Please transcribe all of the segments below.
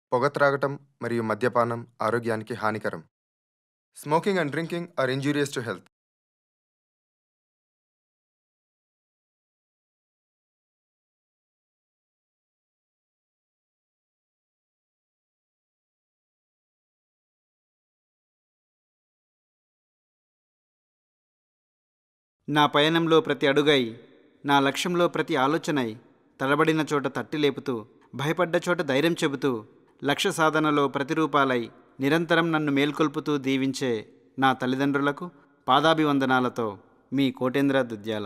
పొగ త్రాగటం మరియు మద్యపానం ఆరోగ్యానికి హానికరం smoking and drinking are injurious to health నా పయనంలో ప్రతి అడుగై నా లక్ష్యంలో ప్రతి ఆలోచనై తడబడిన చోట తట్టి లేపుతూ భయపడ్డ చోట ధైర్యం చెబుతూ లక్ష్య సాధనలో ప్రతిరూపాలై నిరంతరం నన్ను మేల్కొల్పుతూ దీవించే నా తల్లిదండ్రులకు పాదాభివందనాలతో మీ కోటేంద్ర దుద్యాల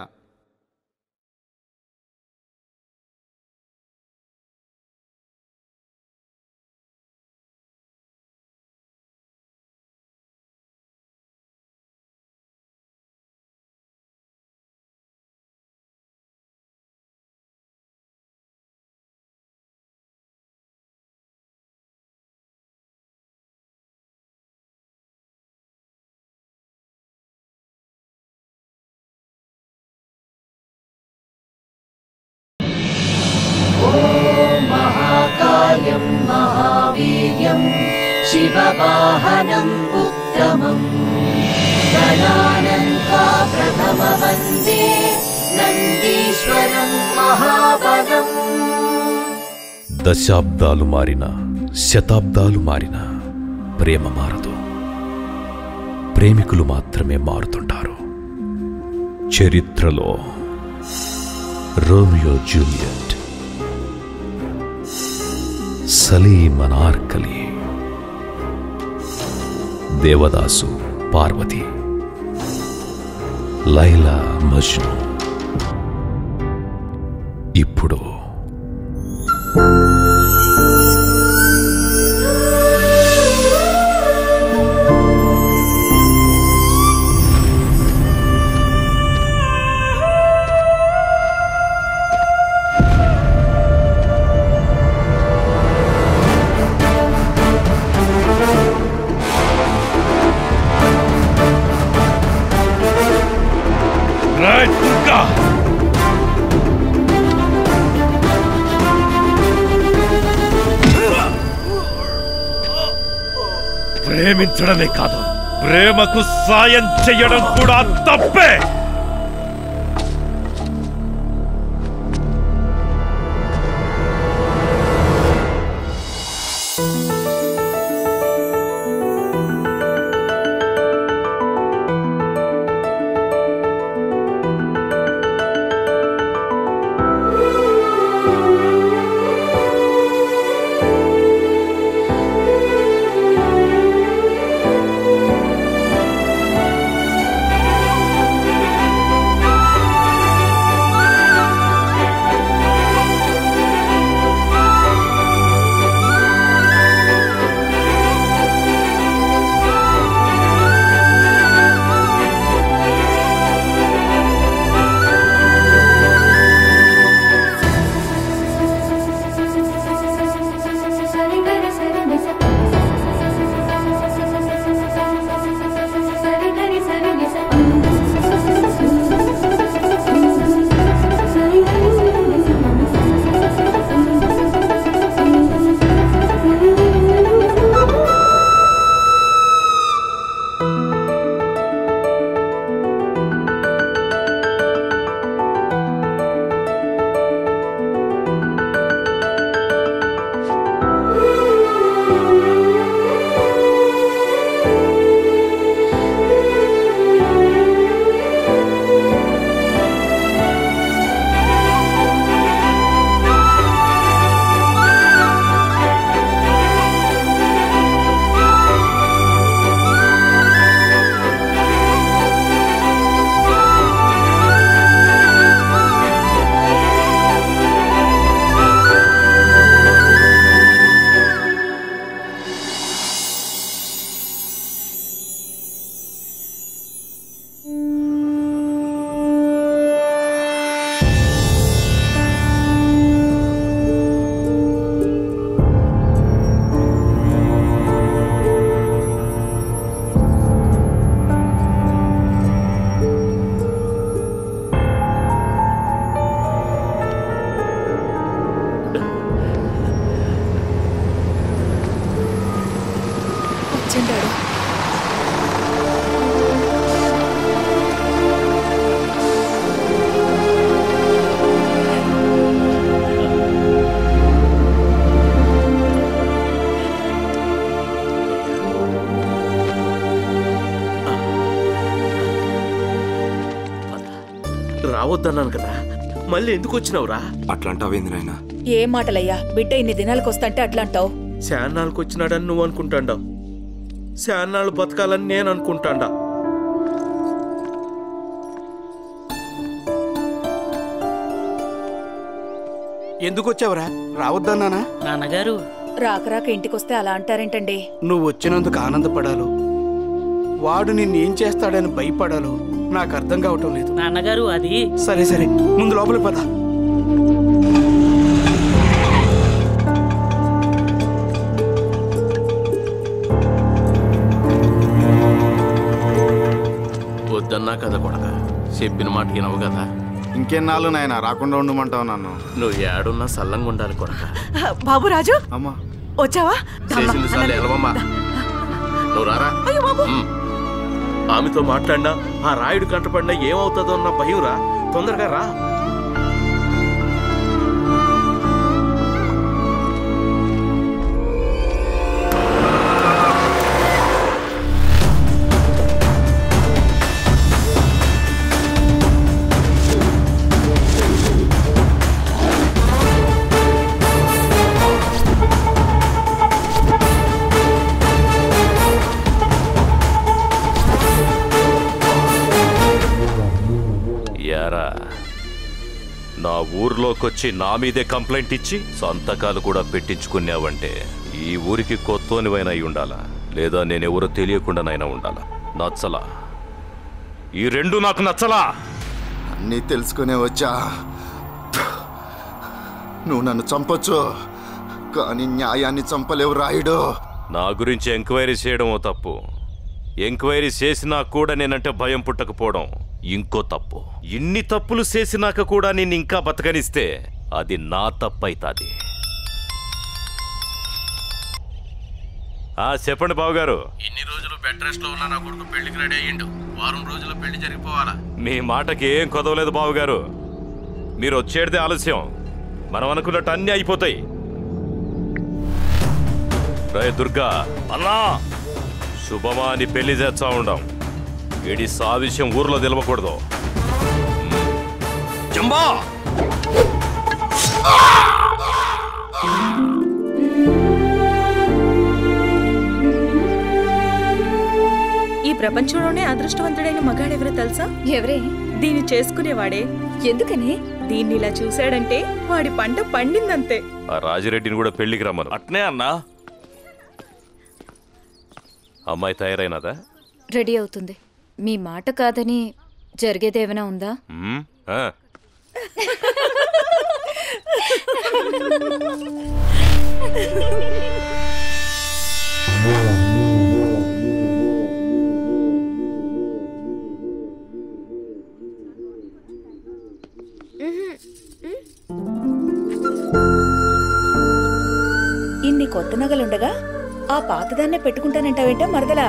महाकायं महावीर्यं शिववाहनम् उत्तमम् गणानन्ता प्रथमवन्दे नन्दीश्वरं महाबलम् దశాబ్దాలు మారిన శతాబ్దాలు మారిన ప్రేమ మారదు ప్రేమికులు మాత్రమే మారుతుంటారు చరిత్రలో రోమియో జూలియట్ సలీం అనార్కలి దేవదాసు పార్వతి లైలా మజ్ను ఇప్పుడు ప్రేమించడమే కాదు ప్రేమకు సాయం చెయ్యడం కూడా తప్పే ॐ రావద్దన్నాను కదా మళ్ళీ ఎందుకు వచ్చినావురా అట్లాంటావేంది నాయనా ఏ మాటలయ్యా బిడ్డ ఇన్ని దినాలకు వస్తంటే అట్లా అంటావు శాన్నాళ్ళకి వచ్చినాడని నువ్వు అనుకుంటాండావు శాన్నాళ్ళు బతకాలని నేను అనుకుంటాండా ఎందుకు వచ్చావురా రావద్దన్నానా నాన్నగారు రాక రాక ఇంటికొస్తే అలా అంటారేంటండి నువ్వు వచ్చినందుకు ఆనందపడాలో వాడు నిన్నేం చేస్తాడని భయపడాలో నాకు అర్థం కావటం లేదు నాన్నగారు అది సరే సరే ముందు లోపలికి పద వద్దన్నా కదా కొడక చెప్పిన మాట వినవు కదా ఇంకెన్నాళ్ళు నాయన రాకుండా ఉండమంటావు నన్ను నువ్వు ఏడున్నా సల్లంగా ఉండాలి కొడక బాబు రాజు అమ్మా వచ్చావా చేసింది సార్లు ఎలవమ్మా నువ్వు రారా ఉమ్. ఆమెతో మాట్లాడినా ఆ రాయుడు కంటపడినా ఏమవుతుందో అన్న భయం రా తొందరగా రా యారా నా ఊర్లోకొచ్చి నా మీదే కంప్లైంట్ ఇచ్చి సంతకాలు కూడా పెట్టించుకున్నావంటే ఈ ఊరికి కొత్తోనివైనా అయి ఉండాలా లేదా నేనెవరో తెలియకుండానైనా ఉండాలా నచ్చలా ఈ రెండు నాకు నచ్చలా అన్నీ తెలుసుకునే వచ్చా నువ్వు నన్ను చంపొచ్చు కానీ న్యాయాన్ని చంపలేవు రాయుడు నా గురించి ఎంక్వైరీ చేయడం ఓ తప్పు ఎంక్వైరీ చేసినా కూడా నేనంటే భయం పుట్టకపోవడం ఇంకో తప్పు ఇన్ని తప్పులు చేసినాక కూడా నేను ఇంకా బతకనిస్తే అది నా తప్పైతాది ఆ చెప్పండి బావగారు ఇన్ని రోజులు బెడ్ రెస్ట్ లో ఉన్న నా కొడుకు పెళ్లికి రెడీ అయ్యిండు వారం రోజుల్లో పెళ్లి జరిగిపోవాలా మీ మాటకి ఏం కొదవలేదు బావగారు మీరు వచ్చేటిదే ఆలస్యం మనం అనుకున్నట్టు అన్నీ అయిపోతాయి రే దుర్గా అన్నా శుభమా అని పెళ్లి చేస్తా ఉండం ఇడి సా విషయం ఊర్లో తెలవకూడదు జంబా ఈ ప్రపంచంలోనే అదృష్టవంతుడైన మగాడెవరో తెలుసా ఎవరే దీన్ని చేసుకునేవాడే ఎందుకని దీన్ని ఇలా చూశాడంటే వాడి పంట పండిందంతే ఆ రాజిరెడ్డిని కూడా పెళ్లికి రమ్మను అట్నే అన్నా అమ్మాయి తయారైనదా రెడీ అవుతుంది మీ మాట కాదని జరిగేదేమైనా ఉందా మ్మ్? ఆ. ఇన్ని కొత్త నగలుండగా ఆ పాతదాన్నే పెట్టుకుంటానంటావేంటా మరదలా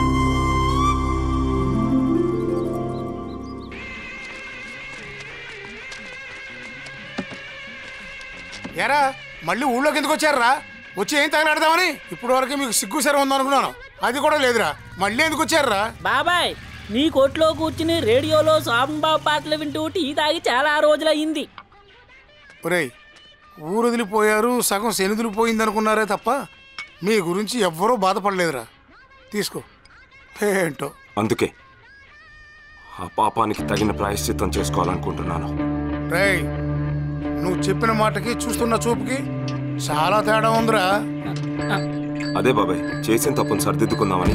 ఏరా మళ్ళీ ఊళ్ళోకి ఎందుకు వచ్చారా వచ్చి ఏం తగలాడదామని ఇప్పుడు వరకు మీకు సిగ్గు సరే ఉందనుకున్నాను అది కూడా లేదురా మళ్ళీ ఎందుకు వచ్చారా బాబాయ్ నీ కొట్లో కూర్చుని రేడియోలో సాంబాబు పాటలు వింటూ టీ తాగి చాలా రోజులయ్యింది ఒరేయ్ ఊరు వదిలిపోయారు సగం శనిదులు పోయిందనుకున్నారే తప్ప మీ గురించి ఎవ్వరూ బాధపడలేదురా తీసుకో ఏంటో అందుకే ఆ పాపానికి తగిన ప్రాయశ్చిత్తం చేసుకోవాలనుకుంటున్నాను రేయ్ నువ్వు చెప్పిన మాటకి చూస్తున్న చూపుకి చాలా తేడా ఉందిరా అదే బాబాయ్ చేసిన తప్పును సరిదిద్దుకుందామని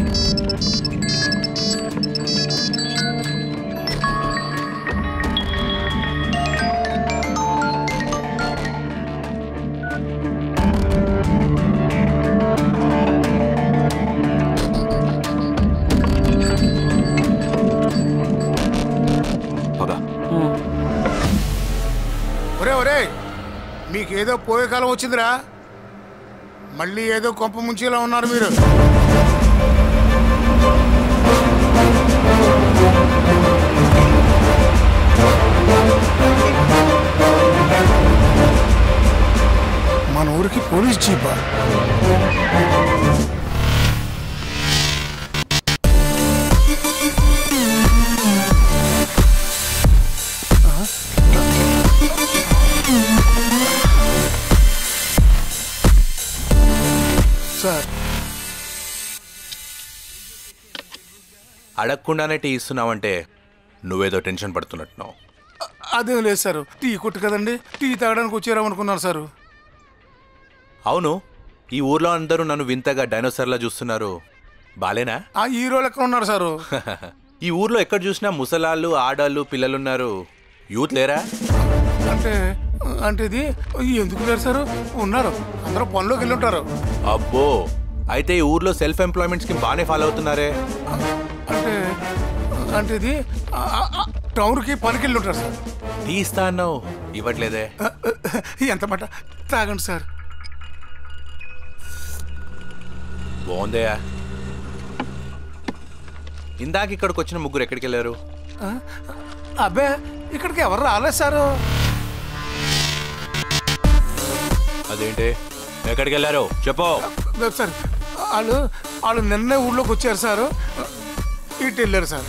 పద ఒరే ఒరే మీకేదో పోయే కాలం వచ్చిందిరా మళ్ళీ ఏదో కొంప ముంచేలా ఉన్నారు మీరు మన ఊరికి పోలీస్ జీపా సార్ అడగకుండానే టీ ఇస్తున్నావంటే నువ్వేదో టెన్షన్ పడుతున్నట్టున్నావు అదేం లేదు సార్ టీ కొట్టు కదండి టీ తాగడానికి వచ్చారామనుకున్నాను సార్ అవును ఈ ఊర్లో అందరూ నన్ను వింతగా డైనోసార్లా చూస్తున్నారు బాలేనా ఆ హీరోలు ఎక్కడ ఉన్నారు సారు ఈ ఊర్లో ఎక్కడ చూసినా ముసలాళ్ళు ఆడాళ్ళు పిల్లలున్నారు యూత్ లేరా అంటే అంటే ఇది ఎందుకు లేరు సార్ ఉన్నారు అందరూ పనిలోకి వెళ్ళి ఉంటారు అబ్బో అయితే ఈ ఊర్లో సెల్ఫ్ ఎంప్లాయ్మెంట్ స్కీమ్ బాగానే ఫాలో అవుతున్నారే అంటే అంటే ఇది ఆ- ఆ- ఆ టౌన్కి పనికి వెళ్ళి ఉంటారు సార్ టీ ఇస్తా అన్నావు ఇవ్వట్లేదే ఎంత మాట తాగండి సార్ బాగుందయ్యా ఇందాక ఇక్కడికి వచ్చిన ముగ్గురు ఎక్కడికి వెళ్ళారు ఆ? అబ్బే ఇక్కడికి ఎవరు రాలేదు సారు అదేంటి ఎక్కడికి వెళ్ళారు చెప్పు లేదు సార్ వాళ్ళు వాళ్ళు నిన్నే ఊళ్ళోకి వచ్చారు సారు ఇటు వెళ్ళారు సార్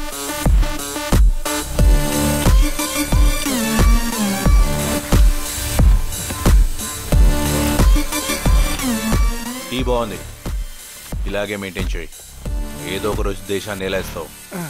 టీ బాగుంది ఇలాగే మెయింటైన్ చేయి ఏదో ఒక రోజు దేశాన్ని నేలేస్తావు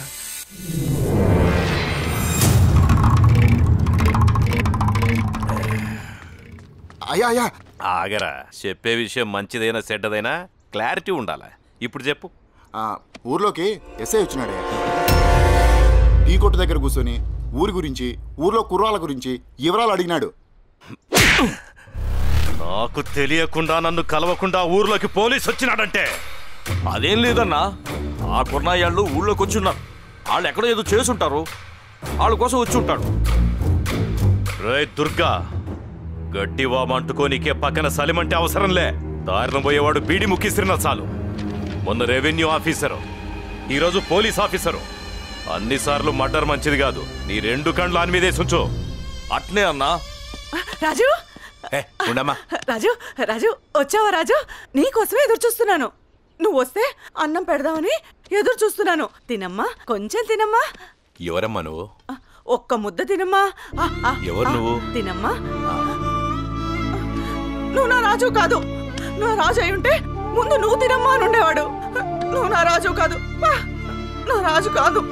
అయ్యా అయ్యా ఆగరా చెప్పే విషయం మంచిదైనా చెడ్డదైనా క్లారిటీ ఉండాలా ఇప్పుడు చెప్పు ఆ, ఊర్లోకి ఎస్ఐ వచ్చినాడే టీ కొట్టు దగ్గర కూర్చొని ఊరి గురించి ఊర్లో కుర్రాల గురించి వివరాలు అడిగినాడు నాకు తెలియకుండా నన్ను కలవకుండా ఊర్లోకి పోలీస్ వచ్చినాడంటే అదేం లేదన్నా ఆ కుర్నాయాళ్ళు ఊళ్ళోకి వచ్చున్నారు వాళ్ళు ఎక్కడో ఏదో చేసుంటారు వాళ్ళ కోసం వచ్చి ఉంటాడు రే దుర్గా గట్టి వామంటుకోనికే పక్కన సలిమంటే అవసరంలే దారిన పోయేవాడు బీడి ముక్కిస్తున్న చాలు మొన్న రెవెన్యూ ఆఫీసరు ఈరోజు పోలీస్ ఆఫీసరు అన్నిసార్లు మర్డర్ మంచిది కాదు నీ రెండు కండ్లు ఆని మీదే ఉంచు అట్నే అన్నా రాజు ఉండమ్మా రాజు రాజు వచ్చావా రాజు నీకోసమే ఎదురు చూస్తున్నాను నువ్వు వస్తే అన్నం పెడదామని ఎదురు చూస్తున్నాను తినమ్మా కొంచెం తినమ్మా ఎవరమ్మా నువ్వు ఒక్క ముద్ద తినమ్మా ఆ, ఆ, ఎవరు ఆ, నువ్వు? తినమ్మా నువ్వు నా రాజు కాదు నా రాజు అయి ఉంటే ముందు నువ్వు తినమ్మా అని ఉండేవాడు నువ్వు నా రాజు కాదు ఆ, నా రాజు కాదు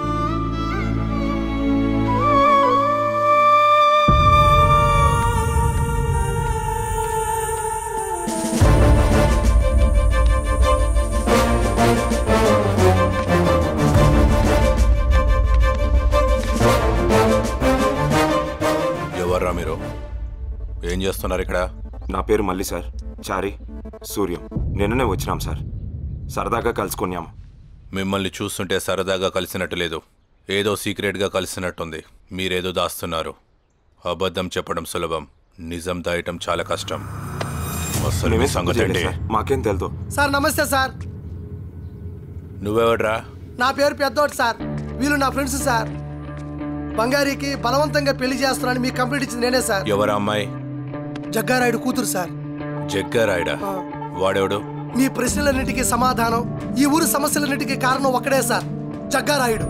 ఎవర్రా మీరు ఏం చేస్తున్నారు ఇక్కడ నా పేరు మల్లి సార్ చారి సూర్యం నిన్ననే వచ్చినాం సార్ సరదాగా కలుసుకున్నాం మిమ్మల్ని చూస్తుంటే సరదాగా కలిసినట్టు లేదు ఏదో సీక్రెట్గా కలిసినట్టుంది మీరేదో దాస్తున్నారు అబద్ధం చెప్పడం సులభం నిజం దాయటం చాలా కష్టం అసలు మీ సంగతి ఏంటి మాకేం తెలుదు సార్ నమస్తే సార్ నువ్వెవడ్రా నా పేరు పెద్దోటి సార్ వీళ్ళు నా ఫ్రెండ్స్ సార్ బంగారీకి బలవంతంగా పెళ్లి చేస్తున్నాను మీకు కంప్లీట్ ఇచ్చింది నేనే సార్ ఎవరా అమ్మాయి జగ్గారాయుడు కూతురు సార్ జగ్గారాయుడా వాడెవడు మీ ప్రశ్నలన్నిటికీ సమాధానం ఈ ఊరు సమస్యలన్నిటికీ కారణం ఒక్కడే సార్ జగ్గారాయుడు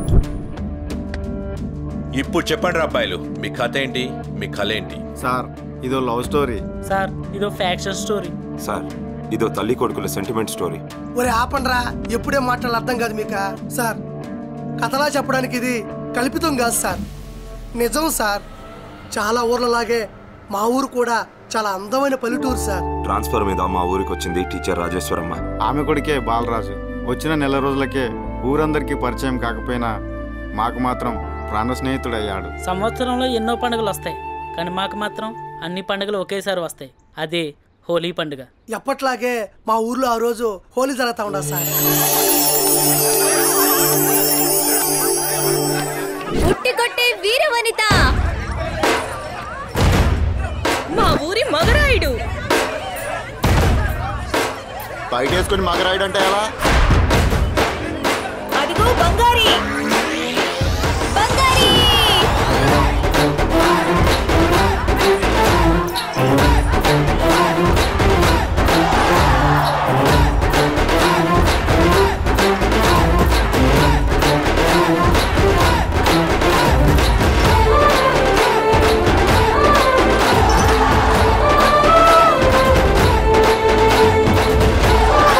ఇప్పుడు చెప్పండి రా అబ్బాయిలు మీ కథ ఏంటి మీ కళ ఏంటి సార్ ఇదో లవ్ స్టోరీ సార్ ఇదో ఫ్యాక్షన్ స్టోరీ సార్ ఇదో తల్లి కొడుకుల సెంటిమెంట్ స్టోరీ ఒరే ఆపండ్రా ఎప్పుడే మాటలు అర్థం కాదు మీక సార్ కథలా చెప్పడానికి ఇది కల్పితం కాదు సార్ నిజం సార్ చాలా ఊర్లలాగే మా ఊరు కూడా చాలా అందమైన పల్లెటూరు సార్ ట్రాన్స్ఫర్ మీద మా ఊరికి వచ్చింది టీచర్ రాజేశ్వరమ్మ ఆమె కొడుకే బాలరాజు వచ్చిన నెల రోజులకే ఊరందరికీ పరిచయం కాకపోయినా మాకు మాత్రం ప్రాణ స్నేహితుడయ్యాడు సంవత్సరంలో ఎన్నో పండుగలు వస్తాయి కానీ మాకు మాత్రం అన్ని పండుగలు ఒకేసారి వస్తాయి అదే హోలీ పండుగ ఎప్పట్లాగే మా ఊర్లో ఆ రోజు హోలీ జరుగుతా ఉండదు సార్ ఉట్టి కొట్టే వీర వనిత మా ఊరి మగరాయుడు బయట వేసుకొని మగరాయుడంటే ఎలా అదిగో బంగారి బంగారి ఆ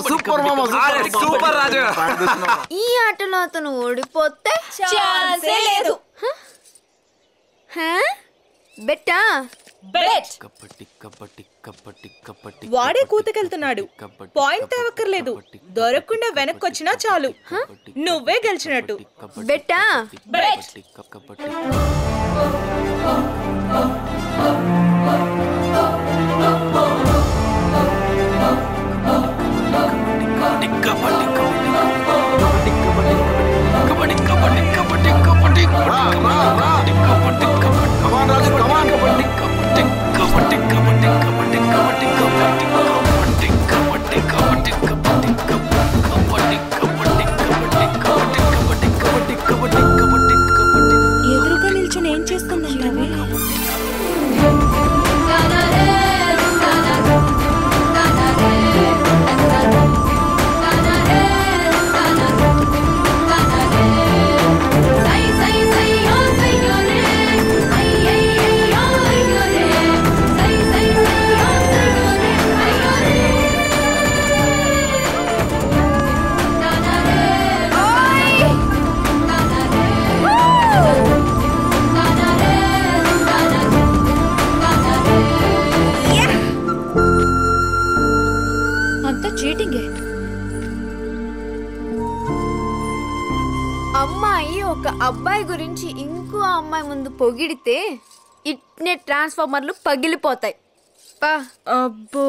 సూపర్ మామ సూపర్ రాజు ఈ ఆటలో అతను ఓడిపోతే ఛాన్సే లేదు. హా? బెట్టా బెట్ కబడ్డీ కబడ్డీ కబడ్డీ కబడ్డీ వాడే కూతకెళ్తున్నాడు పాయింట్ తేవక్కర్లేదు దొరకకుండా వెనక్కొచ్చినా చాలు నువ్వే గెలిచినట్టు బెట్టా బెట్ కబడ్డీ ఎదురుగా నిల్చుని ఏం చేస్తుందంటావే అంతా చీటింగే అమ్మాయి ఒక అబ్బాయి గురించి ఇంకో అమ్మాయి ముందు పొగిడితే ఇట్నే ట్రాన్స్ఫార్మర్లు పగిలిపోతాయి పా అబ్బో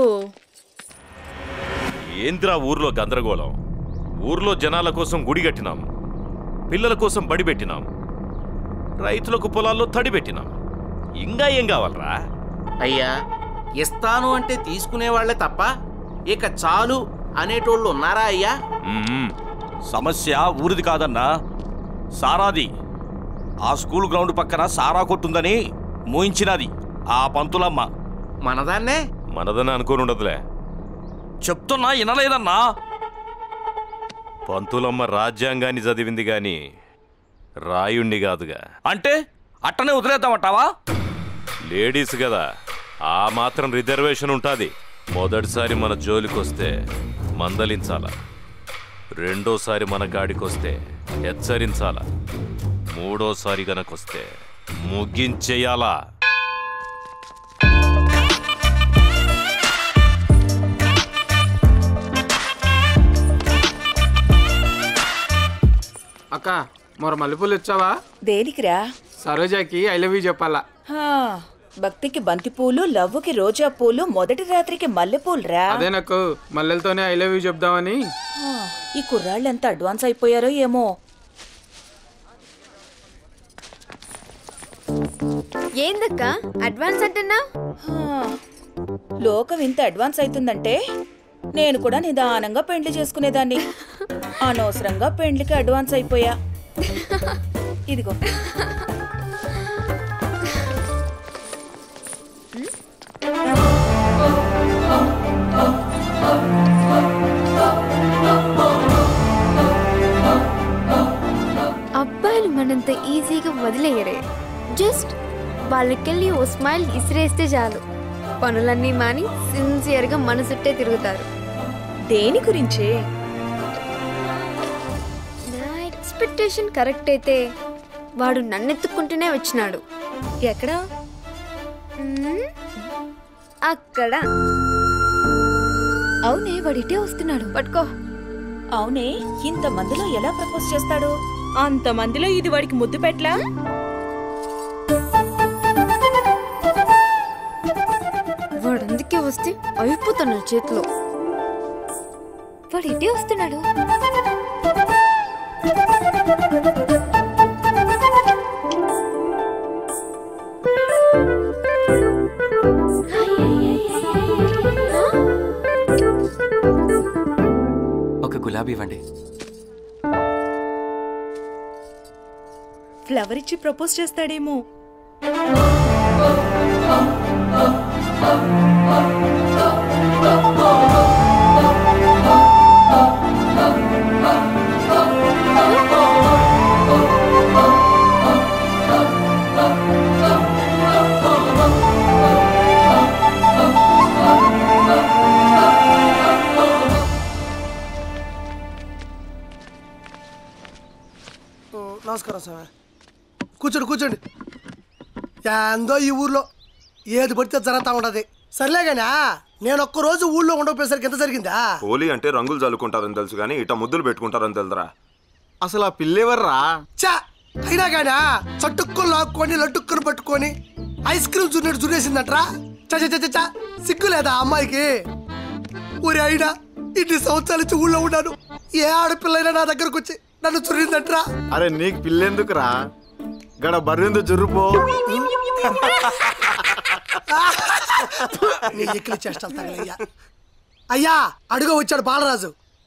ఏంద్రా ఊర్లో గందరగోళం ఊర్లో జనాల కోసం గుడి కట్టినాం పిల్లల కోసం బడి పెట్టినాం రైతులకు పొలాల్లో తడి పెట్టినాం ఇంకా ఏం కావాలరా అయ్యా ఇస్తాను అంటే తీసుకునే వాళ్ళే తప్ప ఇక చాలు అనేటోళ్ళు ఉన్నారా అయ్యా సమస్య ఊరిది కాదన్నా సారాది ఆ స్కూల్ గ్రౌండ్ పక్కన సారా కొట్టుందని మోయించినది ఆ పంతులమ్మ మనదాన్నే మనదని అనుకోని ఉండదులే చెప్తున్నా వినలేదన్నా పంతులమ్మ రాజ్యాంగాన్ని చదివింది గాని రాయుణ్ణి కాదుగా అంటే అట్టనే వదిలేద్దామంటావా లేడీస్ కదా ఆ మాత్రం రిజర్వేషన్ ఉంటుంది మొదటిసారి మన జోలికొస్తే మందలించాల రెండోసారి మన గాడికొస్తే హెచ్చరించాల మూడోసారి గనకొస్తే ముగించేయాలా అక్క మొర మల్లెపూలు ఇచ్చావా దేనికిరా సరోజాకి ఐ లవ్ యూ చెప్పాలా హా, భక్తికి బంతిపూలు లవ్వుకి రోజా పూలు మొదటి రాత్రికి మల్లెపూలురా అదే నాకు మల్లెలతోనే ఐ లవ్ యూ చెప్దామని హా, ఈ కుర్రాళ్ళు ఎంత అడ్వాన్స్ అయిపోయారో ఏమో ఏందక్క అడ్వాన్స్ అంటున్నా హా, లోకం ఇంత అడ్వాన్స్ అవుతుందంటే నేను కూడా నిదానంగా పెండ్లి చేసుకునేదాన్ని అనవసరంగా పెండ్లికి అడ్వాన్స్ అయిపోయా ఇదిగో అబ్బాయిలు మనంత ఈజీగా వదిలేయరే జస్ట్ వాళ్ళకెళ్ళి ఓ స్మైల్ ఇసిరేస్తే చాలు పనులన్నీ మాని సిన్సియర్గా మన చుట్టే తిరుగుతారు దేని గురించి నా ఎక్స్పెక్టేషన్ కరెక్ట్ అయితే వాడు నన్నెత్తుకుంటూనే వచ్చినాడు ఎక్కడా మ్మ్, అక్కడ అవునే వాడిటే వస్తున్నాడు పట్టుకో అవునే ఇంత మందిలో ఎలా ప్రపోజ్ చేస్తాడు అంత మందిలో ఇది వాడికి ముద్దు పెట్లా వాడు అందుకే వస్తే అయిపోతున్నాడు చేతిలో వాడు ఇటే వస్తున్నాడు ఒక గులాబీ ఇవ్వండి ఫ్లవర్ ఇచ్చి ప్రపోజ్ చేస్తాడేమో నమస్కారం స్వామి కూర్చోండి కూర్చోండి ఏందో ఈ ఊర్లో ఏది పడితే జరుగుతూ ఉండదు సర్లే కానీ నేను ఒక్క రోజు ఊళ్ళో ఉండకపోయేసరికి ఎంత జరిగిందా హోలీ అంటే రంగులు చల్లుకుంటారని తెలుసు కానీ ఇట ముద్దులు పెట్టుకుంటారని తెలుదురా అసలు ఆ పిల్లేవర్రా చా అయినా కానీ చట్టుక్కులు లాక్కొని లట్టుక్కులు పట్టుకొని ఐస్ క్రీమ్ చున్నట్టు చునేసిందట్రా చ చ, చ, చ, చ. సిగ్గు లేదా ఆ అమ్మాయికి ఊరి అయినా ఇన్ని సంవత్సరాల నుంచి ఊళ్ళో ఉన్నాను ఏ ఆడపిల్లైనా నా దగ్గరకు వచ్చి నన్ను చురిందట్రా అరే నీకు పిల్లెందుకురా గడ బర్రెందు జుర్రుపో నీ ఎక్కిలి చేష్టలు తగలయ్యా అయ్యా అడుగు వచ్చాడు బాలరాజు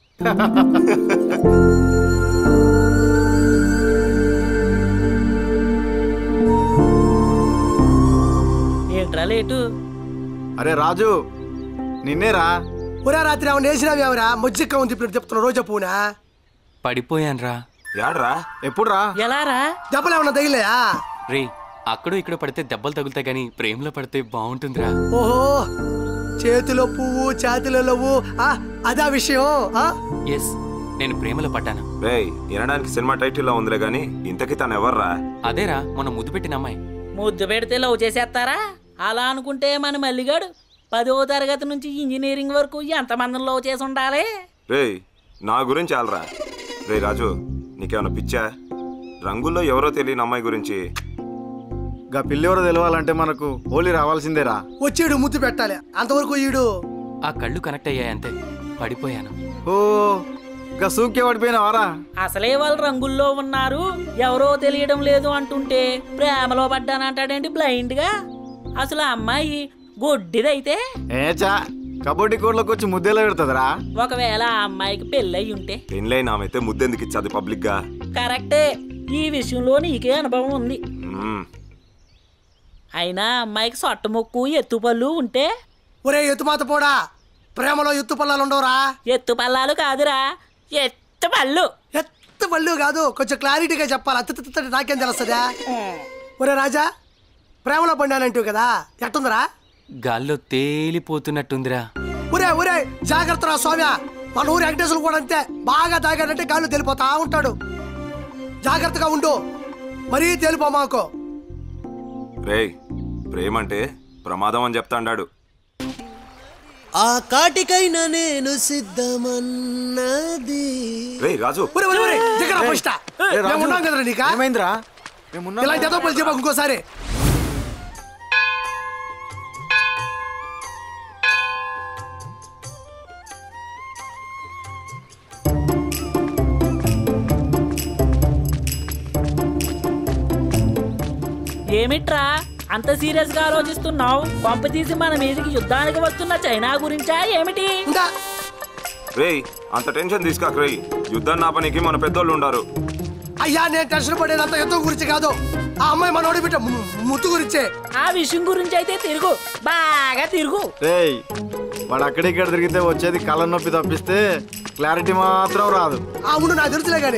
ఏంట్రా లేటు అరే రాజు నిన్నేరా ఒరే రాత్రి ఏమన్నా వేసినావేమరా మొజ్జిక్క ఉంది ఇప్పుడు చెప్తున్నా రోజా పూనా పడిపోయాన్రా యాడ్రా ఎప్పుడురా ఎలారా దెబ్బలు ఏమన్నా తగిలేయా రే అక్కడో ఇక్కడ పడితే దెబ్బలు తగులుతాయి కానీ ప్రేమలో పడితే బాగుంటుందిరా ఓహో చేతిలో పువ్వు చేతిలో లవ్వు ఆ, అదా విషయం ఆ? ఎస్ నేను ప్రేమలో పడ్డాను రేయ్ వినడానికి సినిమా టైటిల్లో ఉందిలే గానీ ఇంతకీ తను ఎవర్రా అదేరా మొన్న ముద్దు పెట్టిన అమ్మాయి ముద్దు పెడితే లవ్ చేసేస్తారా అలా అనుకుంటే మన మల్లిగాడు పదో తరగతి నుంచి ఇంజనీరింగ్ వరకు ఎంతమందిని లవ్ చేసి ఉండాలి రేయ్ నా గురించి ఆలరా రే రాజు నీకేమైనా పిచ్చా రంగుల్లో ఎవరో తెలియని అమ్మాయి గురించి గా పిల్లెవరో తెలవాలంటే మనకు హోలీ రావాల్సిందేరా వచ్చాడు ముద్దు పెట్టాలి అంతవరకు ఈడు ఆ కళ్ళు కనెక్ట్ అయ్యాయి అంతే పడిపోయాను ఓ గా సూక్కే పడిపోయినావారా అసలే వాళ్ళు రంగుల్లో ఉన్నారు ఎవరో తెలియడం లేదు అంటుంటే ప్రేమలో పడ్డానంటాడేంటి బ్లైండ్ గా అసలు ఆ అమ్మాయి గొడ్డిదైతే ఏచా కబడ్డీ కోర్టులోకి వచ్చి ముద్దెలా పెడుతుందిరా ఒకవేళ ఆ అమ్మాయికి పెళ్ళయి ఉంటే పెళ్ళైన ఆమెతే ముద్దెందుకు ఇచ్చాది పబ్లిక్ గా కరెక్టే ఈ విషయంలో నీకే అనుభవం ఉంది మ్మ్. అయినా అమ్మాయికి సొట్ట ముక్కు ఎత్తుపళ్ళు ఉంటే ఒరే ఎత్తుమాత పోడా ప్రేమలో ఎత్తు పల్లాలు ఉండవురా ఎత్తు పల్లాలు కాదురా ఎత్తు పళ్ళు ఎత్తు పళ్ళు కాదు కొంచెం క్లారిటీగా చెప్పాలి అత్త నాకేం తెలుస్తుందా ఒరే రాజా ప్రేమలో పడినానంటావు కదా ఎట్టుందిరా గాల్లో తేలిపోతున్నట్టుందిరా ఒరే ఒరే జాగ్రత్త రా స్వామ్య మన ఊరి వెంకటేశ్వరులు కూడా అంతే బాగా తాగాడంటే గాళ్ళు తెలిపోతా ఉంటాడు జాగ్రత్తగా ఉండు మరీ తేలిపో మాకు రేయ్ ప్రేమంటే ప్రమాదం అని చెప్తాండాడు ఆ కాటికైనా నేను సిద్ధమన్నది రేయ్ రాజు ఒరే ఒరే ఒరే దిగరా ఫస్ట్ మేము ఉన్నాం కదరా నీకా ఏమైందిరా ఇలాంటి ఎదో పని చెప్పకు ఇంకోసారి ఏమిట్రా అంత సీరియస్ గా ఆలోచిస్తున్నావు పంప తీసి మన మీదకి యుద్ధానికి వస్తున్న చైనా గురించా ఏమిటి రేయ్ అంత టెన్షన్ తీసుకోక రేయ్ యుద్ధం నా పనికి మన పెద్దోళ్ళు ఉండారు అయ్యా నేను టెన్షన్ పడేదంత యుద్ధం గురించి కాదు ఆ అమ్మాయి మనోడి బిడ్డ ము- ముత్తు గురించే ఆ విషయం గురించి అయితే తిరుగు బాగా తిరుగు రేయ్ వాడు అక్కడిక్కడ తిరిగితే వచ్చేది కళ్ళ నొప్పి తప్పిస్తే క్లారిటీ మాత్రం రాదు అవును నాకు తెలుసులే గాని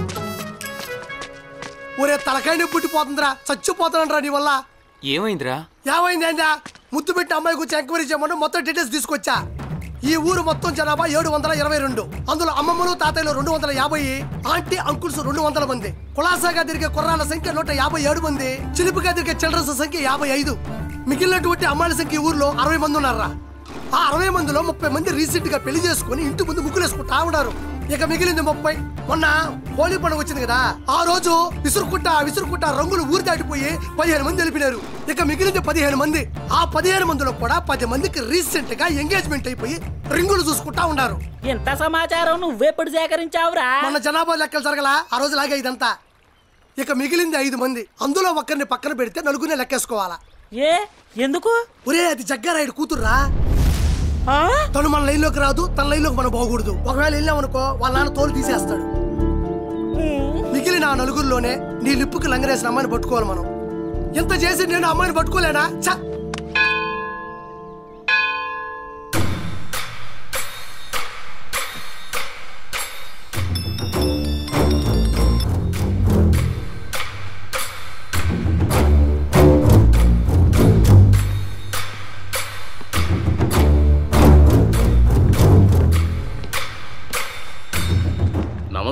ఒరే తలకాయ నొప్పి పుట్టిపోతుందిరా చచ్చిపోతానంట్రా నీ వల్ల ఏమైందిరా ఏమైంది ఏంటా ముద్దు పెట్టి అమ్మాయి గురించి ఎంక్వైరీ చేయమని మొత్తం డీటెయిల్స్ తీసుకొచ్చా ఈ ఊరు మొత్తం జనాభా ఏడు వందల ఇరవై రెండు అందులో అమ్మమ్మలు తాతయ్యలు రెండు వందల యాభై ఆంటీ అంకుల్స్ రెండు వందల మంది కులాసాగా తిరిగే కుర్రాల సంఖ్య నూట యాభై ఏడు మంది చిలిపిగా తిరిగే చిల్డ్రన్స్ సంఖ్య యాభై ఐదు మిగిలినటువంటి అమ్మాయిల సంఖ్య ఈ ఊర్లో అరవై మంది ఉన్నారా ఆ అరవై మందిలో ముప్పై మంది రీసెంట్ గా పెళ్లి చేసుకుని ఇంటి ముందు ముగ్గులేసుకుంటా ఉన్నారు ఇక మిగిలింది ముప్పై మొన్న హోలీ పండుగ వచ్చింది కదా ఆ రోజు విసురుకుంటా విసురుకుంటా రంగులు ఊరి దాటిపోయి పదిహేను మంది తెలిపినారు ఇక మిగిలింది పదిహేను మంది ఆ పదిహేను మందిలో కూడా పది మందికి రీసెంట్ గా ఎంగేజ్మెంట్ అయిపోయి రింగులు చూసుకుంటా ఉన్నారు ఇంత సమాచారం నువ్వెప్పుడు సేకరించావురా మన జనాభా లెక్కలు జరగల ఆ రోజు లాగే ఇదంతా ఇక మిగిలింది ఐదు మంది అందులో ఒక్కరిని పక్కన పెడితే నలుగురిని లెక్కేసుకోవాలా ఏ ఎందుకు ఒరే అది జగ్గారాయుడు కూతుర్రా తను మన లైన్లోకి రాదు తన లైన్లోకి మనం పోకూడదు ఒకవేళ వెళ్ళామనుకో వాళ్ళ నాన్న తోలు తీసేస్తాడు మిగిలిన ఆ నలుగురిలోనే నీ లిప్పుకి లంగరేసిన అమ్మాయిని పట్టుకోవాలి మనం ఇంత చేసి నేను అమ్మాయిని పట్టుకోలేనా ఛ!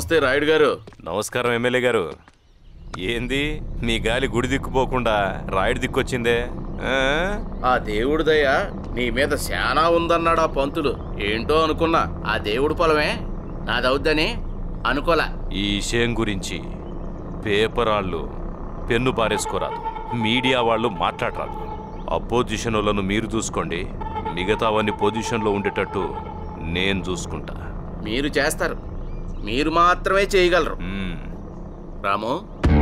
నమస్తే రాయుడు గారు నమస్కారం ఎమ్మెల్యే గారు ఏంది మీ గాలి గుడి దిక్కుపోకుండా రాయుడు దిక్కొచ్చిందే ఆ? ఆ దేవుడి దయ నీ మీద శానా ఉందన్నాడు ఆ పంతులు ఏంటో అనుకున్నా ఆ దేవుడి పొలమే నాదవుద్దని అనుకోలా ఈ విషయం గురించి పేపర్ వాళ్ళు పెన్ను పారేసుకోరాదు మీడియా వాళ్ళు మాట్లాడరాదు అపోజిషన్ వాళ్ళను మీరు చూసుకోండి మిగతావన్నీ పొజిషన్లో ఉండేటట్టు నేను చూసుకుంటా మీరు చేస్తారు మీరు మాత్రమే చేయగలరు రాము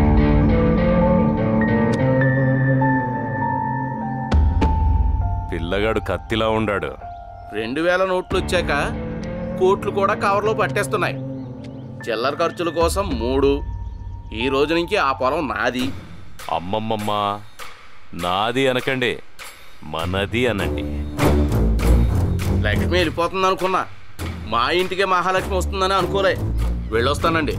పిల్లగాడు కత్తిలా ఉండాడు రెండు వేల నోట్లు వచ్చాక కోట్లు కూడా కవర్లో పట్టేస్తున్నాయి చిల్లర ఖర్చుల కోసం మూడు ఈ రోజు నుంచి ఆ పొలం నాది అమ్మమ్మమ్మ నాది అనకండి మనది అనండి లక్ష్మి వెళ్ళిపోతుంది అనుకున్నా మా ఇంటికే మహాలక్ష్మి వస్తుందని అనుకోలే వెళ్ళొస్తానండి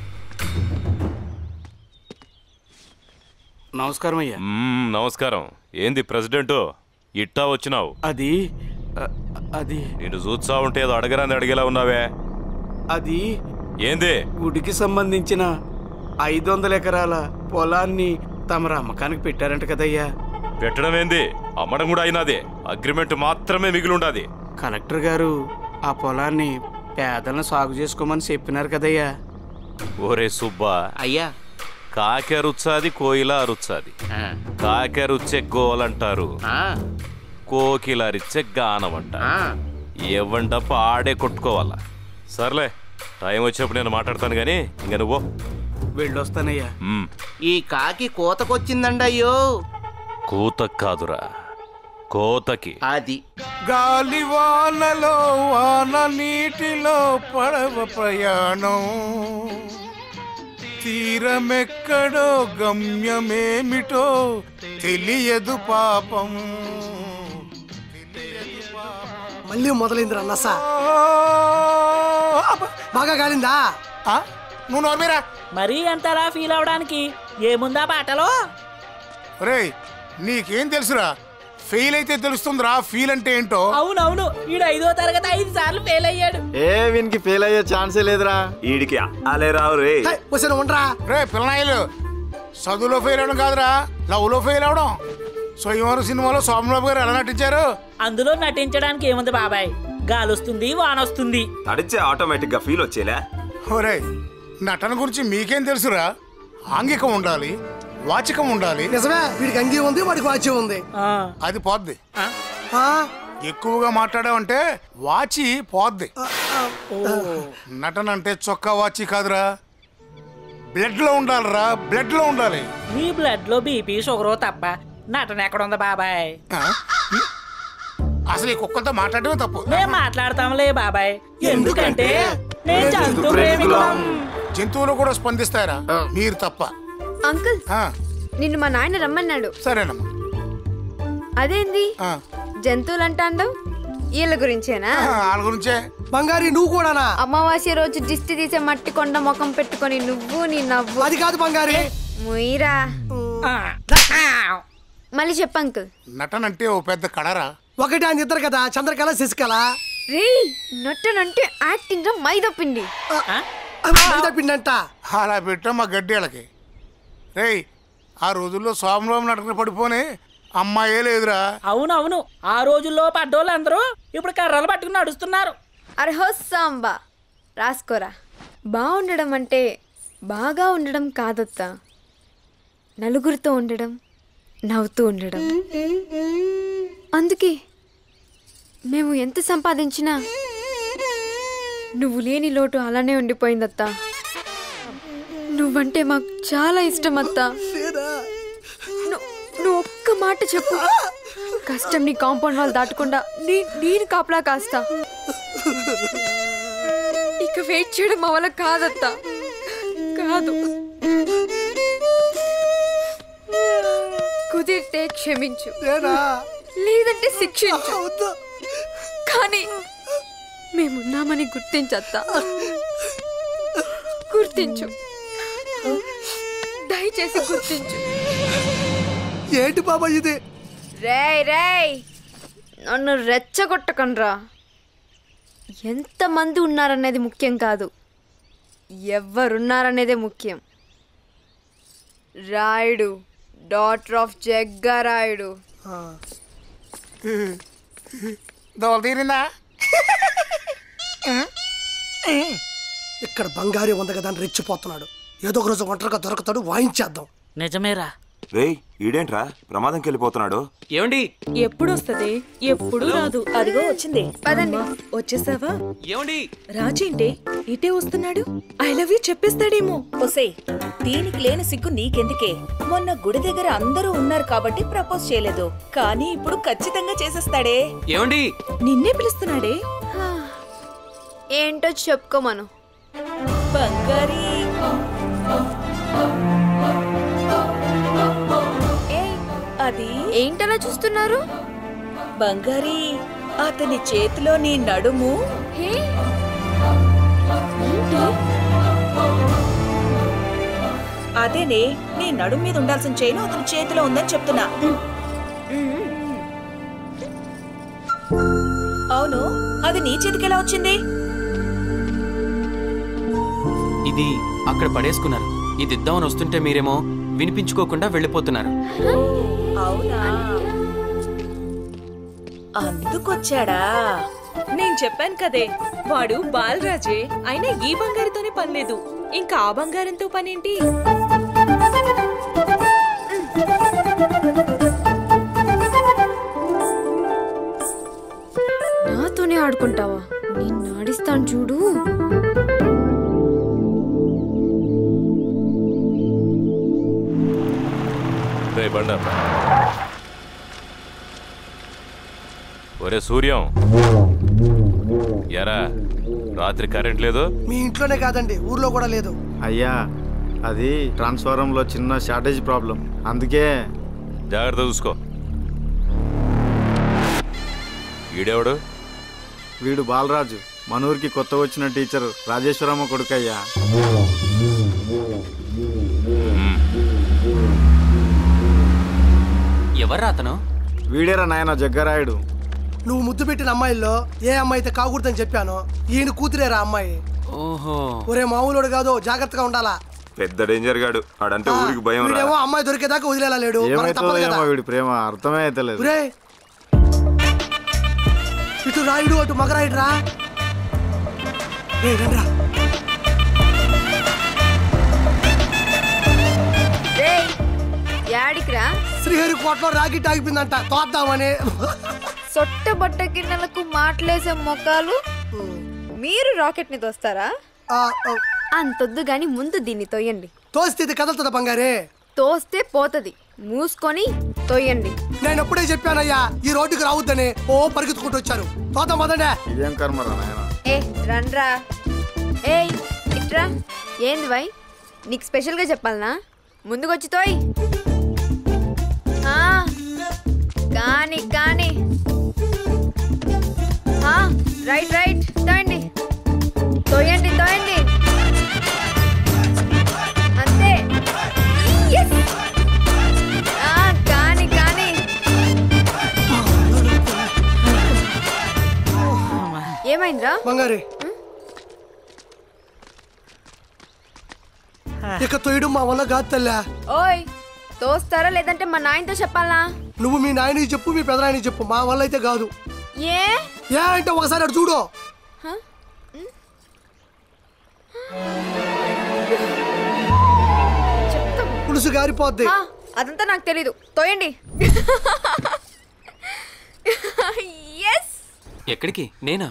నమస్కారం అయ్యా మ్మ్, నమస్కారం ఏంది ప్రెసిడెంట్ ఇట్టా వచ్చినావు అది అ- అది నేను చూస్తా ఉంటే ఏదో అడగరాని అడిగేలా ఉన్నావే అది ఏంది గుడికి సంబంధించిన ఐదు వందల ఎకరాల పొలాన్ని తమరు అమ్మకానికి పెట్టారంట కదయ్యా పెట్టడం ఏంది అమ్మడం కూడా అయినది అగ్రిమెంట్ మాత్రమే మిగిలి ఉండాది కలెక్టర్ గారు ఆ పొలాన్ని పేదలను సాగు చేసుకోమని చెప్పినారు కదయ్యా ఓరే సుబ్బా అయ్యా కాకె రుచ్చాది కోయిల రుచ్చాది కాకె రుచ్చే గోలంటారు కోకిల రిచ్చే గానం అంటారు ఎవ్వండప్ప ఆడే కొట్టుకోవాలా సర్లే టైం వచ్చినప్పుడు నేను మాట్లాడతాను గానీ ఇంక నువ్వు వెళ్ళొస్తానయ్యా మ్మ్. ఈ కాకి కోతకొచ్చిందండి అయ్యో కూత కాదురా కోతకి అది గాలి వానలో వాన నీటిలో పడవ ప్రయాణం తీరమెక్కడో గమ్యమేమిటో తెలియదు పాపం మళ్ళీ మొదలైందిరా నస బాగా కాలిందా నువ్వు నోర్మీరా మరీ అంతలా ఫీల్ అవడానికి ఏముందా పాటలో రేయ్ నీకేం తెలుసురా ఫెయిల్ అయితే తెలుస్తుందిరా ఫీల్ అంటే ఏంటో అవునవును ఈడు ఐదో తరగతి ఐదు సార్లు ఫెయిల్ అయ్యాడు ఏ వీనికి ఫెయిల్ అయ్యే ఛాన్సే లేదురా ఈడికి అలే రావు రే వచ్చాను ఉండరా రే పిల్లనాయలు చదువులో ఫెయిల్ అవడం కాదురా లవ్ లో ఫెయిల్ అవడం స్వయంవరం సినిమాలో సోమబాబు గారు ఎలా నటించారు అందులో నటించడానికి ఏముంది బాబాయ్ గాలొస్తుంది వానొస్తుంది తడిచే ఆటోమేటిక్ గా ఫీల్ వచ్చేలే ఒరే నటన గురించి మీకేం తెలుసురా ఆంగికం ఉండాలి వాచికం ఉండాలి నిజమే వీడికి అంగీ ఉంది వాడికి వాచ్యం ఉంది అది పోద్ది ఆ, ఎక్కువగా మాట్లాడావంటే వాచి పోద్ది నటన అంటే చొక్కా వాచి కాదురా బ్లడ్ లో ఉండాలిరా బ్లడ్ లో ఉండాలి నీ బ్లడ్ లో బీపీ షుగర్ తప్ప నటన ఎక్కడుంది బాబాయ్ అసలు ఈ కుక్కలతో మాట్లాడమే తప్పు మేం మాట్లాడతాంలే బాబాయ్ ఎందుకంటే నేను జంతు ప్రేమికులం జంతువులు కూడా స్పందిస్తారా మీరు తప్ప అంకుల్ ఆ, నిన్ను మా నాయన రమ్మన్నాడు సరేనమ్మా అదేంది జంతువులు అంటాండు వీళ్ళ గురించేనా వాళ్ళ గురించే బంగారి నువ్వు కూడానా అమావాస్య రోజు దిష్టి తీసే మట్టి కొండ ముఖం పెట్టుకొని నువ్వు నీ నవ్వు అది కాదు బంగారి ముయిరా మళ్ళీ చెప్పు అంకుల్ నటన అంటే ఓ పెద్ద కడరా ఒకటి ఆయన ఇద్దరు కదా చంద్రకళ శశికళ రే నట్టనంటే యాక్టింగ్ రా మైదా పిండి మైదా పిండి అంట అలా పెట్టాం మా గడ్డేళ్ళకి రేయ్ ఆ రోజుల్లో సోమరాము నటన పడిపోనే అమ్మాయే లేదురా అవునవును ఆ రోజుల్లో పడ్డోళ్ళు అందరూ ఇప్పుడు కర్రలు పట్టుకుని నడుస్తున్నారు అర్హో సాంబా రాసుకోరా బాగుండడం అంటే బాగా ఉండడం కాదొత్తా నలుగురితో ఉండడం నవ్వుతూ ఉండడం అందుకే మేము ఎంత సంపాదించినా నువ్వు లేని లోటు అలానే ఉండిపోయిందత్తా నువ్వంటే మాకు చాలా ఇష్టం అత్తా ను- నువ్వు ఒక్క మాట చెప్పు కష్టం నీ కాంపౌండ్ వాళ్ళు దాటకుండా నీ నేను కాపలా కాస్తా ఇక వెయిట్ చేయడం మా వల్ల కాదత్తా కాదు కుదిరితే క్షమించు లేదంటే శిక్షించు కానీ మేమున్నామని గుర్తించత్తా గుర్తించు దయచేసి గుర్తించు ఏంటి బాబా ఇది రేయ్ రేయ్ నన్ను రెచ్చగొట్టకండ్రా ఎంతమంది ఉన్నారనేది ముఖ్యం కాదు ఎవరున్నారనేదే ముఖ్యం రాయుడు డాటర్ ఆఫ్ జగ్గారాయుడు దోల తీరిందా ఇక్కడ బంగారీ ఉంది కదా అని రెచ్చిపోతున్నాడు ఏదో ఒక రోజు ఒంటరిగా దొరుకుతాడు వాయించేద్దాం నిజమేరా రేయ్ ఈడేంట్రా ప్రమాదంకి వెళ్ళిపోతున్నాడు ఏమండి ఎప్పుడు వస్తది ఎప్పుడు రాదు అదిగో వచ్చింది పదండి వచ్చేసావా ఏమండి రాజేంటి ఇటే వస్తున్నాడు ఐ లవ్ యూ చెప్పేస్తాడేమో ఒసే దీనికి లేని సిగ్గు నీకెందుకే మొన్న గుడి దగ్గర అందరూ ఉన్నారు కాబట్టి ప్రపోజ్ చేయలేదు కానీ ఇప్పుడు ఖచ్చితంగా చేసేస్తాడే ఏమండి నిన్నే పిలుస్తున్నాడే ఏంటో చెప్పుకోమను బంగారీ అది ఏంటలా చూస్తున్నారు బంగారీ అతని చేతిలో నీ నడుము అదేనే నీ నడుము మీద ఉండాల్సిన చైన్ అతని చేతిలో ఉందని చెప్తున్నా అవును అది నీ చేతికి ఎలా వచ్చింది ఇది అక్కడ పడేసుకున్నారు ఇది ఇద్దామని వస్తుంటే మీరేమో వినిపించుకోకుండా వెళ్ళిపోతున్నారు అవునా అందుకొచ్చాడా నేను చెప్పాను కదే వాడు బాలరాజే అయినా ఈ బంగారుతోనే పనిలేదు ఇంకా ఆ బంగారంతో పనేంటి నాతోనే ఆడుకుంటావా నేను ఆడిస్తాను చూడు రే బండ ఒరే సూర్యం ఎరా రాత్రి కరెంట్ లేదు మీ ఇంట్లోనే కాదండి ఊర్లో కూడా లేదు అయ్యా అది ట్రాన్స్ఫారంలో చిన్న షార్టేజ్ ప్రాబ్లం అందుకే జాగ్రత్త చూసుకో ఈడెవడు వీడు బాలరాజు మన ఊరికి కొత్త వచ్చిన టీచర్ రాజేశ్వరమ్మ కొడుకయ్యా ఎవర్రా అతను వీడేరా నాయన జగ్గరాయుడు నువ్వు ముద్దు పెట్టిన అమ్మాయిల్లో ఏ అమ్మాయి అయితే కాకూడదని చెప్పానో ఈయన కూతురేరా అమ్మాయి ఓహో ఒరే మామూలుడు కాదు జాగ్రత్తగా ఉండాలా పెద్ద డేంజర్ గాడు ఆడంటే ఊరికి భయం రా వీడేమో అమ్మాయి దొరికేదాకా వదిలేలా లేడు మనకు ఏమైతుందో తప్పదు కదా ఏమో వీడి ప్రేమ అర్థమే అవుతలేదు ఒరే ఇటు రాయుడు అటు మగరాయుడు రా రేయ్, రండ్రా. రేయ్ యాడికిరా శ్రీహరికోటలో రాకెట్ ఆగిపోయిందంట తోద్దామని సొట్ట బట్ట గిన్నెలకు మాటలేసే మొక్కలు మీరు రాకెట్ ని తోస్తారా అంతొద్దు గాని ముందు దీన్ని తొయ్యండి తోస్తే ఇది కదలుతుందా బంగారే తోస్తే పోతది మూసుకొని తొయ్యండి నేను ఎప్పుడే చెప్పానయ్యా ఈ రోడ్డుకి రావద్దని ఓ పరిగెత్తుకుంటూ వచ్చారు తోద్దాం పదండే ఇదేం కర్మరా నాయన ఏ రండ్రా ఏయ్ ఇట్రా ఏంది వై నీకు స్పెషల్గా చెప్పాలనా ముందుకొచ్చి తోయ్ ఆ, కాని కాని ఆ, రైట్ రైట్ తోయండి తోయండి తోయండి అంతే Yes! ఆ, కాని కాని ఏమైందిరా బంగారి ఇక తొయ్యడం మా వల్ల కాదు తల్లా ఓయ్ తోస్తారా లేదంటే మా నాయనతో చెప్పాలా నువ్వు మీ నాయనకి చెప్పు మీ పెదనాయనకి చెప్పు మా వల్ల అయితే కాదు ఏ ఏ అంటే ఒకసారి అటు చూడు పులుసు గారిపోద్ది ఆ, అదంతా నాకు తెలీదు తోయండి ఎస్ ఎక్కడికి నేనా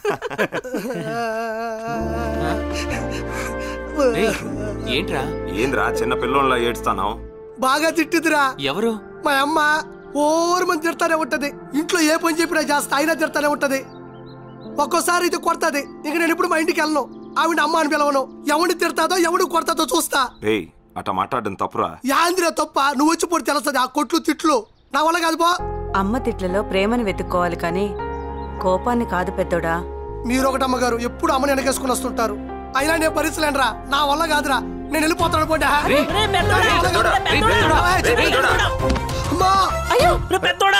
ఏయ్, ఏంట్రా ఏంద్రా చిన్న పిల్లోళ్ళ ఏడుస్తానావు బాగా తిట్టిదిరా ఎవరు మా అమ్మ ఓరు మంది తిడతానే ఉంటది ఇంట్లో ఏ పని చెప్పినా చేస్తా అయినా తిడతానే ఉంటది ఒక్కోసారి ఇది కొడతది ఇక నేను ఇప్పుడు మా ఇంటికి వెళ్ళను ఆవిడ అమ్మ అని పిలవను ఎవడిని తిడతాదో ఎవడు కొడతాదో చూస్తా రేయ్ అట్ట మాట్లాడడం తప్పురా యాంద్ర తప్ప నువ్వు వచ్చి పొడి తెలుస్తుంది ఆ కొట్లు తిట్లు నా వల్ల కాదు పో అమ్మ తిట్లలో ప్రేమని వెతుక్కోవాలి కానీ కోపాన్ని కాదు పెద్దోడా మీరు ఒకటి అమ్మగారు ఎప్పుడు అమ్మని వెనకేసుకుని వస్తుంటారు అయినా నేను భరించలేనురా నా వల్ల కాదురా నేను వెళ్ళిపోతాను పోండి అమ్మా అయ్యో పెద్దోడా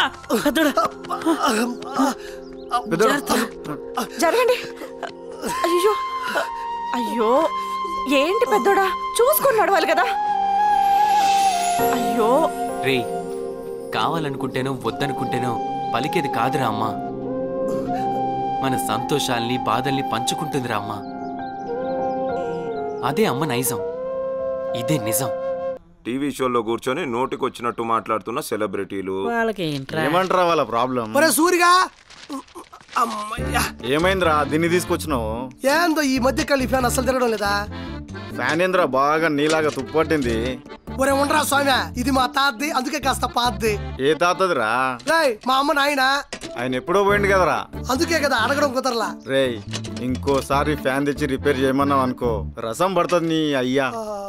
జరగండి అయ్యో అయ్యో ఏంటి పెద్దోడా చూసుకొని నడవాలి కదా అయ్యో రే కావాలనుకుంటేనో వద్దనుకుంటేనో పలికేది కాదురా అమ్మా మన సంతోషాల్ని బాధల్ని పంచుకుంటుందిరా అమ్మా అదే అమ్మ నైజం ఇదే నిజం టీవీ షోలో కూర్చొని నోటికొచ్చినట్టు మాట్లాడుతున్న సెలబ్రిటీలు వాళ్ళకి ఏమంటారా వాళ్ళ ప్రాబ్లం ఒరే సూరిగా అమ్మయ్యా ఏమైందిరా దీన్ని తీసుకొచ్చినావు ఏందో ఈ మధ్య కాలం ఈ ఫ్యాన్ అసలు తిరగడం లేదా ఫ్యాన్ ఏంద్రా బాగా నీలాగా తుప్పట్టింది ఒరే ఉండరా స్వామి ఇది మా తాతది అందుకే కాస్త పాతది ఏ తాతదిరా రేయ్ మా అమ్మ నాయన ఆయన ఎప్పుడో పోయింది కదరా అందుకే కదా అడగడం కుదరలా రేయ్ ఇంకోసారి ఫ్యాన్ తెచ్చి రిపేర్ చేయమన్నావు అనుకో రసం పడుతుంది నీ అయ్యా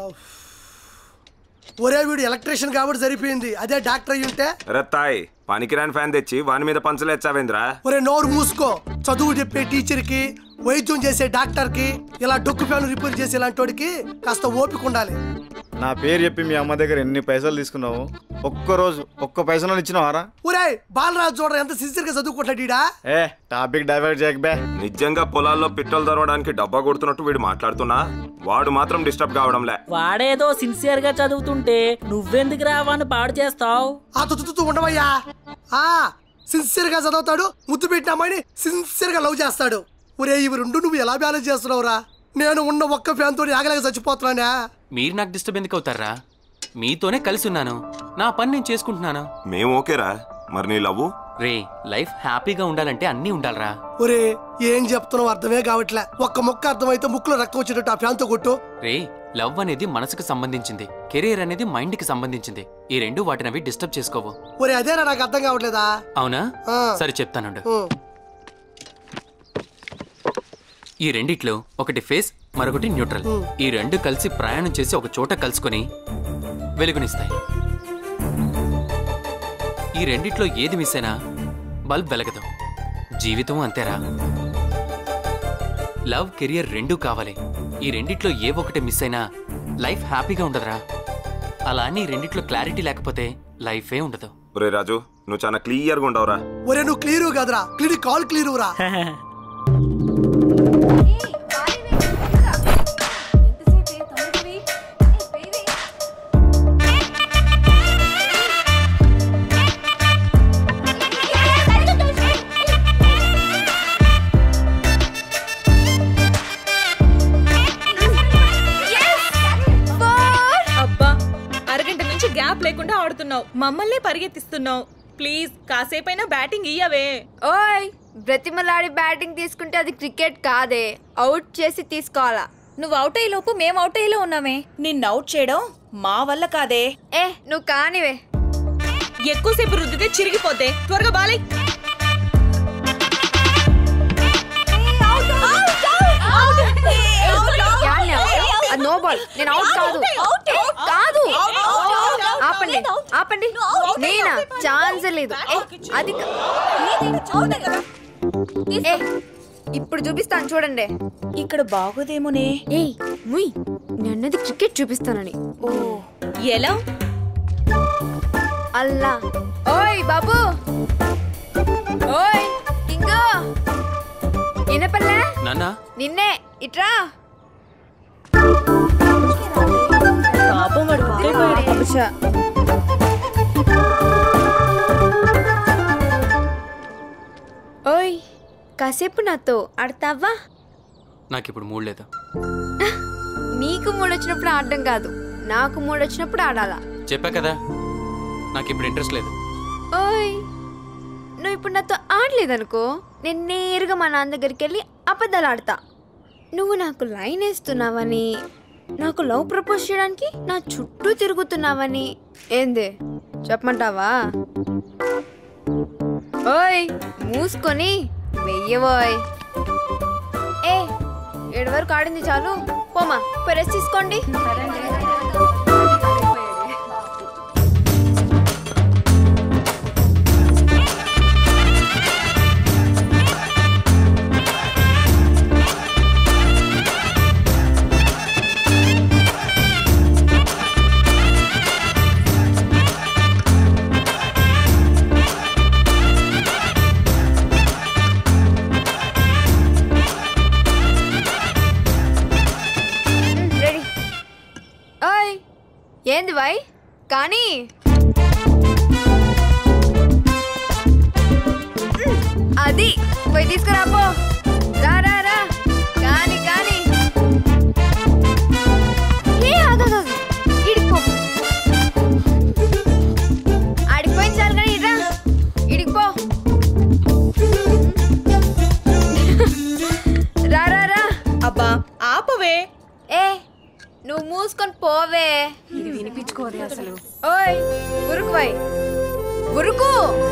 ఒరే వీడు ఎలక్ట్రీషియన్ కాబట్టి సరిపోయింది అదే డాక్టర్ అయ్యి ఉంటే రత్తాయ్ పనికిరాని ఫ్యాన్ తెచ్చి వాని మీద పంచలేచ్చావేంద్రా ఒరే నోరు మూసుకో చదువు చెప్పే టీచర్ కి వైద్యం చేసే డాక్టర్ కి ఇలా డొక్కు ఫ్యాన్ రిపేర్ చేసే ఇలాంటి వాడికి కాస్త ఓపిక ఉండాలి నా పేరు చెప్పి మీ అమ్మ దగ్గర ఎన్ని పైసలు తీసుకున్నావు ఒక్క రోజు ఒక్క పైసలు ఇచ్చినావారా ఒరే బాలరాజు చూడరా ఎంత సిన్సియర్ గా చదువుకుంటాడు ఈడా ఏ టాపిక్ డైవర్ట్ చేయక బే నిజంగా పొలాల్లో పిట్టలు దొరవడానికి డబ్బా కొడుతున్నట్టు వీడు మాట్లాడుతున్నా వాడు మాత్రం డిస్టర్బ్ కావడంలే వాడేదో సిన్సియర్ గా చదువుతుంటే నువ్వెందుకు రావాన్ని పాడు చేస్తావు ఆ తుత్తు ఉండవయ్యా ఆ సిన్సియర్ గా చదువుతాడు ముద్దు పెట్టిన అమ్మాయిని సిన్సియర్ గా లవ్ చేస్తాడు ఒరే ఇవి రెండు నువ్వు ఎలా బ్యాలెన్స్ చేస్తున్నావురా నేను ఉన్న ఒక్క ఫ్యాన్ తోటి ఆగలేక చచ్చిపోతున్నానా మీరు నాకు డిస్టర్బ్ ఎందుకు అవుతారా మీతోనే కలిసి ఉన్నాను నా పని నేను చేసుకుంటున్నాను మేము ఓకేరా మరి నీ లవ్వు రే లైఫ్ హ్యాపీగా ఉండాలంటే అన్నీ ఉండాలిరా ఒరే ఏం చెప్తున్నావు అర్థమే కావట్లే ఒక్క మొక్క అర్థమైతే ముక్కులో రక్తం వచ్చేటట్టు ఆ ఫ్యాన్ తో కొట్టు రే లవ్ అనేది మనసుకు సంబంధించింది కెరీర్ అనేది మైండ్ కి సంబంధించింది ఈ రెండు వాటినవి డిస్టర్బ్ చేసుకోవు ఒరే అదేనా నాకు అర్థం కావట్లేదా అవునా ఆ. సరే చెప్తానుండు ఉం. ఈ రెండిట్లో ఒకటి ఫేస్ మరొకటి న్యూట్రల్ ఈ రెండు కలిసి ప్రయాణం చేసి ఒక చోట కలుసుకొని వెలుగునిస్తాయి ఈ రెండిట్లో ఏది మిస్ అయినా బల్బ్ వెలగదు జీవితం అంతేరా లవ్ కెరియర్ రెండూ కావాలి ఈ రెండిట్లో ఏ ఒకటి మిస్ అయినా లైఫ్ హ్యాపీగా ఉండదురా అలా అని ఈ రెండిట్లో క్లారిటీ లేకపోతే లైఫే ఉండదు ఒరే రాజు నువ్వు చాలా క్లియర్గా ఉండవురా ఒరే నువ్వు క్లియర్ కాదురా క్లినిక్ కాల్ క్లియర్ రా అబ్బా అరగంట నుంచి గ్యాప్ లేకుండా ఆడుతున్నావు మమ్మల్ని పరిగెత్తిస్తున్నావు ప్లీజ్ కాసేపైనా బ్యాటింగ్ ఇయ్యవే ఓయ్ బ్రతిమలాడి బ్యాటింగ్ తీసుకుంటే అది క్రికెట్ కాదే అవుట్ చేసి తీసుకోవాలా నువ్వు అవుట్ అయ్యే లోపు మేము అవుట్ అయ్యేలో ఉన్నామే నిన్ను అవుట్ చేయడం మా వల్ల కాదే ఏ నువ్వు కానివే ఎక్కువసేపు రుద్దితే చిరిగిపోతే త్వరగా బాలై యాన్యా, అది నో బాల్ నేను అవుట్ కాదు కాదు ఆపండి ఆపండి నేనా ఛాన్స్ లేదు ఏ, అది కా- ఏ, ఇప్పుడు చూపిస్తాను చూడండి ఇక్కడ బాగోదేమోనే ఏయ్ ముయ్ నన్నది క్రికెట్ చూపిస్తానని ఓ ఎలా అల్లా ఓయ్ బాబు ఓయ్ కింగు వినపల్లే నాన్నా నిన్నే ఇట్రా పాపం వాడు కుక్కైపోయాడు అబ్బచ్చా. ఓయ్ కాసేపు నాతో ఆడతావా నాకు ఇప్పుడు మూడ్ లేదు నీకు మూడొచ్చినప్పుడు ఆడడం కాదు నాకు మూడొచ్చినప్పుడు ఆడాలా చెప్పా కదా నాకు ఇప్పుడు ఇంట్రెస్ట్ లేదు ఓయ్ నువ్వు ఇప్పుడు నాతో ఆడలేదనుకో నేను నేరుగా మా నాన్న దగ్గరికి వెళ్ళి అబద్ధాలు ఆడతా నువ్వు నాకు లైన్ వేస్తున్నావని నాకు లవ్ ప్రపోజ్ చేయడానికి నా చుట్టూ తిరుగుతున్నావని ఏంది చెప్పమంటావా ఓయ్ మూసుకొని వెయ్యబోయ్ ఏ ఏడు వరకు ఆడింది చాలు పోమా రెస్ట్ తీసుకోండి రెడీ ఏంది బాయ్ కానీ మ్, అది పోయి తీసుకురా పో రా రా రా కానీ కానీ ఏ ఆగా ఇడిపో ఆడిపోయింది చాలు కానీ ఇడ్రా ఇడిపో రా రా రా అబ్బా ఆపవే ఏ నువ్వు మూసుకొని పోవే ఇది వినిపించుకోదే అసలు ఓయ్ ఉరుకు వై ఉరుకు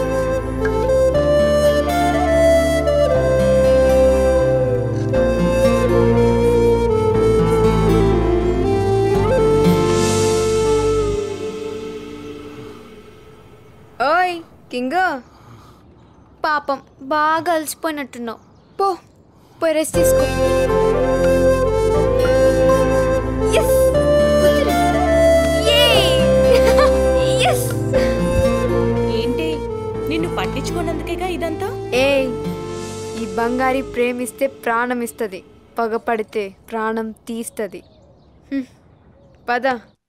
ఓయ్ కింగ్ పాపం బాగా అలసిపోయినట్టున్నావు పో పోయి రెస్ట్ తీసుకో Yes! కూతురు. Yay! Yes! ఏంటి నిన్ను పట్టించుకున్నందుకేగా ఇదంతా ఏయ్ ఈ బంగారి ప్రేమిస్తే ప్రాణం ఇస్తుంది పగపడితే ప్రాణం తీస్తుంది హ్మ్. పద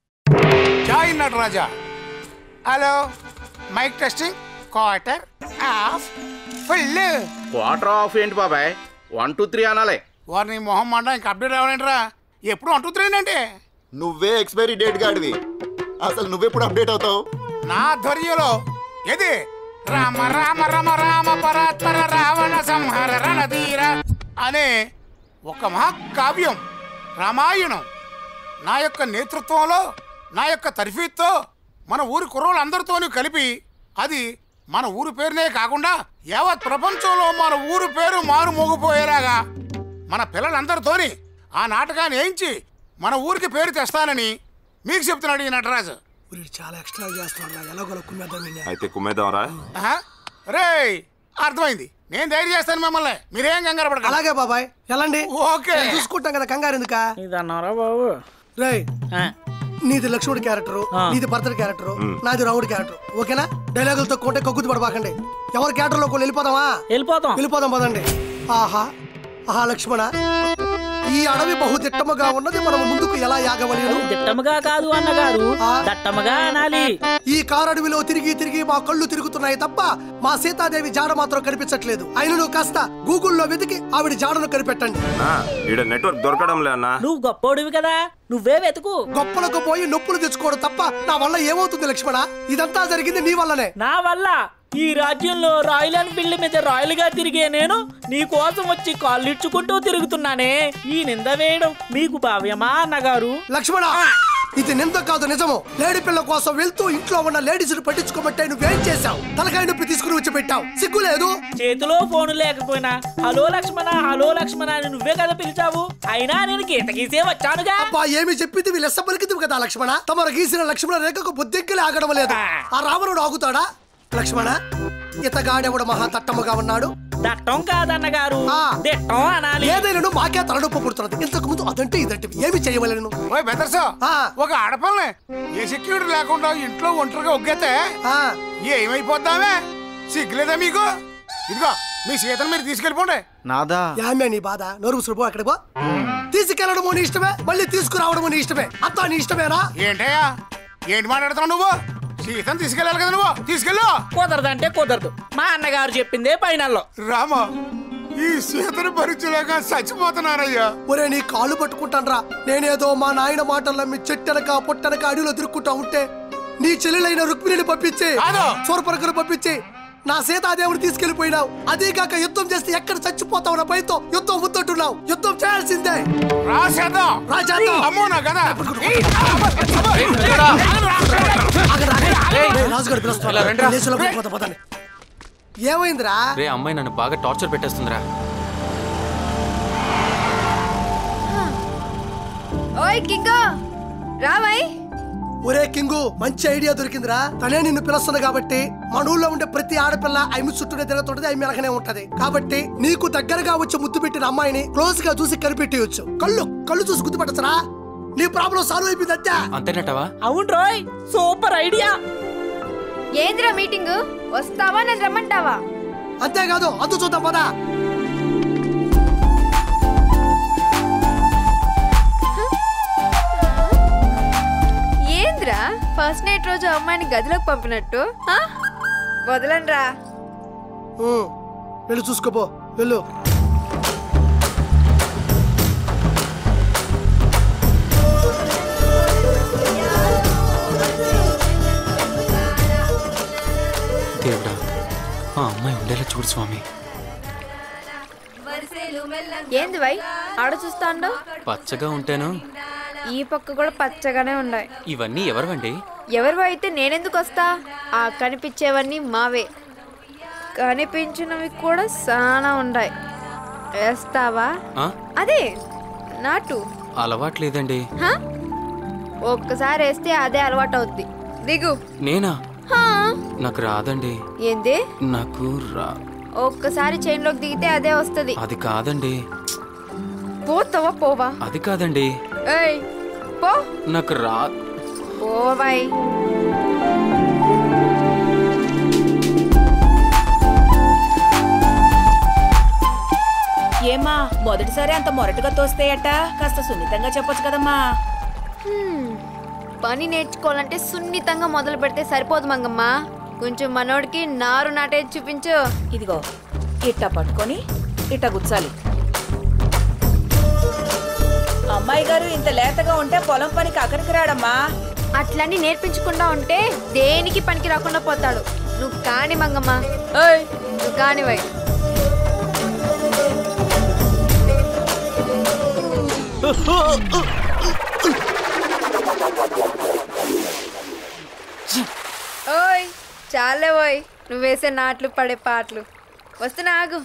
జాయ్ Nataraja hello mic testing quarter of full quarter of ఏంటి బాబాయ్ వన్ టూ త్రీ అనాలే వారిని మొహం మండ ఇంకా అప్డేట్ అవ్వలేంట్రా ఎప్పుడు అంటూ అంటే నువ్వే ఎక్స్పైరీ డేట్ గాడివి అసలు నువ్వెప్పుడు అప్డేట్ అవుతావు నా ధ్వర్యంలో ఇది రామ రామ రామ రామ పరాత్పర రావణ సంహార రణధీర అనే ఒక మహాకావ్యం రామాయణం నా యొక్క నేతృత్వంలో నా యొక్క తర్ఫీత్తో మన ఊరి కుర్రోళ్ళందరితోనూ కలిపి అది మన ఊరి పేరునే కాకుండా యావత్ ప్రపంచంలో మన ఊరి పేరు మారు మోగిపోయేలాగా మన పిల్లలందరితోని ఆ నాటకాన్ని వేయించి మన ఊరికి పేరు తెస్తానని మీకు చెప్తున్నాడు ఈ నటరాజు చాలా ఎక్స్ట్రా చేస్తున్నాడు ఎలాగోలా కుమ్మేద్దాం వీడిని. అయితే కుమ్మేద్దాంరా ఆహా. రేయ్ అర్థమైంది నేను ధైర్యం చేస్తాను మిమ్మల్ని మీరేం కంగారు పడకండి అలాగే బాబాయ్ ఎలాండి ఓకే. నేను చూసుకుంటాం కదా కంగారు ఎందుక ఇది అన్నారా బాబు రేయ్ నీది లక్ష్మణుడి క్యారెక్టర్ నీది భర్తడి క్యారెక్టర్ నాది రాముడి క్యారెక్టర్ ఓకేనా డైలాగులతో కొంటే కక్కుతు పడబాకండి ఎవరి క్యారెక్టర్ లో వెళ్ళిపోదామా వెళ్ళిపోతాం వెళ్ళిపోదాం పదండి ఆహా ఆహా లక్ష్మణ ఈ అడవి బహు దిట్టముగా ఉన్నది మనం ముందుకు ఎలా యాగవలేను దిట్టముగా కాదు అన్నగారు దట్టముగా అనాలి ఈ కారడవిలో తిరిగి తిరిగి మా కళ్ళు తిరుగుతున్నాయి తప్ప మా సీతాదేవి జాడ మాత్రం కనిపించట్లేదు అయినను కాస్త గూగుల్లో వెతికి ఆవిడ జాడను కనిపెట్టండి ఆ, ఈడ నెట్వర్క్ దొరకడం లే అన్నా నువ్వు గొప్పోడివి కదా నువ్వే వెతుకు గొప్పలకు పోయి నొప్పులు తెచ్చుకోవడం తప్ప నా వల్ల ఏమవుతుంది లక్ష్మణ ఇదంతా జరిగింది నీ వల్లనే నా వల్ల ఈ రాజ్యంలో రాయల్ ఎన్ఫీల్డ్ మీద రాయల్ గా తిరిగే నేను నీ కోసం వచ్చి కాళ్ళు ఇచ్చుకుంటూ తిరుగుతున్నానే ఈ నింద వేయడం మీకు భావ్యమా అన్నగారు లక్ష్మణ ఇది నింద కాదు నిజము లేడీ పిల్ల కోసం వెళ్తూ ఇంట్లో ఉన్న లేడీస్ పట్టించుకోబట్టే నువ్వేం చేశావు తలకాయ నొప్పి తీసుకుని వచ్చి పెట్టావు సిగ్గు లేదు చేతిలో ఫోన్ లేకపోయినా హలో లక్ష్మణ హలో లక్ష్మణ అని నువ్వే కదా పిలిచావు అయినా నేను గీత గీసే వచ్చానుగా అబ్బా ఏమి చెప్పింది వీళ్ళు ఎస్స పలికింది కదా లక్ష్మణ తమరు గీసిన లక్ష్మణ రేఖకు బుద్ధింకలే ఆగడం లేదు ఆ రావణుడు ఆగుతాడా లక్ష్మణ ఇతగాడెవడు మహా తట్టముగా ఉన్నాడు దట్టం కాదన్నగారు దిట్టం అనాలి ఏదైనా మాకే తలనొప్పి పుడుతున్నది ఇంతకు ముందు అదంటే ఇదంటే ఏమి చేయవలను ఓయ్ బెదర్సా ఒక ఆడపిల్లని ఏ సెక్యూరిటీ లేకుండా ఇంట్లో ఒంటరిగా ఒగ్గేతే ఏమైపోద్దామే సిగ్గులేదా మీకు ఇదిగో మీ సీతను మీరు తీసుకెళ్ళిపోండి నాదా యామ్యా నీ బాధ నోరు ముసురు అక్కడికి పో తీసుకెళ్లడము నీ ఇష్టమే మళ్ళీ తీసుకురావడము నీ ఇష్టమే అంతా నీ ఇష్టమేనా ఏంటయ్యా ఏంటి మాట్లాడుతున్నావు నువ్వు సీతను తీసుకెళ్ళాలి కదా నువ్వు తీసుకెళ్ళు కుదరదంటే కుదరదు మా అన్నగారు చెప్పిందే పైనల్లో రామా ఈ సీతను భరించలేక చచ్చిపోతున్నానయ్యా ఒరే నీ కాళ్ళు పట్టుకుంటాన్రా నేనేదో మా నాయన మాటల్లో మీ చెట్టనక పొట్టనక అడవిలో తిరుక్కుంటా ఉంటే నీ చెల్లెలైన రుక్మిణిని పంపించి సూరపరకును పంపించి నా సీతాదేవుని తీసుకెళ్లిపోయినావు అదే కాక యుద్ధం చేస్తే ఎక్కడ చచ్చిపోతావు నా భయంతో యుద్ధం ముద్దంటున్నావు యుద్ధం చేయాల్సిందే రాసేద్దాం రాజేద్దాం అమ్మో నా కదా రాజుగారు పిలుస్తున్నారు దేశంలో పోతా పోతాను ఏమైందిరా రే అమ్మాయి నన్ను బాగా టార్చర్ పెట్టేస్తుందిరా ఓయ్ కింగో రావై ఒరే కింగు మంచి ఐడియా దొరికిందిరా తనే నిన్ను పిలుస్తుంది కాబట్టి మన ఊళ్ళో ఉండే ప్రతి ఆడపిల్ల ఐమి చుట్టూనే తిరుగుతుంటది ఐమి వెనకనే ఉంటది కాబట్టి నీకు దగ్గరగా వచ్చి ముద్దు పెట్టిన అమ్మాయిని క్లోజ్ గా చూసి కనిపెట్టేయచ్చు కళ్ళు కళ్ళు చూసి గుర్తుపట్టచ్చరా నీ ప్రాబ్లం సాల్వ్ అయిపోయింది అంతే అంతేనటవా అవును రోయ్ సూపర్ ఐడియా ఏంద్రా మీటింగ్ వస్తావా నేను రమ్మంటావా అంతేకాదు అందు చూద్దాం పదా ఏంద్రా ఫస్ట్ నైట్ రోజు అమ్మాయిని గదిలోకి పంపినట్టు ఆ? వదలండ్రా ఉమ్, వెళ్ళి చూసుకోపో వెళ్ళు దేవుడా ఆ అమ్మాయి ఉండేలా చూడు స్వామి ఏంది వై ఆడ చూస్తాండో పచ్చగా ఉంటేను ఈ పక్క కూడా పచ్చగానే ఉన్నాయి ఇవన్నీ ఎవరివండి ఎవరు అయితే నేనెందుకు వస్తా ఆ కనిపించేవన్నీ మావే కనిపించినవి కూడా చాలా ఉన్నాయి వేస్తావా ఆ? అదే నాటు అలవాట్లేదండి హా? ఒక్కసారి వేస్తే అదే అలవాటు అవుద్ది దిగు నేనా హా? నాకు రాదండి ఏంది నాకు రా ఒక్కసారి చైన్లోకి దిగితే అదే వస్తుంది అది కాదండి పోతావా పోవా అది కాదండి ఏయ్ పో నాకు రా పోవాయ్ ఏమా మొదటిసారి అంత మొరటుగా తోస్తేయట కాస్త సున్నితంగా చెప్పొచ్చు కదమ్మా హ్మ్. పని నేర్చుకోవాలంటే సున్నితంగా మొదలు పెడితే సరిపోదు మంగమ్మ కొంచెం మనోడికి నారు నాటేది చూపించు ఇదిగో ఇట్ట పట్టుకొని ఇట్ట గుచ్చాలి అమ్మాయి గారు ఇంత లేతగా ఉంటే పొలం పనికి అక్కడికి రాడమ్మా అట్లన్నీ నేర్పించకుండా ఉంటే దేనికి పనికి రాకుండా పోతాడు నువ్వు కాని మంగమ్మ నువ్వు కానివై ఓయ్ చాలే ఓయ్ నువ్వు వేసే నాట్లు పడే పాటలు వస్తున్నా ఆగు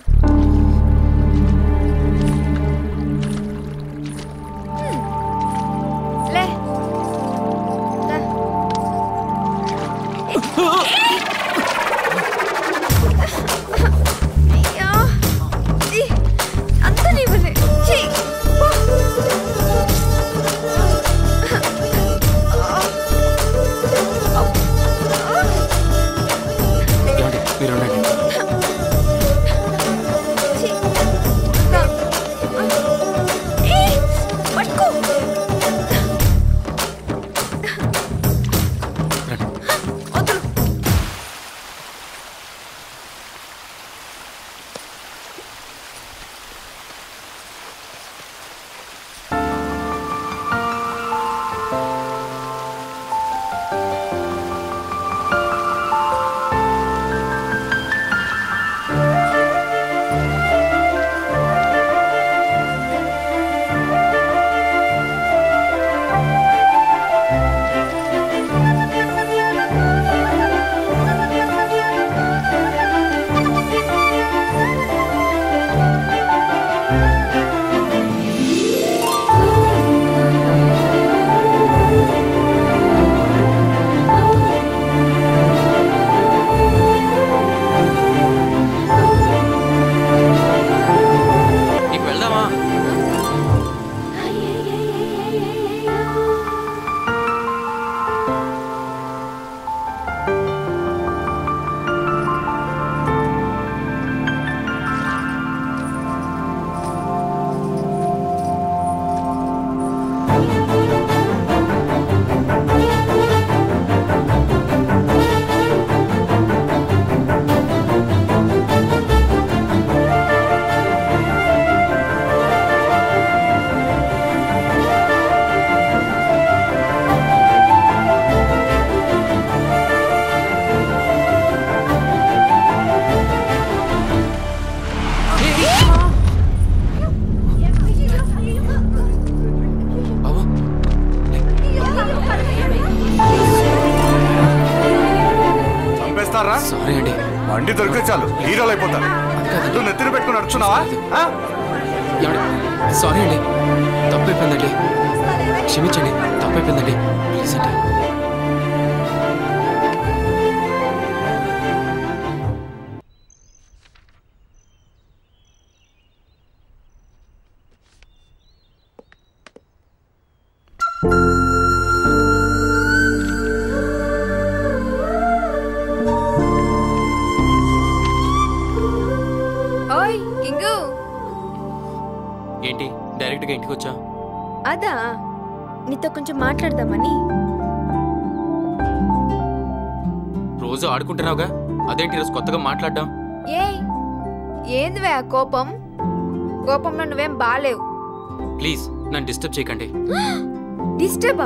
హ్మ్. లే దా. అయ్యో ఈ, అంతా నీ వల్లే. ఛీ, పో. ఏమండి మీరు ఉండండి ఏయ్, పట్టుకో ఇక వెళ్దామా చంపేస్తారా సారీ అండి బండి దొరికితే చాలు హీరోలు అయిపోతారు నువ్వు నెత్తిన పెట్టుకుని నడుచున్నావా ఆ? ఏమండి సారీ అండి తప్పైపోయిందండి క్షమించండి తప్పైపోయిందండి ప్లీజ్ అండి ఓయ్ కింగు ఏంటి డైరెక్ట్గా ఇంటికి వచ్చా అదా నీతో కొంచెం మాట్లాడదామని రోజు ఆడుకుంటున్నావుగా అదేంటి ఈరోజు కొత్తగా మాట్లాడ్డాం ఏ ఏందివే ఆ కోపం కోపంలో నువ్వేం బాలేవు ప్లీజ్ నన్ను డిస్టర్బ్ చేయకండి డిస్టర్బా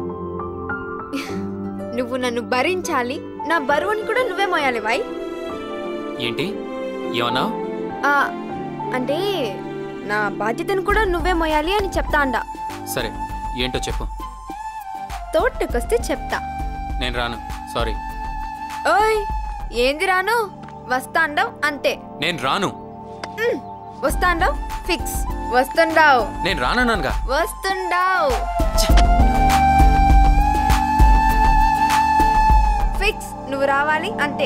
నువ్వు నన్ను భరించాలి నా బరువుని కూడా నువ్వే మోయాలి వై ఏంటి ఏమన్నా ఆ, అంటే నా బాధ్యతను కూడా నువ్వే మోయాలి అని చెప్తా అండ సరే ఏంటో చెప్పు తోటకొస్తే చెప్తా నేను రాను సారీ ఓయ్ ఏంది రాను వస్తాండవ్ అంతే నేను రాను ఉమ్, వస్తాండవ్ ఫిక్స్ వస్తుండావ్ నేను రానన్నానుగా వస్తుండావ్ ఫిక్స్ నువ్వు రావాలి అంతే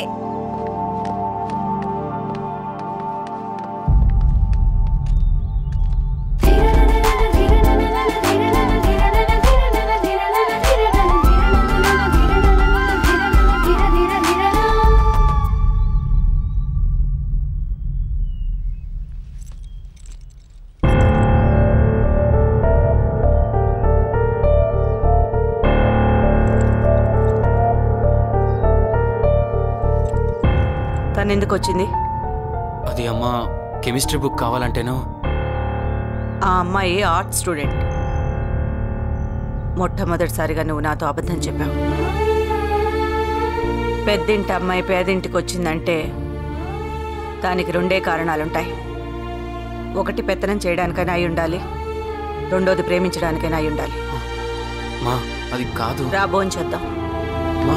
తను ఎందుకు వచ్చింది అది అమ్మ కెమిస్ట్రీ బుక్ కావాలంటేనో ఆ అమ్మాయి ఆర్ట్ స్టూడెంట్ మొట్టమొదటిసారిగా నువ్వు నాతో అబద్ధం చెప్పావు పెద్దింటి అమ్మాయి పేదింటికి వచ్చిందంటే దానికి రెండే కారణాలుంటాయి ఒకటి పెత్తనం చేయడానికైనా అయి ఉండాలి రెండోది ప్రేమించడానికైనా అయి ఉండాలి మా అది కాదు రా చేద్దాం మా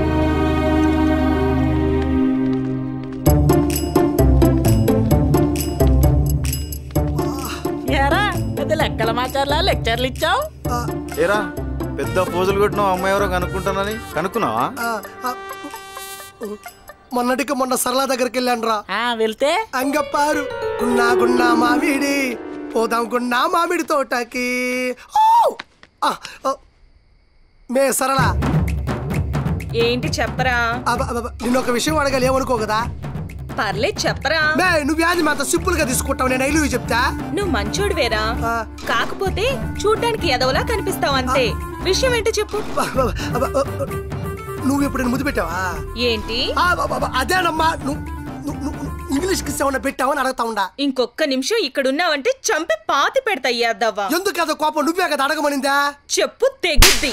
ఏరా పెద్ద లెక్కల మాచార్లా లెక్చర్లు ఇచ్చావు ఏరా పెద్ద పోజులు కొట్టినావు అమ్మాయి ఎవరో కనుక్కుంటానని కనుక్కున్నావా ఆ, ఆ, మొన్నటికి మొన్న సరళ దగ్గరికి వెళ్ళాను రా వెళ్తే అంగప్పారు గున్నా గున్నా మామిడి పోదాం గున్నా మామిడి తోటకి ఓ! ఆ, ఓ. మే సరళ ఏంటి చెప్పరా నిన్న ఒక విషయం అడగాలి ఏమనుకో కదా పర్లేదు చెప్పరా మే నువ్వు వ్యాధి అంత సింపుల్ గా తీసుకుంటావు నేను ఐలు చెప్తా నువ్వు మంచోడు వేరా కాకపోతే చూడ్డానికి ఎదవలా కనిపిస్తావు అంతే విషయం ఏంటో చెప్పు నువ్వు ఎప్పుడు ముద్దు పెట్టావా ఏంటి ఆ, బ- బ- అదేనమ్మా నువ్వు నువ్వు- నువ్వు ఇంగ్లీష్ కిస్ ఏమన్నా పెట్టావని అడుగుతా ఉండా ఇంకొక్క నిమిషం ఇక్కడున్నావంటే చంపి పాతి పెడతా అద్దవ్వా ఎందుకు కదా కోపం నువ్వే కదా అడగమనిందా చెప్పు తెగుద్ది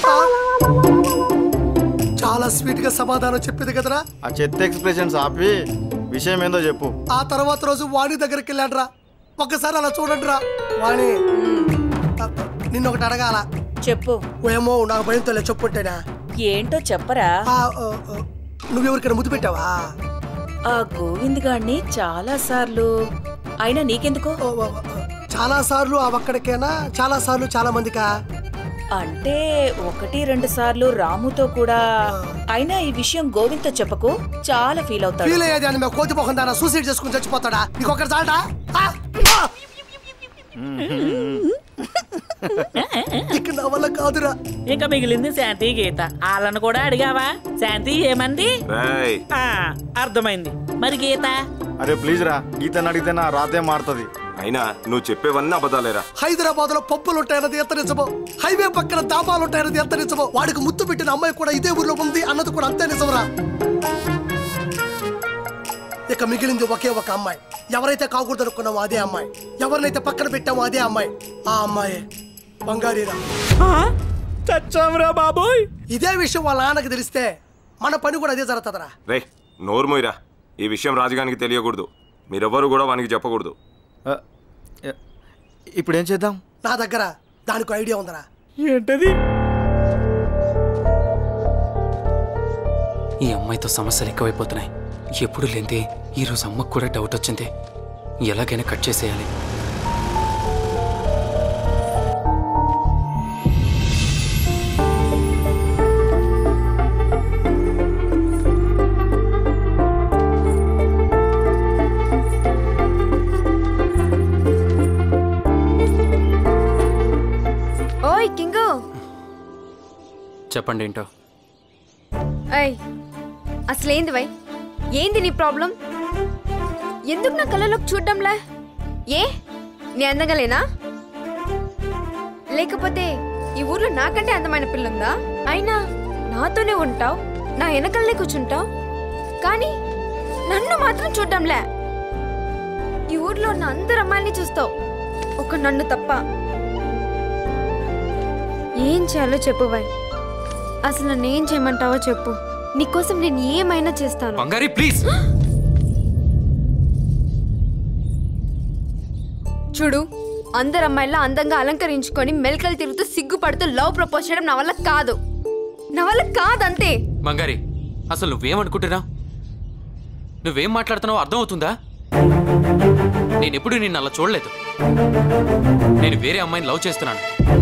చాలా స్వీట్ గా సమాధానం చెప్పింది కదరా ఆ చెత్త ఎక్స్ప్రెషన్స్ ఆపి విషయం ఏందో చెప్పు ఆ తర్వాత రోజు వాణి దగ్గరికి వెళ్ళాడు రా ఒక్కసారి అలా చూడండి రా వాణి నిన్న ఒకటి అడగాల చెప్పు ఏమో నాకు భయంతో లే చెప్పుంటేనా ఏంటో చెప్పరా నువ్వెవరికైనా ముద్దు పెట్టావా ఆ గోవింద్ గాడిని చాలా సార్లు అయినా నీకెందుకు చాలా సార్లు ఆ ఒక్కడికేనా చాలా సార్లు చాలా మందికా అంటే ఒకటి రెండు సార్లు రాముతో కూడా అయినా ఈ విషయం గోవింద్తో చెప్పకు చాలా ఫీల్ అవుతాడు ఫీల్ అయ్యేది అని మేము కోతి మొహం దానా సూసైడ్ చేసుకుని చచ్చిపోతాడా నీకు ఒక్కటి చాలడా ఆ! ఆ! ఇక నా వల్ల కాదురా ఇంకా మిగిలింది శాంతి గీత వాళ్ళను కూడా అడిగావా శాంతి ఏమంది రేయ్ ఆ, అర్థమైంది మరి గీత అరే ప్లీజ్ రా గీతని అడిగితే నా రాతే మారుతుంది అయినా నువ్వు చెప్పేవన్నీ అబద్ధాలేరా హైదరాబాద్ లో పప్పులు ఉంటాయన్నది ఎంత నిజమో హైవే పక్కన దాబాలు ఉంటాయన్నది ఎంత నిజమో వాడికి ముద్దు పెట్టిన అమ్మాయి కూడా ఇదే ఊర్లో ఉంది అన్నది కూడా అంతే నిజమరా ఇక మిగిలింది ఒకే ఒక అమ్మాయి ఎవరైతే కాకూడదు అనుకున్నామో అదే అమ్మాయి ఎవరినైతే పక్కన పెట్టామో అదే అమ్మాయి ఆ అమ్మాయి బంగారీరా చచ్చాంరా బాబోయ్ ఇదే విషయం వాళ్ళ నాన్నకి తెలిస్తే మన పని కూడా అదే జరుగుతుందిరా రే నోరు మొయ్యరా ఈ విషయం రాజుగానికి తెలియకూడదు మీరెవ్వరు కూడా వానికి చెప్పకూడదు ఇప్పుడు ఏం చేద్దాం నా దగ్గర దానికి ఐడియా ఉందరా ఏంటది ఈ అమ్మాయితో సమస్యలు ఎక్కువైపోతున్నాయి ఎప్పుడు లేంది ఈరోజు అమ్మకు కూడా డౌట్ వచ్చింది ఎలాగైనా కట్ చేసేయాలి ఓయ్ కింగు చెప్పండి ఏంటో అయ్ అసలేంది వై ఏంది నీ ప్రాబ్లం ఎందుకు నా కళ్ళలోకి చూడ్డంలే ఏ నీ అందంగా లేనా లేకపోతే ఈ ఊర్లో నాకంటే అందమైన పిల్లుందా అయినా నాతోనే ఉంటావు నా వెనకల్లే కూర్చుంటావు కానీ నన్ను మాత్రం చూడడంలే ఈ ఊర్లో ఉన్న అందరు అమ్మాయిల్ని చూస్తావు ఒక నన్ను తప్ప ఏం చేయాలో చెప్పు వై అసలు నన్ను ఏం చేయమంటావో చెప్పు నీకోసం నేను ఏమైనా చేస్తాను బంగారి ప్లీజ్ చూడు అందరు అమ్మాయిలా అందంగా అలంకరించుకొని మెలకలు తిరుగుతూ సిగ్గుపడుతూ లవ్ ప్రపోజ్ చేయడం నా వల్ల కాదు నా వల్ల కాదంతే బంగారి అసలు నువ్వేమనుకుంటున్నావు నువ్వేం మాట్లాడుతున్నావో అర్థమవుతుందా నేను ఎప్పుడు నిన్ను అలా చూడలేదు నేను వేరే అమ్మాయిని లవ్ చేస్తున్నాను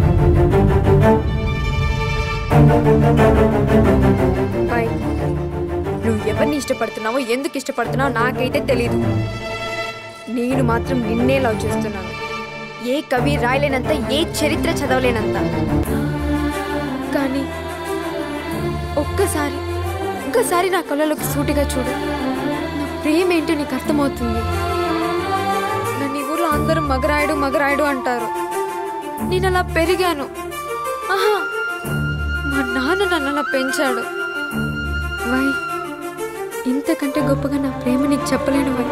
బాయ్ నువ్వు ఎవరిని ఇష్టపడుతున్నావో ఎందుకు ఇష్టపడుతున్నావో నాకైతే తెలీదు నేను మాత్రం నిన్నే లవ్ చేస్తున్నాను ఏ కవి రాయలేనంత ఏ చరిత్ర చదవలేనంత కానీ ఒక్కసారి ఒక్కసారి నా కళ్ళలోకి సూటిగా చూడు నా ప్రేమ ఏంటో నీకు అర్థమవుతుంది నన్ను ఈ ఊర్లో అందరూ మగరాయుడు మగరాయుడు అంటారు నేను అలా పెరిగాను ఆహా మా నాన్న నన్ను అలా పెంచాడు వై ఇంతకంటే గొప్పగా నా ప్రేమ నీకు చెప్పలేను వై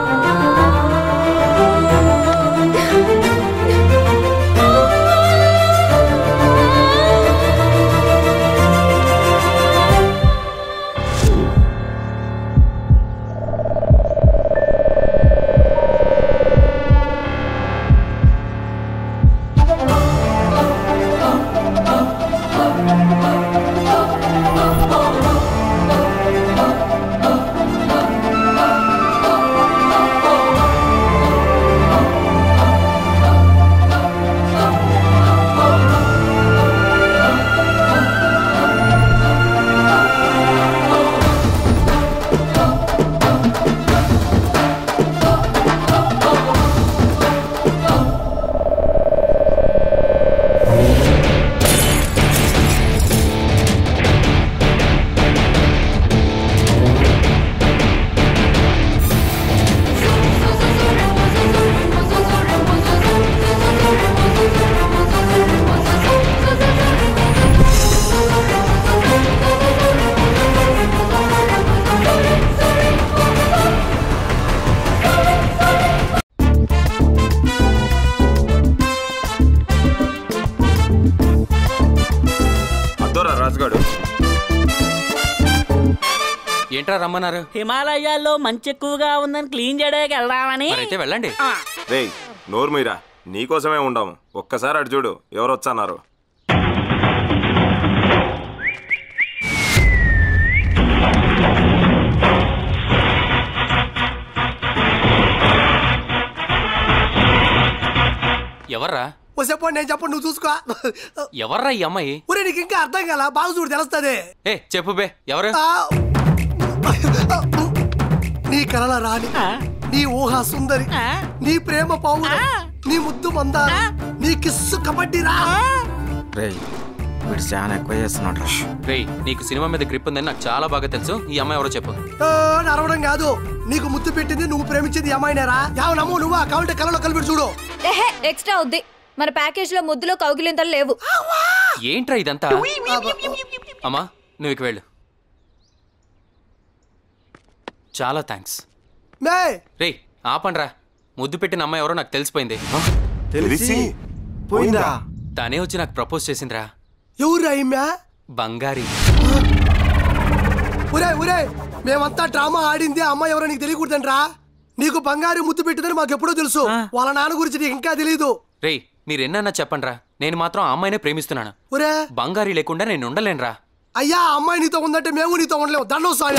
అద్దోరా రాజుగాడు ఏంట్రా రమ్మన్నారు హిమాలయాల్లో మంచి ఎక్కువగా ఉందని క్లీన్ చేయడానికి వెళ్దామని మరైతే వెళ్ళండి రేయ్ నోరు మీరా నీకోసమే ఉండాము ఒక్కసారి అటు చూడు ఎవరు వచ్చన్నారు ఎవర్రా చెప్పు నేను చెప్పు నువ్వు చూసుకో ఎవర్రా ఈ అమ్మాయి ఒరే నీకు ఇంకా అర్థం కాల బాగా చూడు తెలుస్తుంది ఏ చెప్పు బే ఎవరు నీ కలల రాణి నీ ఊహ సుందరి నీ ప్రేమ పావుల నీ ముద్దు మందార నీ కిస్సు కబడ్డీ రా రేయ్ వీడు చాలా ఎక్కువ చేస్తున్నాడు రా రేయ్ నీకు సినిమా మీద గ్రిప్ ఉందని నాకు చాలా బాగా తెలుసు ఈ అమ్మాయి ఎవరో చెప్పు ఆ, నరవడం కాదు నీకు ముద్దు పెట్టింది నువ్వు ప్రేమించింది ఈ అమ్మాయినేరా యావ నమ్ము నువ్వు కావాలంటే కలలో కలిపి చూడు ఎహే ఎక్స్ట్రా వద్ది మన ప్యాకేజ్ లో ముద్దులో కౌగిలింతలు లేవు ఏంట్రా ఇదంతా అమ్మా నువ్వు ఇక వెళ్ళు చాలా థ్యాంక్స్ మే రేయ్ ఆపండ్రా ముద్దు పెట్టిన అమ్మాయి ఎవరో నాకు తెలిసిపోయింది తెలిసి పోయిందా తనే వచ్చి నాకు ప్రపోజ్ చేసిందిరా ఎవరు అయ్యా బంగారి ఒరే ఒరే మేమంతా డ్రామా ఆడింది ఆ అమ్మాయి ఎవరో నీకు తెలియకూడదంట్రా నీకు బంగారు ముద్దు పెట్టిందని మాకు ఎప్పుడో తెలుసు వాళ్ళ నాన్న గురించి నీకు ఇంకా తెలియదు రేయ్ మీరెన్నన్నా చెప్పండ్రా నేను మాత్రం ఆ అమ్మాయినే ప్రేమిస్తున్నాను ఒరే బంగారి లేకుండా నేను ఉండలేనురా అయ్యా ఆ అమ్మాయి నీతో ఉందంటే మేము నీతో ఉండలేము దండం సారీ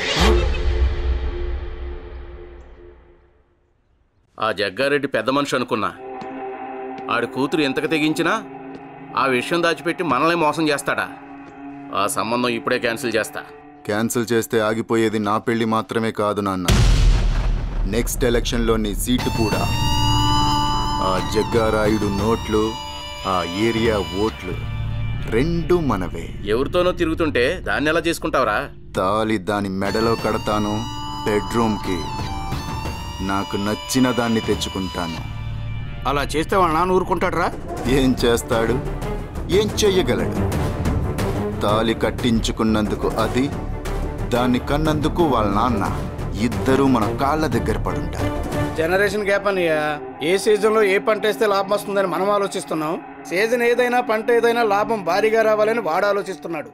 ఆ జగ్గారెడ్డి పెద్ద మనిషి అనుకున్నా ఆడి కూతురు ఎంతకు తెగించినా ఆ విషయం దాచిపెట్టి మనల్ని మోసం చేస్తాడా ఆ సంబంధం ఇప్పుడే క్యాన్సిల్ చేస్తా క్యాన్సిల్ చేస్తే ఆగిపోయేది నా పెళ్లి మాత్రమే కాదు నాన్న నెక్స్ట్ ఎలక్షన్లో నీ సీటు కూడా ఆ జగ్గారాయుడు నోట్లు ఆ ఏరియా ఓట్లు రెండు మనవే ఎవరితోనో తిరుగుతుంటే దాన్ని ఎలా చేసుకుంటావురా తాలి దాని మెడలో కడతాను బెడ్రూమ్కి నాకు నచ్చిన దాన్ని తెచ్చుకుంటాను అలా చేస్తే వాళ్ళ నాన్న ఊరుకుంటాడ్రా ఏం చేస్తాడు ఏం చెయ్యగలడు తాలి కట్టించుకున్నందుకు అది దాన్ని కన్నందుకు వాళ్ళ నాన్న ఇద్దరూ మన కాళ్ళ దగ్గర పడుంటారు జనరేషన్ గ్యాప్ అనియ ఏ సీజన్లో ఏ పంట వేస్తే లాభం వస్తుందని మనం ఆలోచిస్తున్నాం సీజన్ ఏదైనా పంట ఏదైనా లాభం భారీగా రావాలని వాడు ఆలోచిస్తున్నాడు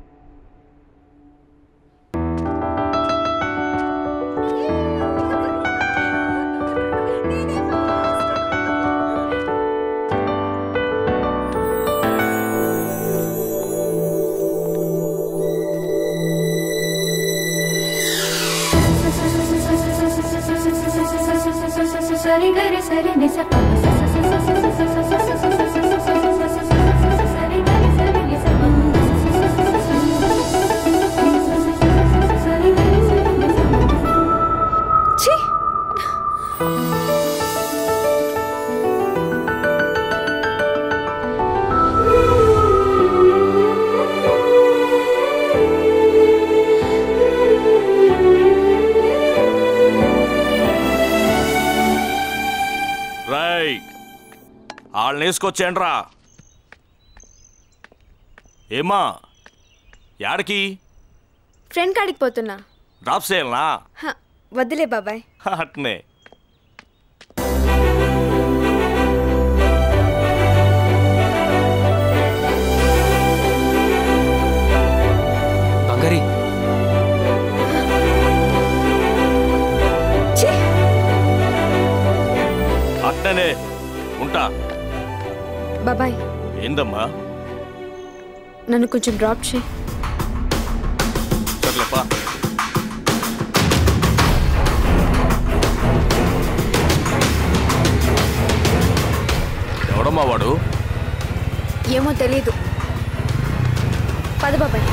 సరి గరి సరి నిస ప స స స స స స స స స స సరి గరి సరి నిస ప సరి గరి సరి నిస ఛీ రై వాళ్ళని వేసుకొచ్చేయండ్రా ఏమా యాడికి ఫ్రెండ్ కాడికి పోతున్నా డ్రాప్ చేయాలనా హ, వద్దులే బాబాయ్ అట్నే బంగారి అట్నే ఉంటా బాబాయ్ ఏందమ్మా నన్ను కొంచెం డ్రాప్ చేయి సర్లేపా ఎవడమ్మా వాడు ఏమో తెలీదు పద బాబాయ్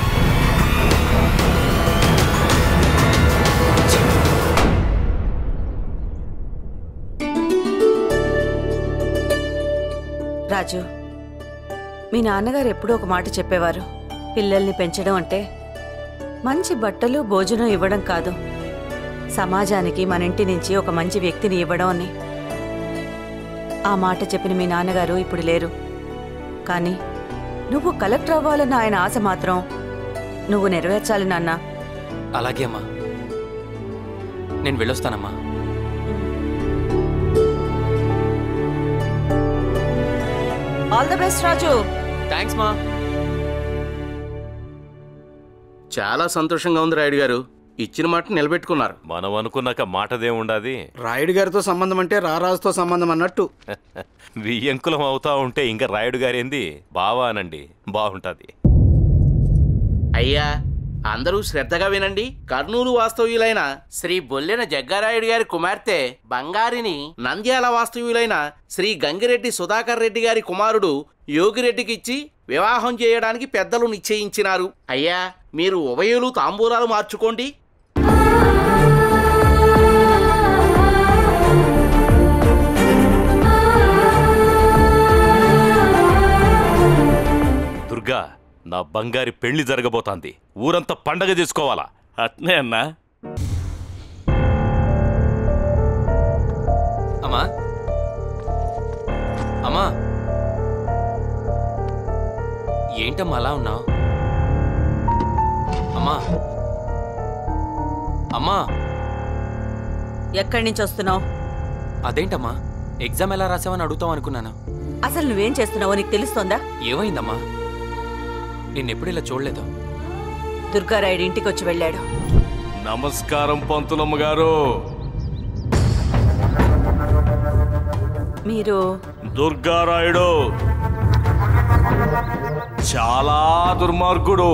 రాజు మీ నాన్నగారు ఎప్పుడూ ఒక మాట చెప్పేవారు పిల్లల్ని పెంచడం అంటే మంచి బట్టలు భోజనం ఇవ్వడం కాదు సమాజానికి మన ఇంటి నుంచి ఒక మంచి వ్యక్తిని ఇవ్వడం అని ఆ మాట చెప్పిన మీ నాన్నగారు ఇప్పుడు లేరు కానీ నువ్వు కలెక్టర్ అవ్వాలన్న ఆయన ఆశ మాత్రం నువ్వు నెరవేర్చాలి నాన్న అలాగే అమ్మా నేను వెళ్ళొస్తానమ్మా all the best Raju thanks మా చాలా సంతోషంగా ఉంది రాయుడు గారు ఇచ్చిన మాట నిలబెట్టుకున్నారు మనం అనుకున్నాక మాటదే ఉండాది రాయుడు గారితో సంబంధం అంటే రారాజుతో సంబంధం అన్నట్టు వియ్యంకులం అవుతా ఉంటే ఇంకా రాయుడు గారేంది బావా అనండి బాగుంటది అయ్యా అందరూ శ్రద్ధగా వినండి కర్నూలు వాస్తవ్యులైన శ్రీ బొల్లెన జగ్గారాయుడు గారి కుమార్తె బంగారిని నంద్యాల వాస్తవ్యులైన శ్రీ గంగిరెడ్డి సుధాకర్ రెడ్డి గారి కుమారుడు యోగిరెడ్డికి ఇచ్చి వివాహం చేయడానికి పెద్దలు నిశ్చయించినారు అయ్యా మీరు ఉభయులు తాంబూలాలు మార్చుకోండి దుర్గా నా బంగారి పెళ్లి జరగబోతాంది ఊరంతా పండగ చేసుకోవాలా అట్నే అన్నా అమ్మా అమ్మా ఏంటమ్మా అలా ఉన్నావు అమ్మా అమ్మా ఎక్కడి నుంచి వస్తున్నావు అదేంటమ్మా ఎగ్జామ్ ఎలా రాసావని అడుగుతావు అనుకున్నాను అసలు నువ్వేం చేస్తున్నావో నీకు తెలుస్తోందా ఏమైందమ్మా నిన్నెప్పుడు ఇలా చూడలేదు దుర్గారాయుడు ఇంటికి వచ్చి వెళ్ళాడు నమస్కారం పంతులమ్మ గారు మీరు దుర్గారాయుడు చాలా దుర్మార్గుడు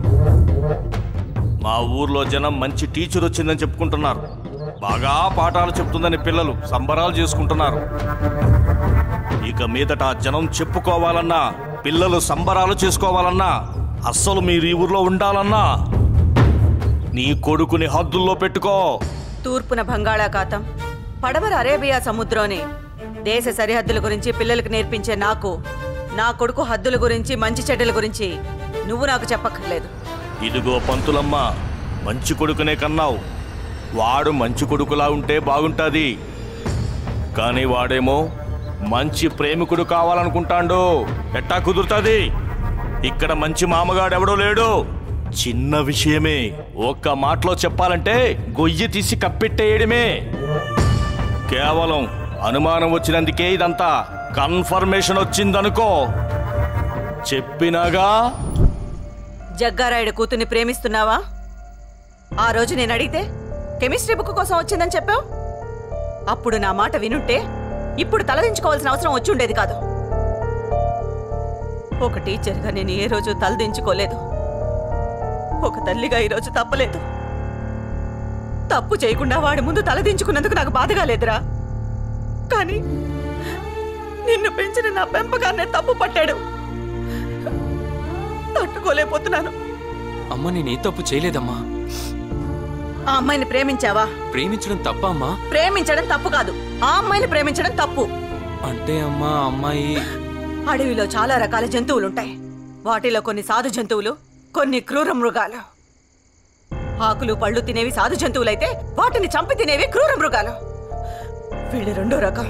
మా ఊర్లో జనం మంచి టీచర్ వచ్చిందని చెప్పుకుంటున్నారు బాగా పాఠాలు చెప్తుందని పిల్లలు సంబరాలు చేసుకుంటున్నారు ఇక మీదట ఆ జనం చెప్పుకోవాలన్నా పిల్లలు సంబరాలు చేసుకోవాలన్నా అస్సలు మీరు ఈ ఊర్లో ఉండాలన్నా నీ కొడుకుని హద్దుల్లో పెట్టుకో తూర్పున బంగాళాఖాతం పడమర అరేబియా సముద్రాన్ని దేశ సరిహద్దుల గురించి పిల్లలకు నేర్పించే నాకు నా కొడుకు హద్దుల గురించి మంచి చెడ్డల గురించి నువ్వు నాకు చెప్పక్కర్లేదు ఇదిగో పంతులమ్మ మంచి కొడుకునే కన్నావు వాడు మంచి కొడుకులా ఉంటే బాగుంటుంది కానీ వాడేమో మంచి ప్రేమికుడు కావాలనుకుంటాండు ఎట్టా కుదురుతుంది ఇక్కడ మంచి మామగాడు ఎవడో లేడు చిన్న విషయమే ఒక్క మాటలో చెప్పాలంటే గొయ్యి తీసి కప్పెట్టేయడమే కేవలం అనుమానం వచ్చినందుకే ఇదంతా కన్ఫర్మేషన్ వచ్చిందనుకో చెప్పినాగా జగ్గారాయుడు కూతుర్ని ప్రేమిస్తున్నావా ఆ రోజు నేను అడిగితే కెమిస్ట్రీ బుక్ కోసం వచ్చిందని చెప్పావు అప్పుడు నా మాట వినుంటే ఇప్పుడు తలదించుకోవాల్సిన అవసరం వచ్చి ఉండేది కాదు ఒక టీచర్గా నేను ఏ రోజు తలదించుకోలేదు ఒక తల్లిగా ఈరోజు తప్పలేదు తప్పు చేయకుండా వాడి ముందు తలదించుకున్నందుకు నాకు బాధగా లేదురా కానీ నిన్ను పెంచిన నా పెంపకాన్నే తప్పు పట్టాడు తట్టుకోలేకపోతున్నాను అమ్మ నేనే తప్పు చేయలేదమ్మా ఆ అమ్మాయిని ప్రేమించావా ప్రేమించడం తప్ప అమ్మా ప్రేమించడం తప్పు కాదు ఆ అమ్మాయిని ప్రేమించడం తప్పు అంటే అమ్మా అమ్మాయి అడవిలో చాలా రకాల జంతువులుంటాయి వాటిలో కొన్ని సాధు జంతువులు కొన్ని క్రూర మృగాలు ఆకులు పళ్ళు తినేవి సాధు జంతువులైతే వాటిని చంపి తినేవి క్రూర మృగాలు వీడి రెండో రకం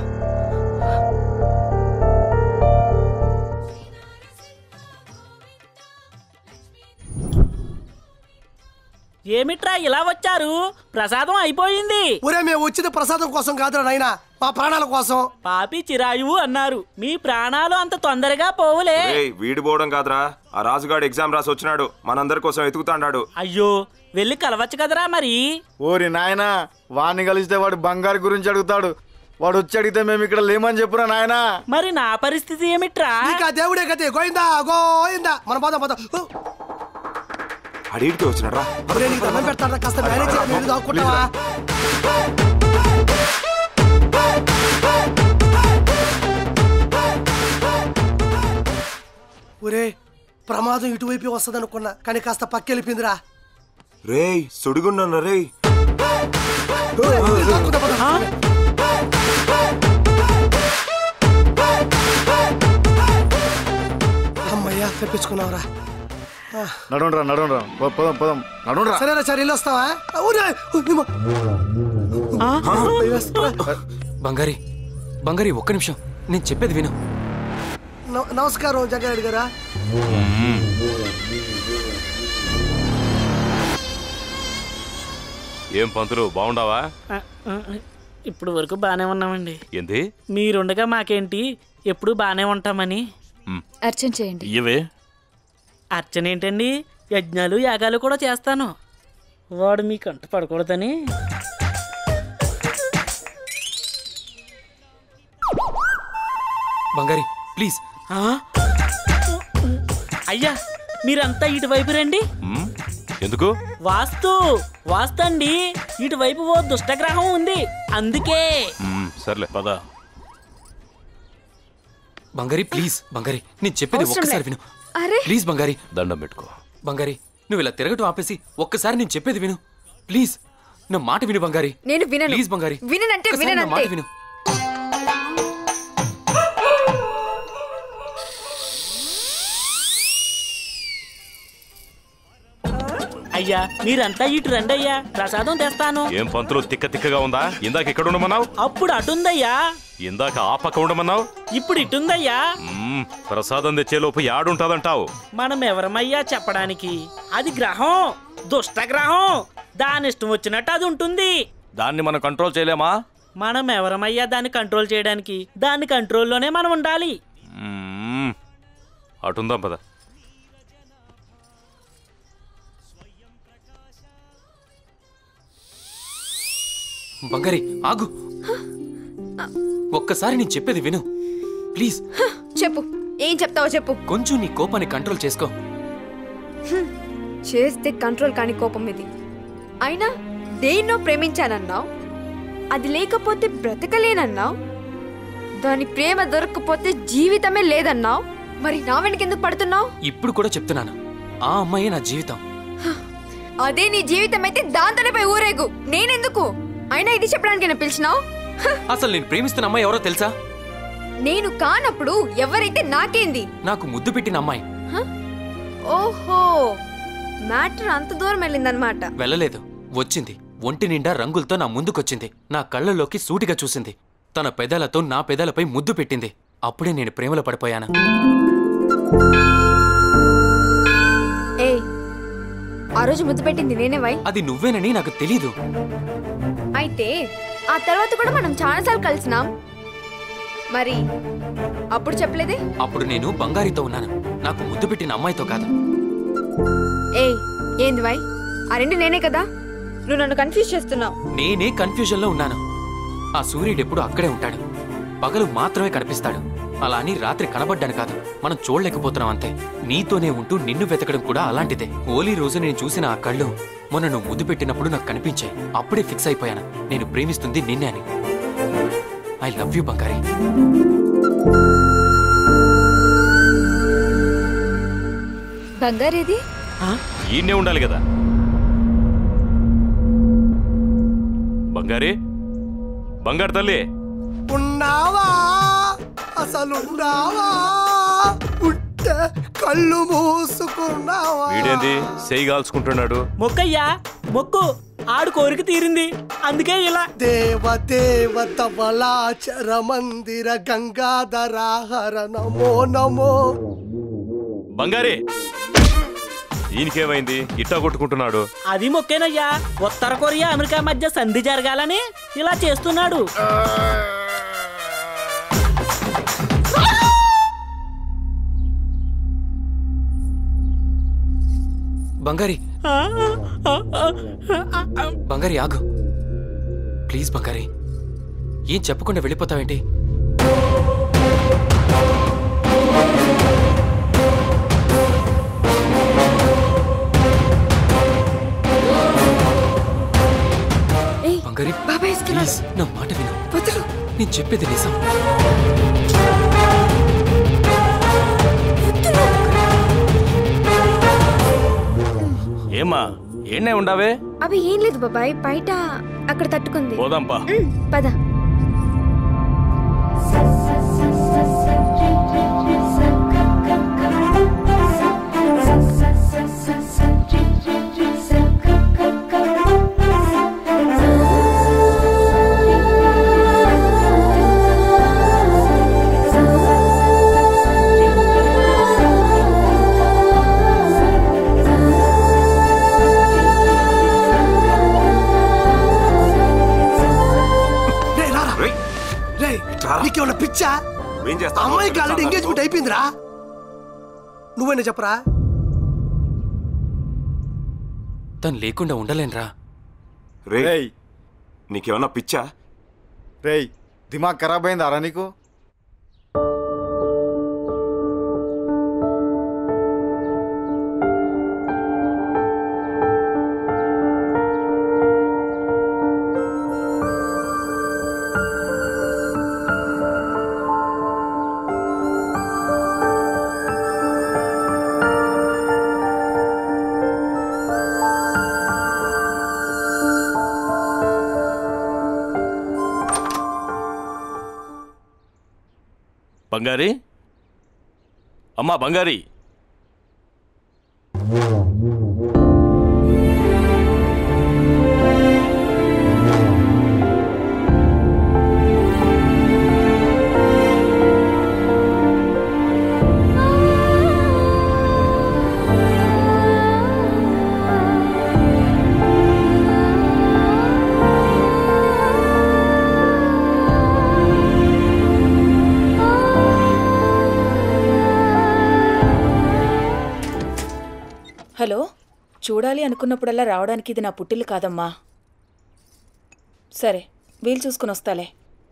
ఏమిట్రా ఇలా వచ్చారు ప్రసాదం అయిపోయింది ఒరే మేము వచ్చింది ప్రసాదం కోసం కాదురా నాయనా మా ప్రాణాల కోసం పాపి చిరాయువు అన్నారు మీ ప్రాణాలు అంత తొందరగా పోవులే ఏయ్ వీడి పోవడం కాదురా ఆ రాజుగాడు ఎగ్జామ్ రాసి వచ్చినాడు మనందరి కోసం ఎతుకుతాండాడు అయ్యో వెళ్ళి కలవచ్చు కదరా మరి ఓరి నాయనా వాడిని కలిస్తే వాడు బంగారు గురించి అడుగుతాడు వాడు వచ్చి అడిగితే మేము ఇక్కడ లేమని చెప్పురా నాయనా మరి నా పరిస్థితి ఏమిట్రా ఇంకా దేవుడే గతి గోయిందా గోయిందా మన పోదాం పోదాం ఓ, అడిగితే వచ్చినాడు రా ఒరే, నీకు దండం పెడతారా కాస్త మేనేజ్ చేయి, నేను దాక్కుంటావా ఒరే ప్రమాదం ఇటువైపు వస్తుంది అనుకున్నా కానీ కాస్త పక్కెళ్ళిపోయిందిరా రేయ్ సుడిగుండన్న రేయ్ అమ్మయ్యా తెప్పించుకున్నావురా నడుండ్రా నడుండ్రా పో- పోదాం పోదాం నడుండ్రా సరేనా సరే ఇల్లు వస్తావా ఊరే, ఊ, బంగారి బంగారి ఒక్క నిమిషం నేను చెప్పేది విను న- నమస్కారం జగ్గారెడ్డి గారా ఏం పంతులు బాగుండావా ఆ, ఆ, ఇప్పుడు వరకు బానే ఉన్నామండి ఏంది మీరుండగా మాకేంటి ఎప్పుడు బానే ఉంటామని అర్చన చేయండి ఇవే అర్చన ఏంటండి యజ్ఞాలు యాగాలు కూడా చేస్తాను వాడు మీ కంట పడకూడదని బంగారి ప్లీజ్ ఆ? అయ్యా మీరంతా ఇటువైపు రండి మ్మ్? ఎందుకు వాస్తు వాస్తు అండి ఇటువైపు ఓ దుష్టగ్రహం ఉంది అందుకే మ్మ్, సర్లే పద బంగారి ప్లీజ్ బంగారి నేను చెప్పేది అవసరం ఒక్కసారి లేదు. విను అరే ప్లీజ్ బంగారి దండం పెట్టుకో బంగారి నువ్వు ఇలా తిరగటం ఆపేసి ఒక్కసారి నేను చెప్పేది విను ప్లీజ్ నా మాట విను బంగారి నేను వినను ప్లీజ్ బంగారి విననంటే ఒక్కసారి నా మాట విననంతే విను అయ్యా మీరంతా ఇటు రండి అయ్యా ప్రసాదం తెస్తాను ఏం పంతులు తిక్క తిక్కగా ఉందా ఇందాక ఇక్కడ ఉండమన్నావు అప్పుడు అటుందయ్యా ఇందాక ఆ పక్క ఉండమన్నావు ఇప్పుడు ఇటుందయ్యా మ్మ్, ప్రసాదం తెచ్చేలోపు యాడుంటాదంటావు మనం ఎవరమయ్యా చెప్పడానికి అది గ్రహం దుష్టగ్రహం దాని ఇష్టం వచ్చినట్టు అది ఉంటుంది దాన్ని మనం కంట్రోల్ చేయలేమా మనం ఎవరమయ్యా దాన్ని కంట్రోల్ చేయడానికి దాని కంట్రోల్లోనే మనం ఉండాలి మ్మ్. అటుందాం పద బంగారి ఆగు ఒక్కసారి నేను చెప్పేది విను ప్లీజ్ చెప్పు ఏం చెప్తావో చెప్పు కొంచెం నీ కోపాన్ని కంట్రోల్ చేసుకో హ్మ్. చేస్తే కంట్రోల్ కాని కోపం ఇది అయినా దేన్నో ప్రేమించానన్నావు అది లేకపోతే బ్రతకలేనన్నావు దాని ప్రేమ దొరకకపోతే జీవితమే లేదన్నావు మరి నా వెనకెందుకు పడుతున్నావు ఇప్పుడు కూడా చెప్తున్నాను ఆ అమ్మాయే నా జీవితం అదే నీ జీవితం అయితే దాంతోనే పోయి ఊరేగు నేనెందుకు అయినా ఇది చెప్పడానికి నేను పిలిచినావు అసలు నేను ప్రేమిస్తున్న అమ్మాయి ఎవరో తెలుసా నేను కానప్పుడు ఎవరైతే నాకేంది నాకు ముద్దు పెట్టిన అమ్మాయి ఓహో మ్యాటర్ అంత దూరం వెళ్ళిందనమాట వెళ్ళలేదు వచ్చింది ఒంటి నిండా రంగులతో నా ముందుకొచ్చింది నా కళ్ళలోకి సూటిగా చూసింది తన పెదాలతో నా పెదాలపై ముద్దు పెట్టింది అప్పుడే నేను ప్రేమలో పడిపోయాను ఏయ్ రోజు ముద్దు పెట్టింది నేనే వై అది నువ్వేనని నాకు తెలీదు అయితే ఆ తర్వాత కూడా మనం చాలాసార్లు కలిసినాం మరి అప్పుడు చెప్పలేదే అప్పుడు నేను బంగారితో ఉన్నాను నాకు ముద్దు పెట్టిన అమ్మాయితో కాదు ఏయ్ ఏంది వై ఆ రెండు నేనే కదా నువ్వు నన్ను కన్ఫ్యూజ్ చేస్తున్నావు నేనే కన్ఫ్యూజన్ లో ఉన్నాను ఆ సూర్యుడు ఎప్పుడు అక్కడే ఉంటాడు పగలు మాత్రమే కనిపిస్తాడు అలా అని రాత్రి కనబడ్డాను కాదు మనం చూడలేకపోతున్నాం అంతే నీతోనే ఉంటూ నిన్ను వెతకడం కూడా అలాంటిదే హోలీ రోజు నేను చూసిన ఆ కళ్ళు మొన్న నువ్వు ముద్దు పెట్టినప్పుడు నాకు కనిపించాయి అప్పుడే ఫిక్స్ అయిపోయాను నేను ప్రేమిస్తుంది నిన్నే అని ఐ లవ్ యూ బంగారి బంగారేది ఈయన్నే ఉండాలి కదా బంగారి బంగారు తల్లి ఉన్నావా అసలు ఉన్నావా ఉంటే కళ్ళు మూసుకున్నావా వీడేంది సెయ్యి కాల్చుకుంటున్నాడు మొక్కయ్యా మొక్కు ఆడు కోరిక తీరింది అందుకే ఇలా దేవ దేవత బలాచర మందిర గంగాధరాహర నమో నమో బంగారి ఈయనకేమైంది ఇట్టా కొట్టుకుంటున్నాడు అది మొక్కేనయ్యా ఉత్తర కొరియా అమెరికా మధ్య సంధి జరగాలని ఇలా చేస్తున్నాడు బంగారి బంగారి ఆగు ప్లీజ్ బంగారి ఏం చెప్పకుండా వెళ్ళిపోతావేంటి బంగారి ప్లీజ్ నా మాట విను నేను చెప్పేది నిజం ఏమా ఏనే ఉండవే అవి ఏం లేదు బాబాయ్ బయట అక్కడ తట్టుకుంది పోదాంపా ఉమ్, పద రే రారా రే నీకేమన్నా పిచ్చా ఏం చేస్తావు? అమ్మాయికి ఆల్రెడీ ఎంగేజ్మెంట్ అయిపోయిందిరా నువ్వైనా చెప్పరా తను లేకుండా ఉండలేనురా రే నీకేమన్నా పిచ్చా రేయ్ దిమాగ్ ఖరాబ్ అయిందా రా నీకు బంగారి అమ్మా బంగారి హలో చూడాలి అనుకున్నప్పుడల్లా రావడానికి ఇది నా పుట్టిల్లు కాదమ్మా సరే వీలు చూసుకుని వస్తాలే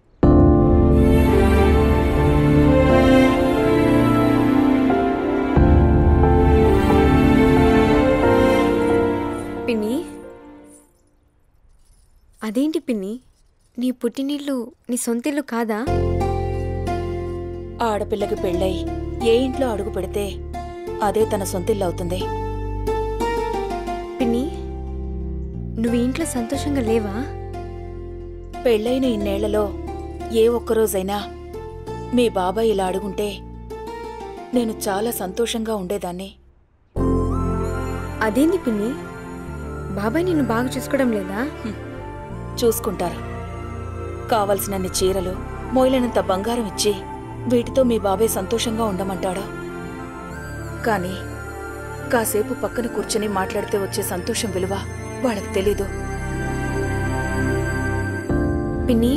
పిన్ని అదేంటి పిన్ని నీ పుట్టినిల్లు నీ సొంతిల్లు కాదా ఆడపిల్లకి పెళ్ళై ఏ ఇంట్లో అడుగు పెడితే అదే తన సొంతిల్లు అవుతుంది పిన్ని నువ్వు ఈ ఇంట్లో సంతోషంగా లేవా పెళ్ళైన ఇన్నేళ్లలో ఏ ఒక్కరోజైనా మీ బాబాయ్ ఇలా అడుగుంటే నేను చాలా సంతోషంగా ఉండేదాన్ని అదేంటి పిన్ని బాబాయ్ నిన్ను బాగా చూసుకోవడం లేదా చూసుకుంటారు కావలసినన్ని చీరలు మోయలేనంత బంగారం ఇచ్చి వీటితో మీ బాబాయ్ సంతోషంగా ఉండమంటాడు కానీ కాసేపు పక్కన కూర్చొని మాట్లాడితే వచ్చే సంతోషం విలువ వాళ్ళకి తెలీదు పిన్ని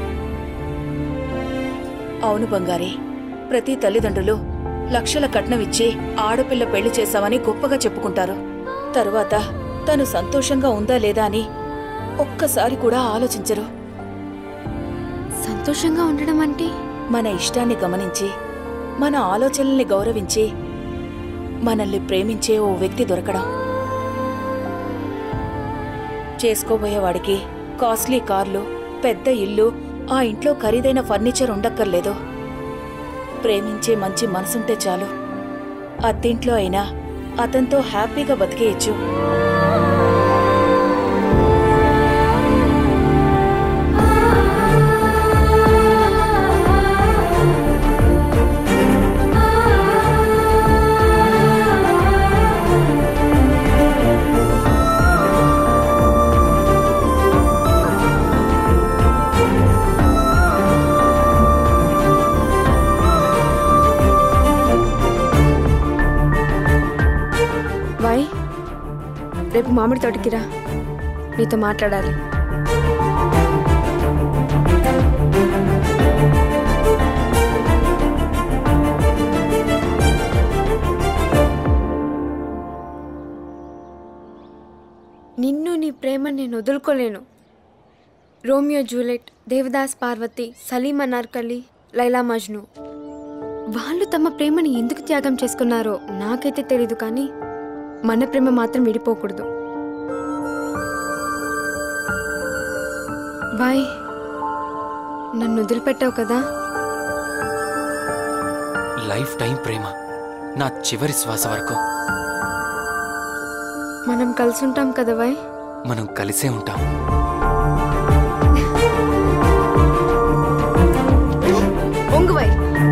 అవును బంగారి ప్రతి తల్లిదండ్రులు లక్షల కట్నం ఇచ్చి ఆడపిల్ల పెళ్లి చేశామని గొప్పగా చెప్పుకుంటారు తరువాత తను సంతోషంగా ఉందా లేదా అని ఒక్కసారి కూడా ఆలోచించరు సంతోషంగా ఉండడం అంటే మన ఇష్టాన్ని గమనించి మన ఆలోచనల్ని గౌరవించి మనల్ని ప్రేమించే ఓ వ్యక్తి దొరకడం చేసుకోబోయేవాడికి కాస్ట్లీ కార్లు పెద్ద ఇల్లు ఆ ఇంట్లో ఖరీదైన ఫర్నిచర్ ఉండక్కర్లేదు ప్రేమించే మంచి మనసుంటే చాలు అత్తింట్లో అయినా అతనితో హ్యాపీగా బతికేయచ్చు వై రేపు మామిడి తోటకి రా నీతో మాట్లాడాలి నిన్ను నీ ప్రేమ నేను వదులుకోలేను రోమియో జూలెట్ దేవదాస్ పార్వతి సలీం అనార్కలి లైలా మజ్ను వాళ్ళు తమ ప్రేమని ఎందుకు త్యాగం చేసుకున్నారో నాకైతే తెలీదు కానీ మన ప్రేమ మాత్రం విడిపోకూడదు బాయ్ నన్ను వదిలిపెట్టావు కదా లైఫ్ టైం ప్రేమ నా చివరి శ్వాస వరకు మనం కలిసి ఉంటాం కదా బాయ్ మనం కలిసే ఉంటాం ఒంగు బాయ్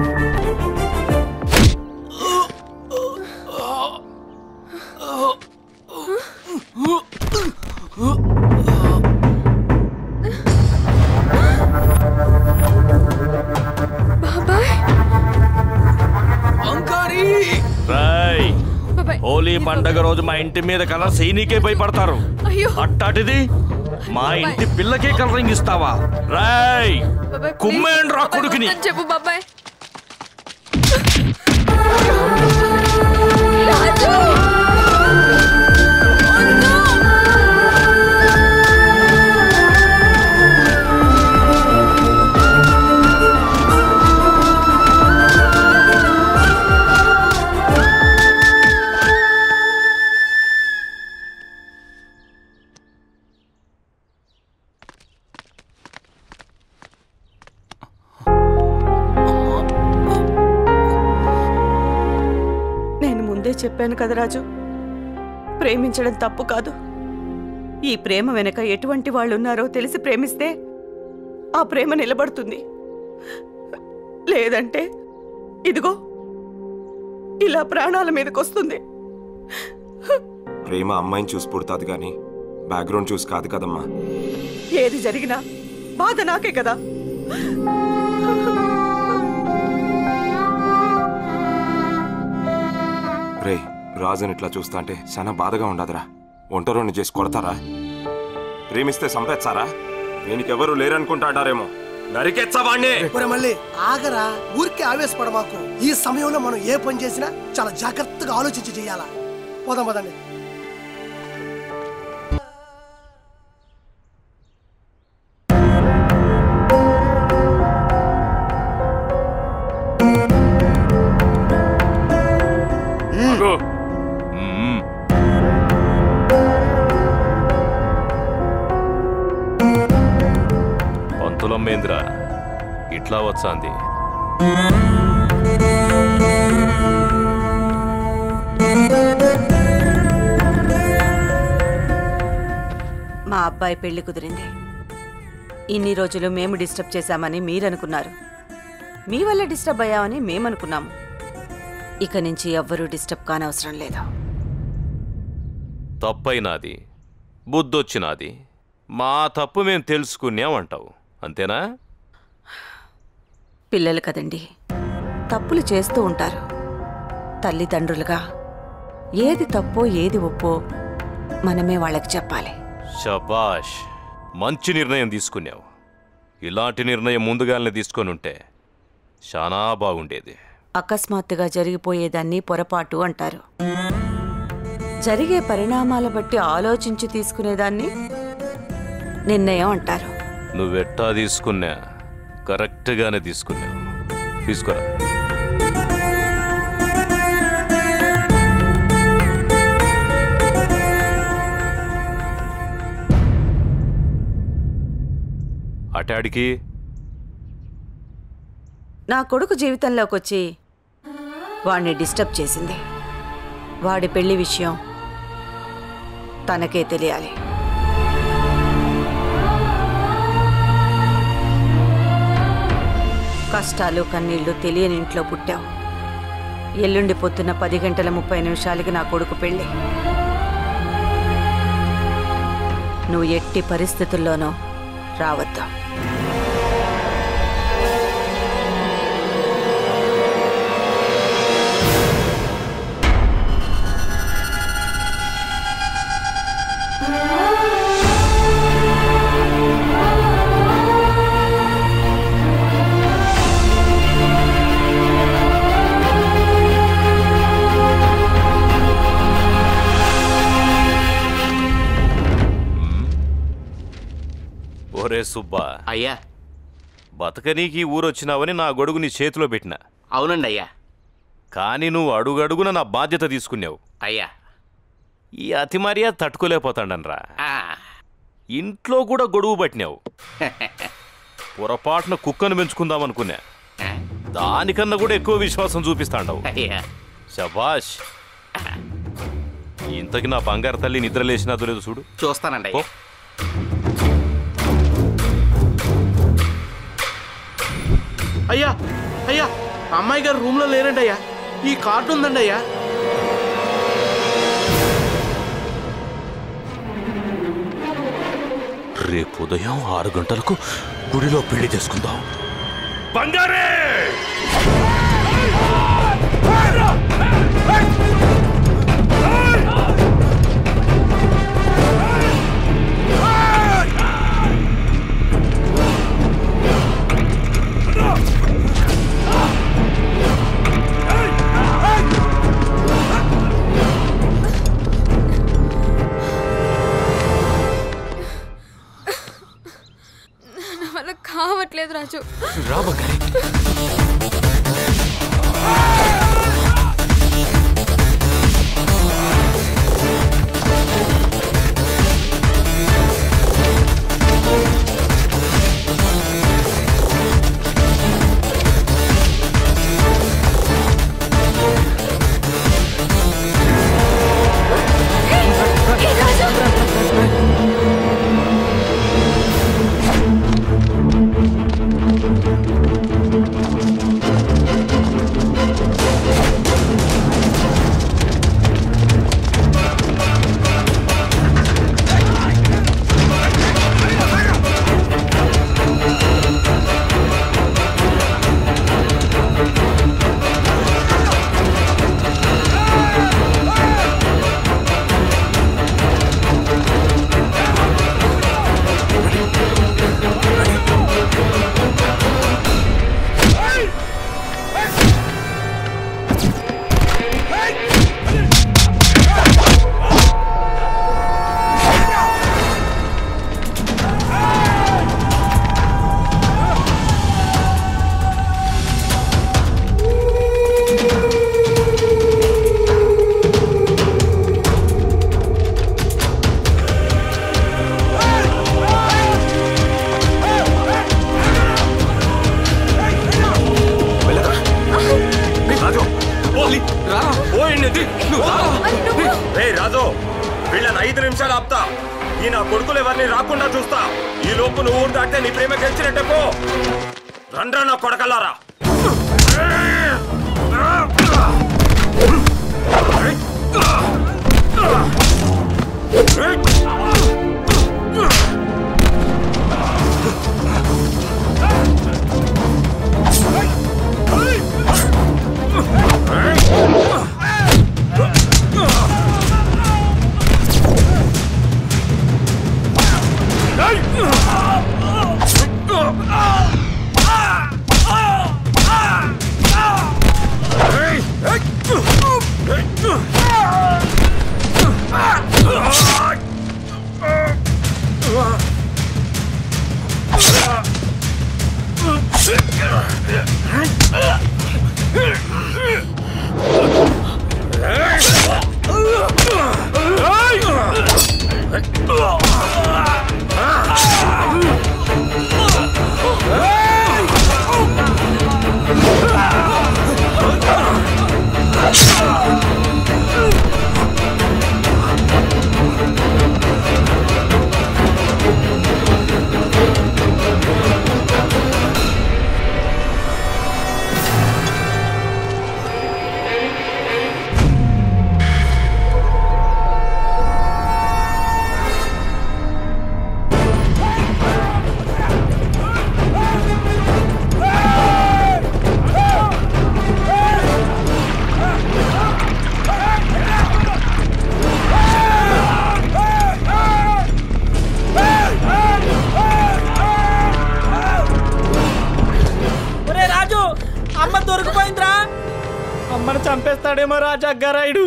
రాయ్ హోలీ పండగ రోజు మా ఇంటి మీద కలర్ సీనీకే భయపడతారు అయ్యో. అట్టాటిది మా ఇంటి పిల్లకే కలరింగ్ ఇస్తావా రాయ్ కుమ్మేండి రా కొడుకుని చెప్పు బాబాయ్ నేను ముందే చెప్పాను కదా రాజు ప్రేమించడం తప్పు కాదు ఈ ప్రేమ వెనక ఎటువంటి వాళ్ళు ఉన్నారో తెలిసి ప్రేమిస్తే ఆ ప్రేమ నిలబడుతుంది లేదంటే ఇదిగో ఇలా ప్రాణాల మీదకొస్తుంది ప్రేమ అమ్మాయిని చూసి పుడుతుంది కానీ బ్యాక్గ్రౌండ్ చూసి కాదు కదమ్మా ఏది జరిగినా బాధ నాకే కదా రే రాజుని ఇట్లా చూస్తా అంటే చాలా బాధగా ఉండదురా ఒంటరిని చేసి కొడతారా ప్రేమిస్తే సంపేచ్చారా ఎవరు లేరనుకుంటాడారేమో నరికెచ్చా వాణ్ణి ఒరే మళ్ళీ ఆగరా ఊరికే ఆవేశపడ మాకు ఈ సమయంలో మనం ఏ పని చేసినా చాలా జాగ్రత్తగా ఆలోచించి చేయాలా పోదాం పదండి ఆగు. మ్మ్. పంతులమ్మేంద్ర ఇట్లా వచ్చాంది మా అబ్బాయి పెళ్లి కుదిరింది ఇన్ని రోజులు మేము డిస్టర్బ్ చేశామని మీరనుకున్నారు మీ వల్ల డిస్టర్బ్ అయ్యామని మేమనుకున్నాము ఇక నుంచి ఎవ్వరూ డిస్టర్బ్ కానవసరం లేదు తప్పైనాది బుద్ధొచ్చినాది మా తప్పు మేము తెలుసుకున్నామంటావు అంతేనా పిల్లలు కదండి తప్పులు చేస్తూ ఉంటారు తల్లిదండ్రులుగా ఏది తప్పో ఏది ఒప్పో మనమే వాళ్ళకి చెప్పాలి షబాష్ మంచి నిర్ణయం తీసుకున్నావు ఇలాంటి నిర్ణయం ముందుగానే తీసుకొని ఉంటే చాలా బాగుండేది అకస్మాత్తుగా జరిగిపోయేదాన్ని పొరపాటు అంటారు జరిగే పరిణామాల బట్టి ఆలోచించి తీసుకునేదాన్ని నిర్ణయం అంటారు నువ్వెట్టా తీసుకున్నా కరెక్ట్గానే తీసుకున్నావు తీసుకురా అటాడికి నా కొడుకు జీవితంలోకి వచ్చి వాడిని డిస్టర్బ్ చేసింది వాడి పెళ్లి విషయం తనకే తెలియాలి కష్టాలు కన్నీళ్లు తెలియని ఇంట్లో పుట్టావు ఎల్లుండి పొద్దున్న పది గంటల ముప్పై నిమిషాలకి నా కొడుకు పెళ్ళి నువ్వు ఎట్టి పరిస్థితుల్లోనూ రావద్దు ఓరే సుబ్బా అయ్యా బతకనీకి ఊరొచ్చినావని నా గొడుగు నీ చేతిలో పెట్టిన అవునండి అయ్యా కానీ నువ్వు అడుగడుగున నా బాధ్యత తీసుకున్నావు అయ్యా ఈ అతి మర్యాద తట్టుకోలేకపోతాడనరా ఇంట్లో కూడా గొడుగు పట్టినావు పొరపాటున కుక్కను పెంచుకుందాం అనుకున్నా దానికన్నా కూడా ఎక్కువ విశ్వాసం చూపిస్తాండవు అయ్యా శబాష్ ఇంతకి నా బంగారు తల్లి నిద్ర లేచినాదో లేదో చూడు చూస్తానండి అయ్యా అయ్యా అయ్యా అమ్మాయి గారు రూమ్ లో లేరండి అయ్యా ఈ కార్డు ఉందండి అయ్యా రేపు ఉదయం ఆరు గంటలకు గుడిలో పెళ్లి చేసుకుందాం బంగారే నా వల్ల కావట్లేదు రాజు రా బంగారి రాజు రే రాజు వీళ్ళని ఐదు నిమిషాలు ఆపుతా ఈ నా కొడుకులు ఎవరిని రాకుండా చూస్తా ఈ లోపు నువ్వు ఊరు దాటితే నీ ప్రేమ గెలిచినట్టే పో రండ్రా నా కొడకల్లారా Ah! ఒరే రాజు అమ్మ దొరికిపోయిందిరా అమ్మను చంపేస్తాడేమో రా జగ్గారాయుడు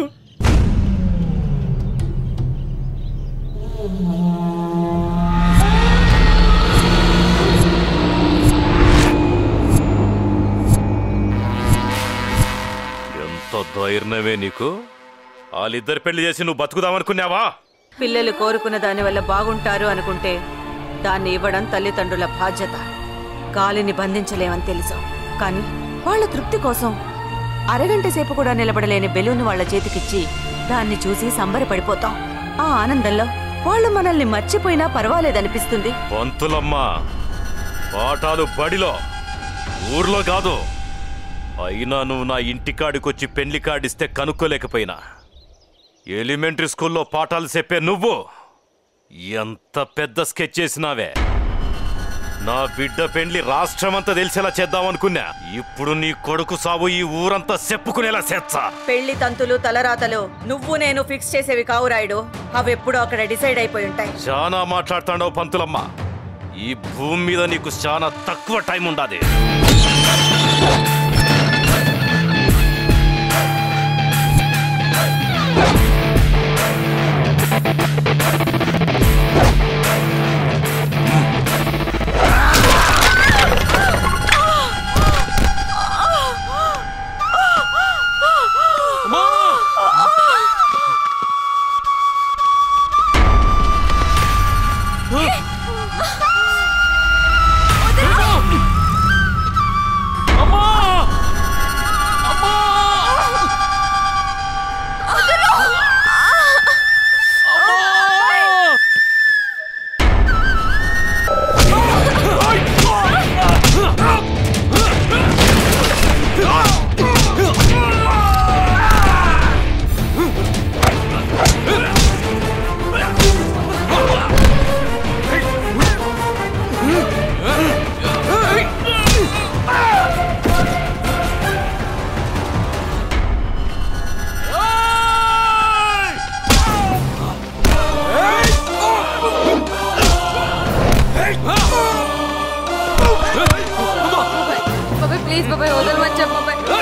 ఎంత ధైర్యమే నీకు వాళ్ళిద్దరు పెళ్లి చేసి నువ్వు బతుకుదామనుకున్నావా పిల్లలు కోరుకున్న దాని వల్ల బాగుంటారు అనుకుంటే దాన్ని ఇవ్వడం తల్లిదండ్రుల బాధ్యత గాలిని బంధించలేమని తెలుసు కానీ వాళ్ళ తృప్తి కోసం అరగంట సేపు కూడా నిలబడలేని బెలూన్ వాళ్ళ చేతికిచ్చి దాన్ని చూసి సంబరపడిపోతాం ఆ ఆనందంలో వాళ్ళు మనల్ని మర్చిపోయినా పర్వాలేదనిపిస్తుంది పంతులమ్మ పాఠాలు బడిలో ఊర్లో కాదు అయినా నువ్వు నా ఇంటికాడికొచ్చి పెళ్లి కాడిస్తే కనుక్కోలేకపోయినా ఎలిమెంటరీ స్కూల్లో పాఠాలు చెప్పే నువ్వు ఎంత పెద్ద స్కెచ్ చేసినావే నా బిడ్డ పెండ్లి రాష్ట్రమంతా తెలిసేలా చేద్దామనుకున్నా ఇప్పుడు నీ కొడుకు సాగు ఈ ఊరంతా చెప్పుకునేలా చేచ్చా పెళ్లి తంతులు తలరాతలు నువ్వు నేను ఫిక్స్ చేసేవి కావు రాయుడు అవెప్పుడో అక్కడ డిసైడ్ అయిపోయి ఉంటాయి చాలా మాట్లాడుతాండవు పంతులమ్మ ఈ భూమి మీద నీకు చాలా తక్కువ టైం ఉండాది బాబాయ్ ప్లీజ్ బాబాయ్ వదలమని చెప్పు బాబాయ్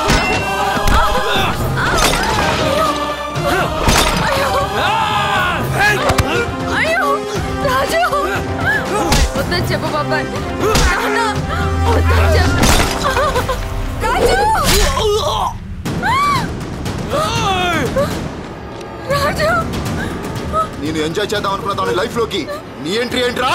అయ్యో రాజు వద్దని చెప్పు బాబాయ్ నాన్న, వద్దని చెప్పు రాజు రాజు నేను ఎంజాయ్ చేద్దాం అనుకున్న దాని లైఫ్ లోకి నీ ఎంట్రీ ఏంట్రా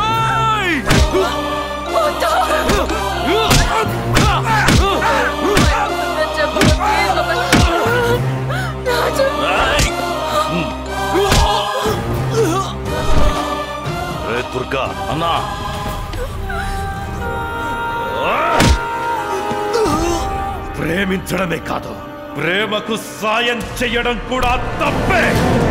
వద్దని చెప్పు ప్లీజ్ బాబాయ్ రాజు రే దుర్గా అన్నా ప్రేమించడమే కాదు ప్రేమకు సాయం చెయ్యడం కూడా తప్పే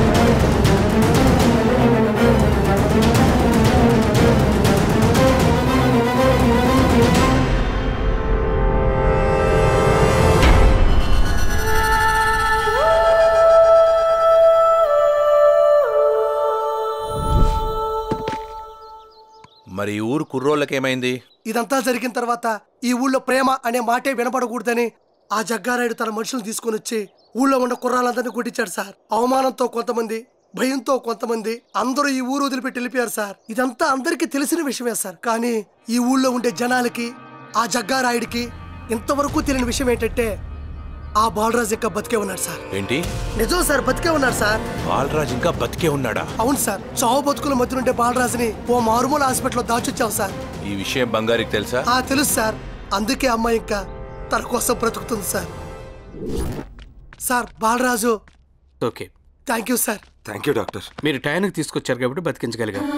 మరి ఈ ఊరు కుర్రోళ్ళకేమైంది ఇదంతా జరిగిన తర్వాత ఈ ఊళ్ళో ప్రేమ అనే మాటే వినపడకూడదని ఆ జగ్గారాయుడు తన మనుషులను తీసుకొని వచ్చి ఊళ్ళో ఉన్న కుర్రాళ్ళందరినీ కొట్టించాడు సార్ అవమానంతో కొంతమంది భయంతో కొంతమంది అందరూ ఈ ఊరు వదిలిపెట్టి వెళ్ళిపోయారు సార్ ఇదంతా అందరికీ తెలిసిన విషయమే సార్ కానీ ఈ ఊళ్ళో ఉండే జనాలకి ఆ జగ్గారాయుడికి ఇంతవరకు తెలియని విషయం ఏంటంటే ఆ బాలరాజ్ ఇంకా బతికే ఉన్నాడు సార్ ఏంటి నిజం సార్ బతికే ఉన్నాడు సార్ బాలరాజ్ ఇంకా బతికే ఉన్నాడా అవును సార్ చావు బతుకుల మధ్య ఉండే బాలరాజుని ఓ మారుమూల హాస్పిటల్లో దాచొచ్చాం సార్ ఈ విషయం బంగారికి తెలుసా ఆ తెలుసు సార్ అందుకే అమ్మాయి ఇంకా తన కోసం బ్రతుకుతుంది sir sir Balaraju okay thank you sir thank you doctor మీరు టైంకి తీసుకొచ్చారు కాబట్టి బతికించగలిగారు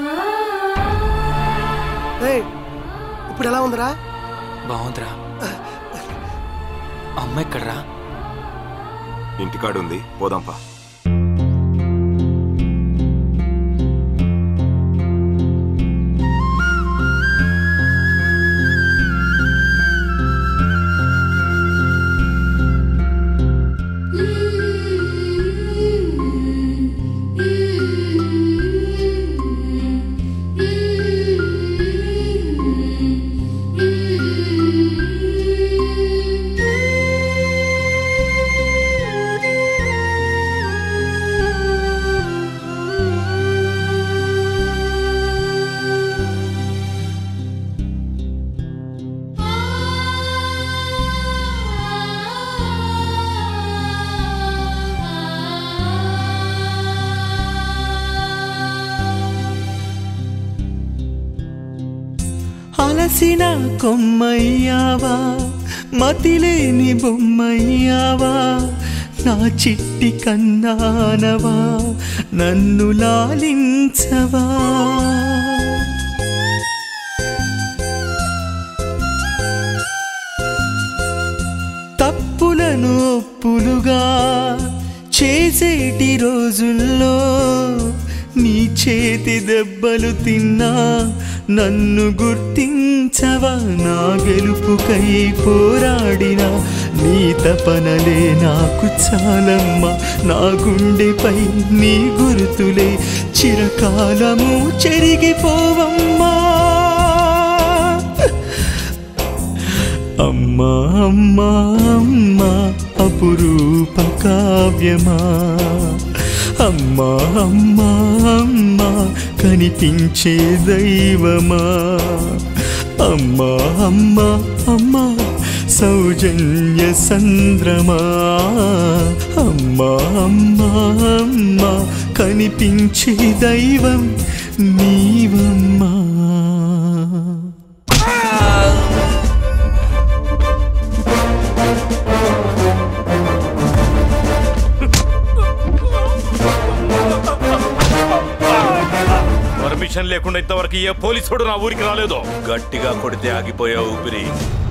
ఏయ్, ఇప్పుడు ఎలా ఉందిరా బాగుందిరా అమ్మ ఎక్కడరా ఇంటికాడుంది పోదాంపా అలసిన కొమ్మయ్యావా మతిలేని బొమ్మయ్యావా నా చిట్టి కన్నానవా నన్ను లాలించవా తప్పులను ఒప్పులుగా చేసేటి రోజుల్లో నీ చేతి దెబ్బలు తిన్నా నన్ను గుర్తించవా నా గెలుపుకై పోరాడిన నీ తపనలే నాకు చాలమ్మా నా గుండెపై నీ గుర్తులే చిరకాలము చెరిగిపోవమ్మా అమ్మా అమ్మా అమ్మా అపురూప కావ్యమా అమ్మా అమ్మా అమ్మా కనిపించే దైవమా అమ్మా అమ్మా అమ్మా సౌజన్య సంద్రమా అమ్మా అమ్మా అమ్మా కనిపించే దైవం నీవమ్మా పర్మిషన్ లేకుండా ఇంతవరకు ఏ పోలీసుడు నా ఊరికి రాలేదు గట్టిగా కొడితే ఆగిపోయే ఊపిరి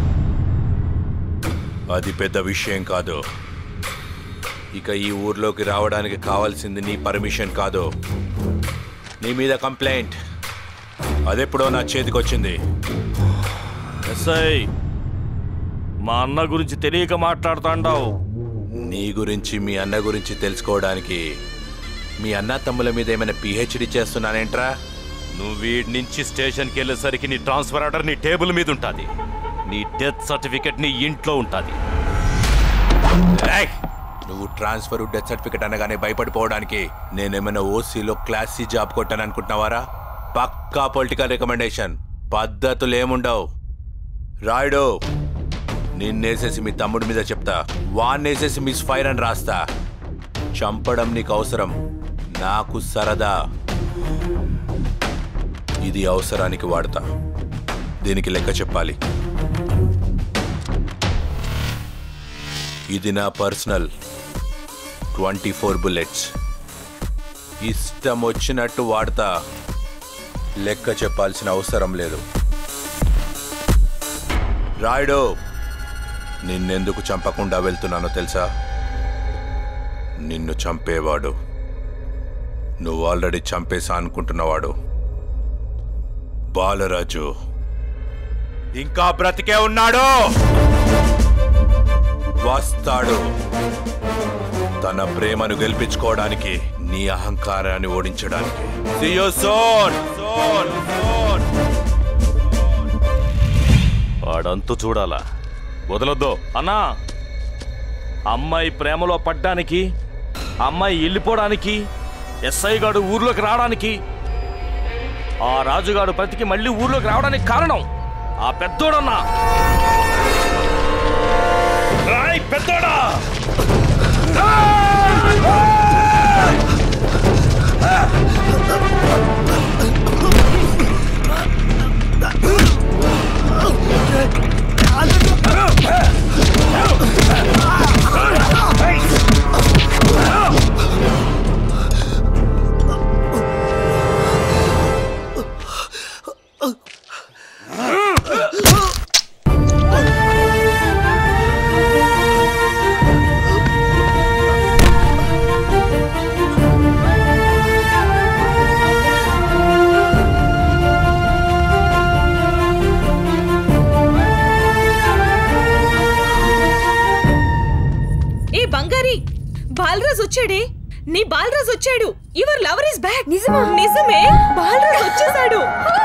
అది పెద్ద విషయం కాదు ఇక ఈ ఊర్లోకి రావడానికి కావాల్సింది నీ పర్మిషన్ కాదు నీ మీద కంప్లైంట్ అదెప్పుడో నా చేతికొచ్చింది ఎస్ఐ మా అన్న గురించి తెలియక మాట్లాడుతాండావు నీ గురించి మీ అన్న గురించి తెలుసుకోవడానికి మీ అన్న తమ్ముల మీద ఏమైనా పిహెచ్డి చేస్తున్నానేంట్రా నువ్వు వీడి నుంచి స్టేషన్కి వెళ్ళేసరికి నీ ట్రాన్స్ఫర్ ఆర్డర్ నీ టేబుల్ మీద ఉంటుంది నీ డెత్ సర్టిఫికెట్ నీ ఇంట్లో ఉంటుంది నువ్వు ట్రాన్స్ఫర్ డెత్ సర్టిఫికెట్ అనగానే భయపడిపోవడానికి నేనేమైనా ఓసీలో క్లాస్ సి జాబ్ కొట్టాను అనుకుంటున్నావారా పక్కా పొలిటికల్ రికమెండేషన్ పద్ధతులు ఏముండవు రాయుడు నిన్నేసేసి మీ తమ్ముడి మీద చెప్తా వాన్నేసేసి మిస్ ఫైర్ అని రాస్తా చంపడం నీకు అవసరం నాకు సరదా ఇది అవసరానికి వాడతా దీనికి లెక్క చెప్పాలి ఇది నా పర్సనల్ ట్వంటీ ఫోర్ బుల్లెట్స్ ఇష్టం వచ్చినట్టు వాడతా లెక్క చెప్పాల్సిన అవసరం లేదు రాయుడు నిన్నెందుకు చంపకుండా వెళ్తున్నానో తెలుసా నిన్ను చంపేవాడు నువ్వు ఆల్రెడీ చంపేసా అనుకుంటున్నవాడు బాలరాజు ఇంకా బ్రతికే ఉన్నాడు వస్తాడు తన ప్రేమను గెలిపించుకోవడానికి నీ అహంకారాన్ని ఓడించడానికి See you soon. Soon, soon. వాడంతు చూడాలా వదలొద్దు అన్నా అమ్మాయి ప్రేమలో పడ్డానికి అమ్మాయి వెళ్ళిపోవడానికి ఎస్ఐ గాడు ఊర్లోకి రావడానికి ఆ రాజుగాడు బ్రతికి మళ్ళీ ఊర్లోకి రావడానికి కారణం ఆ పెద్దోడన్నా రాయ్ పెద్దోడా ఏ బంగారి బాలరాజ్ వచ్చాడే నీ బాలరాజ్ వచ్చాడు యువర్ లవర్ ఇస్ బ్యాక్ నిజమా నిజమే బాలరాజ్ వచ్చేసాడు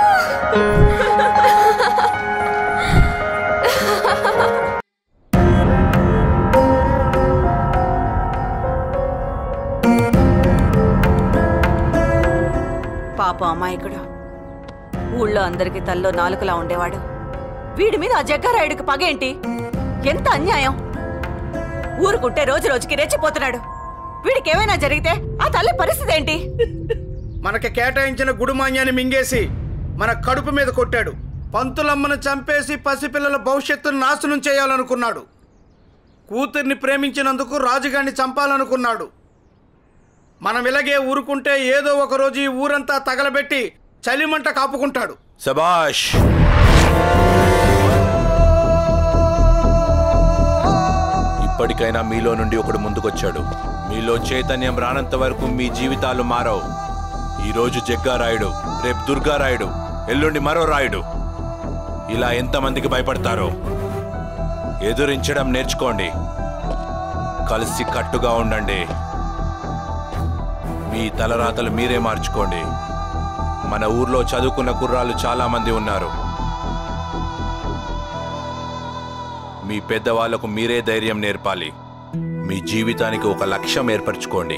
పాప అమాయకుడు ఊళ్ళో అందరికి తల్లో నాలుకలా ఉండేవాడు వీడి మీద ఆ జగ్గారాయుడికి పగేంటి ఎంత అన్యాయం ఊరుకుంటే రోజు రోజుకి రెచ్చిపోతున్నాడు వీడికి ఏమైనా జరిగితే ఆ తల్లి పరిస్థితి ఏంటి మనకి కేటాయించిన గుడుమాన్యాన్ని మింగేసి మన కడుపు మీద కొట్టాడు పంతులమ్మను చంపేసి పసిపిల్లల భవిష్యత్తును నాశనం చేయాలనుకున్నాడు కూతుర్ని ప్రేమించినందుకు రాజుగారిని చంపాలనుకున్నాడు మనం ఇలాగే ఊరుకుంటే ఏదో ఒక రోజు ఈ ఊరంతా తగలబెట్టి చలిమంట కాపుకుంటాడు సబాష్ ఇప్పటికైనా మీలో నుండి ఒకడు ముందుకొచ్చాడు మీలో చైతన్యం రానంత వరకు మీ జీవితాలు మారవు ఈరోజు జగ్గారాయుడు రేపు దుర్గారాయుడు ఎల్లుండి మరో రాయుడు ఇలా ఎంతమందికి భయపడతారో ఎదురించడం నేర్చుకోండి కలిసి కట్టుగా ఉండండి మీ తలరాతలు మీరే మార్చుకోండి మన ఊర్లో చదువుకున్న కుర్రాళ్ళు చాలా మంది ఉన్నారు మీ పెద్దవాళ్లకు మీరే ధైర్యం నేర్పాలి మీ జీవితానికి ఒక లక్ష్యం ఏర్పరచుకోండి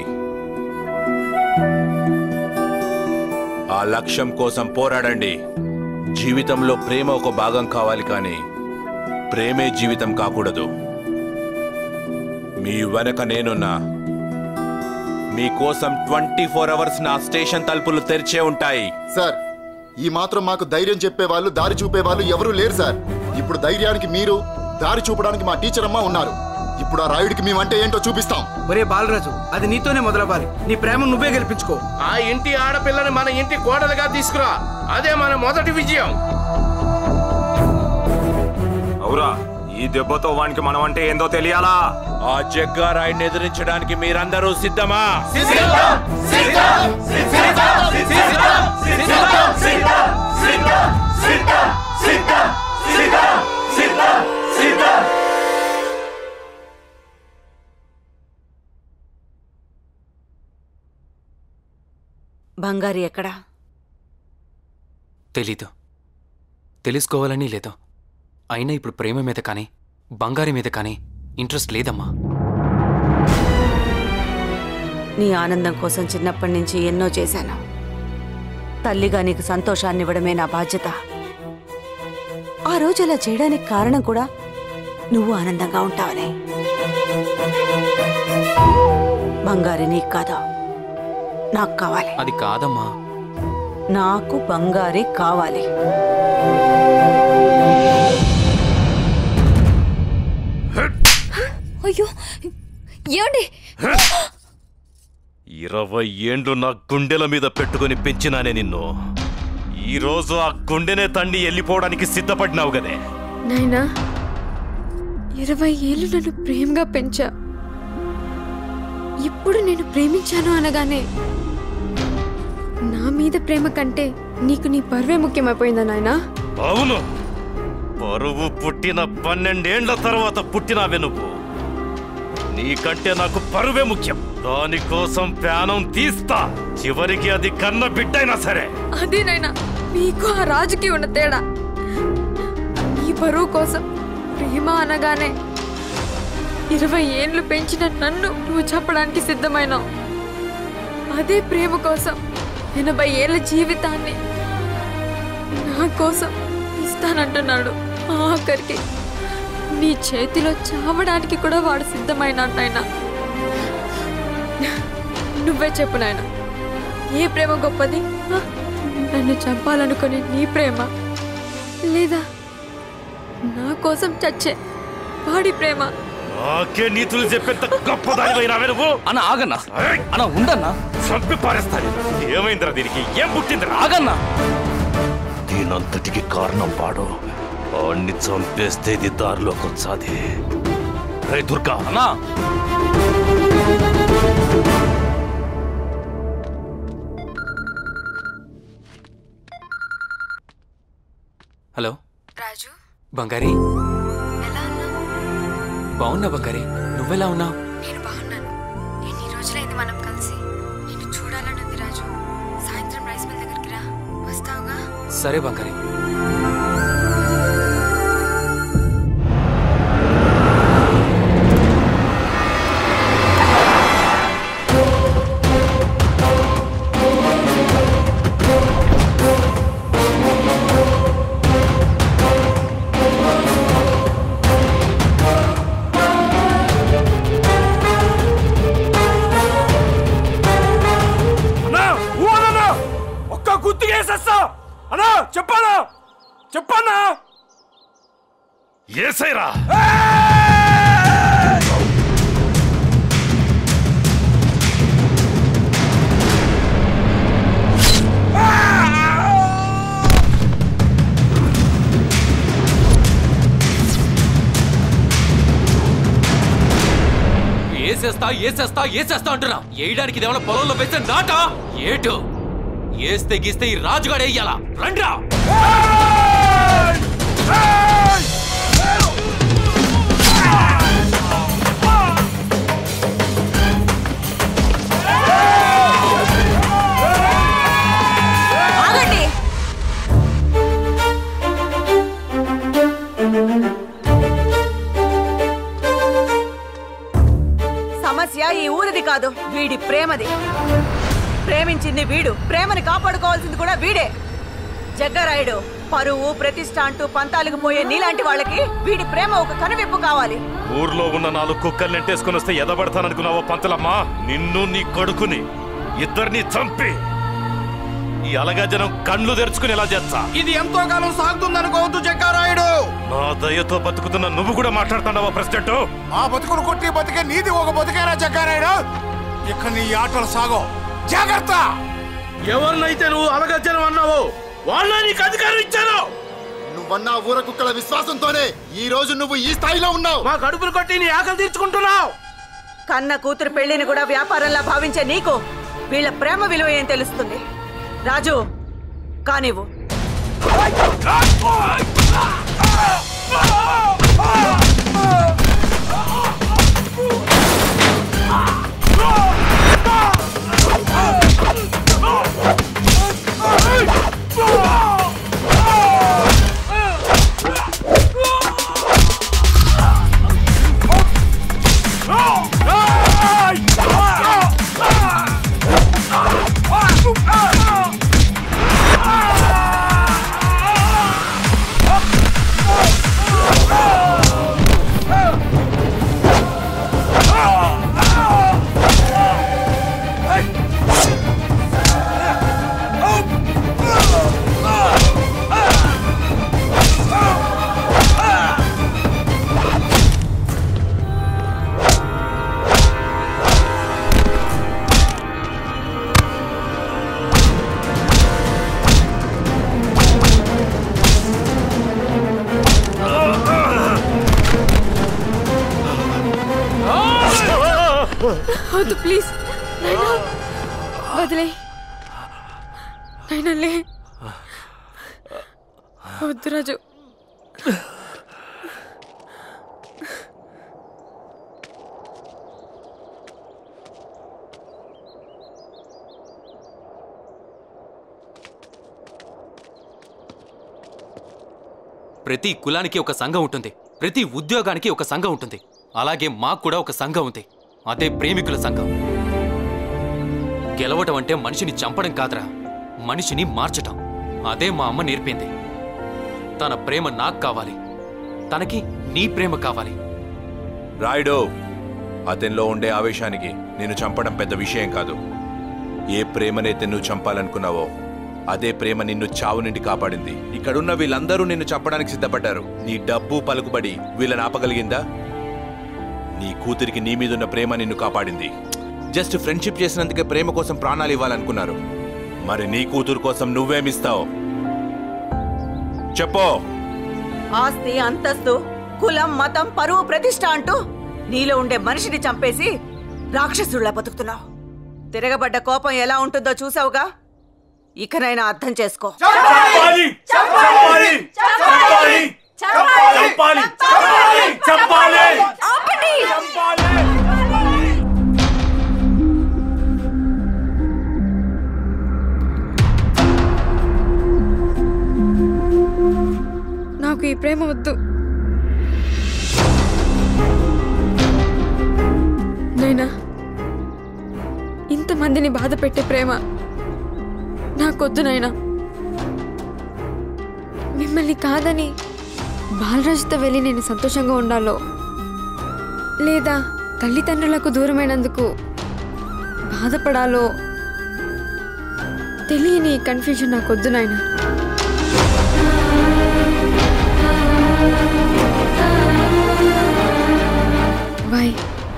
ఆ లక్ష్యం కోసం పోరాడండి జీవితంలో ప్రేమ ఒక భాగం కావాలి కానీ ప్రేమే జీవితం కాకూడదు మీ వెనక నేనున్నా మీకోసం ట్వంటీ ఫోర్ అవర్స్ నా స్టేషన్ తలుపులు తెరిచే ఉంటాయి సార్ ఈ మాత్రం మాకు ధైర్యం చెప్పేవాళ్ళు దారి చూపేవాళ్ళు ఎవరూ లేరు సార్ ఇప్పుడు ధైర్యానికి మీరు దారి చూపడానికి మా టీచర్ అమ్మ ఉన్నారు ఇప్పుడు ఆ రాయుడికి మేమంటే ఏంటో చూపిస్తాం ఒరే బాలరాజు అది నీతోనే మొదలవ్వాలి నీ ప్రేమ నువ్వే గెలిపించుకో ఆ ఇంటి ఆడపిల్లని మన ఇంటి కోడలుగా తీసుకురా అదే మన మొదటి విజయం అవురా ఈ దెబ్బతో వానికి మనం అంటే ఏందో తెలియాలా ఆ జగ్గారాయుడిని ఎదిరించడానికి మీరందరూ సిద్ధమా బంగారి ఎక్కడా తెలీదు తెలుసుకోవాలని లేదు అయినా ఇప్పుడు ప్రేమ మీద కానీ బంగారి మీద కానీ ఇంట్రెస్ట్ లేదమ్మా నీ ఆనందం కోసం చిన్నప్పటి నుంచి ఎన్నో చేశాను తల్లిగా నీకు సంతోషాన్ని ఇవ్వడమే నా బాధ్యత ఆ రోజు అలా చేయడానికి కారణం కూడా నువ్వు ఆనందంగా ఉంటావని బంగారి నీకు కాదా నాకు కావాలి అది కాదమ్మా నాకు బంగారి కావాలి అయ్యో ఏమండి ఇరవై ఏండ్లు నా గుండెల మీద పెట్టుకుని పెంచినానే నిన్ను ఈ రోజు ఆ గుండెనే తండి వెళ్ళిపోవడానికి సిద్ధపడినావు కదే నాయనా ఇరవై ఏళ్ళు నన్ను ప్రేమగా పెంచా ఇప్పుడు నేను ప్రేమించాను అనగానే నా మీద ప్రేమ కంటే నీకు నీ పర్వే ముఖ్యమైపోయిందా నాయనా అవును పరువు పుట్టిన పన్నెండేండ్ల తర్వాత పుట్టినావే నువ్వు నీకంటే నాకు పరువే ముఖ్యం దానికోసం ప్రాణం తీస్తా చివరికి అది కన్న బిడ్డైనా సరే అదేనైనా నీకు ఆ రాజుకి ఉన్న తేడా నీ బరువు కోసం ప్రేమ అనగానే ఇరవై ఏండ్లు పెంచిన నన్ను నువ్వు చెప్పడానికి సిద్ధమైనావు అదే ప్రేమ కోసం ఎనభై ఏళ్ళ జీవితాన్ని నా కోసం ఇస్తానంటున్నాడు ఆఖరికి నీ చేతిలో చావడానికి కూడా వాడు సిద్ధమైన నాయన నువ్వే చెప్పు నాయన ఏ ప్రేమ గొప్పది ఆ? నన్ను చంపాలనుకునే నీ ప్రేమ లేదా నా కోసం చచ్చే వాడి ప్రేమ నాకే నీతులు చెప్పేంత గొప్పదానివైనావే నువ్వు అన్న ఆగన్నా అన్న ఉండన్నా చంపి పారేస్తాను ఏమైందిరా దీనికి ఏం పుట్టిందిరా ఆగన్నా దీనంతటికి కారణం వాడు వాణ్ణి చంపేస్తే ఇది దారిలోకి వచ్చాది రే దుర్గా అన్నా హలో రాజు బంగారి బాగున్నా బంగారి నువ్వెలా ఉన్నావు నేను బాగున్నాను ఎన్ని రోజులైంది మనం కలిసి నేను చూడాలనుంది రాజు సాయంత్రం రైస్ మిల్ దగ్గరికి రా వస్తావుగా సరే బంగారి అన్నా ఊ అన్నా ఒక్క గుర్తుకేసేస్తా అన్నా చెప్పానా చెప్పన్నా ఏసైరా ఏసేస్తా ఏసేస్తా ఏసేస్తా అంటున్నా ఏయడానికి ఇదేమన్నా పొలంలో వేస్తే నాట ఏటు ఏస్తే గీస్తే ఈ రాజుగాడు వేయాలా రండ్రా ఆగండి సమస్య ఈ ఊరిది కాదు వీడి ప్రేమది ప్రేమించింది వీడు ప్రేమని కాపాడుకోవాల్సింది కూడా వీడే జగ్గారాయుడు పరువు ప్రతిష్ట అంటూ పంతాలకు పోయే నీలాంటి వాళ్ళకి వీడి ప్రేమ ఒక కనువిప్పు కావాలి ఊర్లో ఉన్న నాలుగు కుక్కల్ని నెట్టేసుకుని వస్తే ఎదబడతాననుకున్నావా పంతులమ్మా నిన్ను నీ కొడుకుని ఇద్దరిని చంపి ఈ అలగా జనం కళ్ళు తెరుచుకుని ఎలా చేస్తా ఇది ఎంతో కాలం సాగుతుందనుకోవద్దు జగ్గారాయుడు నా దయతో బతుకుతున్న నువ్వు కూడా మాట్లాడుతున్నావా ప్రెసిడెంట్ మా బతుకులు కొట్టి బతికే నీది ఒక బతికేరా జగ్గారాయుడు ఇక నీ ఆటలు సాగో జాగ్రత్త ఎవరినైతే నువ్వు అలగజ్జనం అన్నావో వాళ్ళ నీకు అధికారం ఇచ్చాను నువ్వన్న ఊర కుక్కల విశ్వాసంతోనే ఈ రోజు నువ్వు ఈ స్థాయిలో ఉన్నావు మా కడుపులు కొట్టి నీ ఆకలి తీర్చుకుంటున్నావు కన్న కూతురు పెళ్లిని కూడా వ్యాపారంలా భావించే నీకు వీళ్ళ ప్రేమ విలువ ఏం తెలుస్తుంది రాజు కానివ్వు వద్దు ప్లీజ్ నైనా వదిలే నైనా లే వద్దు రాజు ప్రతి కులానికి ఒక సంఘం ఉంటుంది ప్రతి ఉద్యోగానికి ఒక సంఘం ఉంటుంది అలాగే మాకు కూడా ఒక సంఘం ఉంది అదే ప్రేమికుల సంఘం గెలవటం అంటే మనిషిని చంపడం కాదురా మనిషిని మార్చటం అదే మా అమ్మ నేర్పింది తన ప్రేమ నాకు కావాలి తనకి నీ ప్రేమ కావాలి రాయుడు అతనిలో ఉండే ఆవేశానికి నేను చంపడం పెద్ద విషయం కాదు ఏ ప్రేమనైతే నువ్వు చంపాలనుకున్నావో అదే ప్రేమ నిన్ను చావు నుండి కాపాడింది ఇక్కడున్న వీళ్ళందరూ నిన్ను చంపడానికి సిద్ధపడ్డారు నీ డబ్బు పలుకుబడి వీళ్ళని ఆపగలిగిందా నీ కూతురికి నీ మీదున్న ప్రేమ నిన్ను కాపాడింది జస్ట్ ఫ్రెండ్షిప్ చేసినందుకే ప్రేమ కోసం ప్రాణాలు ఇవ్వాలనుకున్నారు మరి నీ కూతురు కోసం నువ్వేమిస్తావు చెప్పో ఆస్తి అంతస్తు కులం మతం పరువు ప్రతిష్ట అంటూ నీలో ఉండే మనిషిని చంపేసి రాక్షసుడిలా బతుకుతున్నావు తిరగబడ్డ కోపం ఎలా ఉంటుందో చూసావుగా ఇకనైనా అర్థం చేసుకో చంపాలి! చంపాలి! చంపాలి! చంపాలి! చంపాలి! నాకు ఈ ప్రేమ వద్దు నైనా ఇంతమందిని బాధ పెట్టే ప్రేమ నాకొద్దు నాయనా మిమ్మల్ని కాదని బాలరాజుతో వెళ్ళి నేను సంతోషంగా ఉండాలో లేదా తల్లిదండ్రులకు దూరమైనందుకు బాధపడాలో తెలియని కన్ఫ్యూజన్ నాకొద్దు నాయనా వై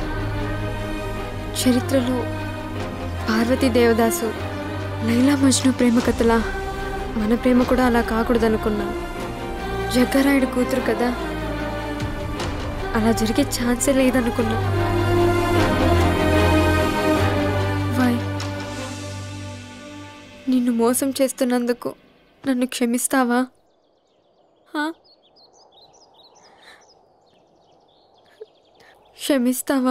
చరిత్రలో పార్వతీ దేవదాసు లైలా మజ్ను ప్రేమ కథలా మన ప్రేమ కూడా అలా కాకూడదనుకున్నా జగ్గారాయుడు కూతురు కదా అలా జరిగే ఛాన్సే లేదనుకున్నా వై నిన్ను మోసం చేస్తున్నందుకు నన్ను క్షమిస్తావా హా? క్షమిస్తావా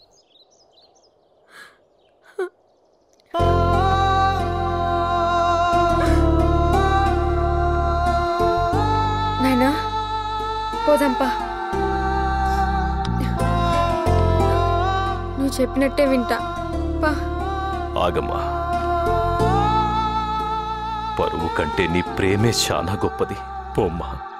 నాయనా పోదాంపా నువ్వు చెప్పినట్టే వింటా పా ఆగమ్మా పరువు కంటే నీ ప్రేమే చాలా గొప్పది పోమ్మా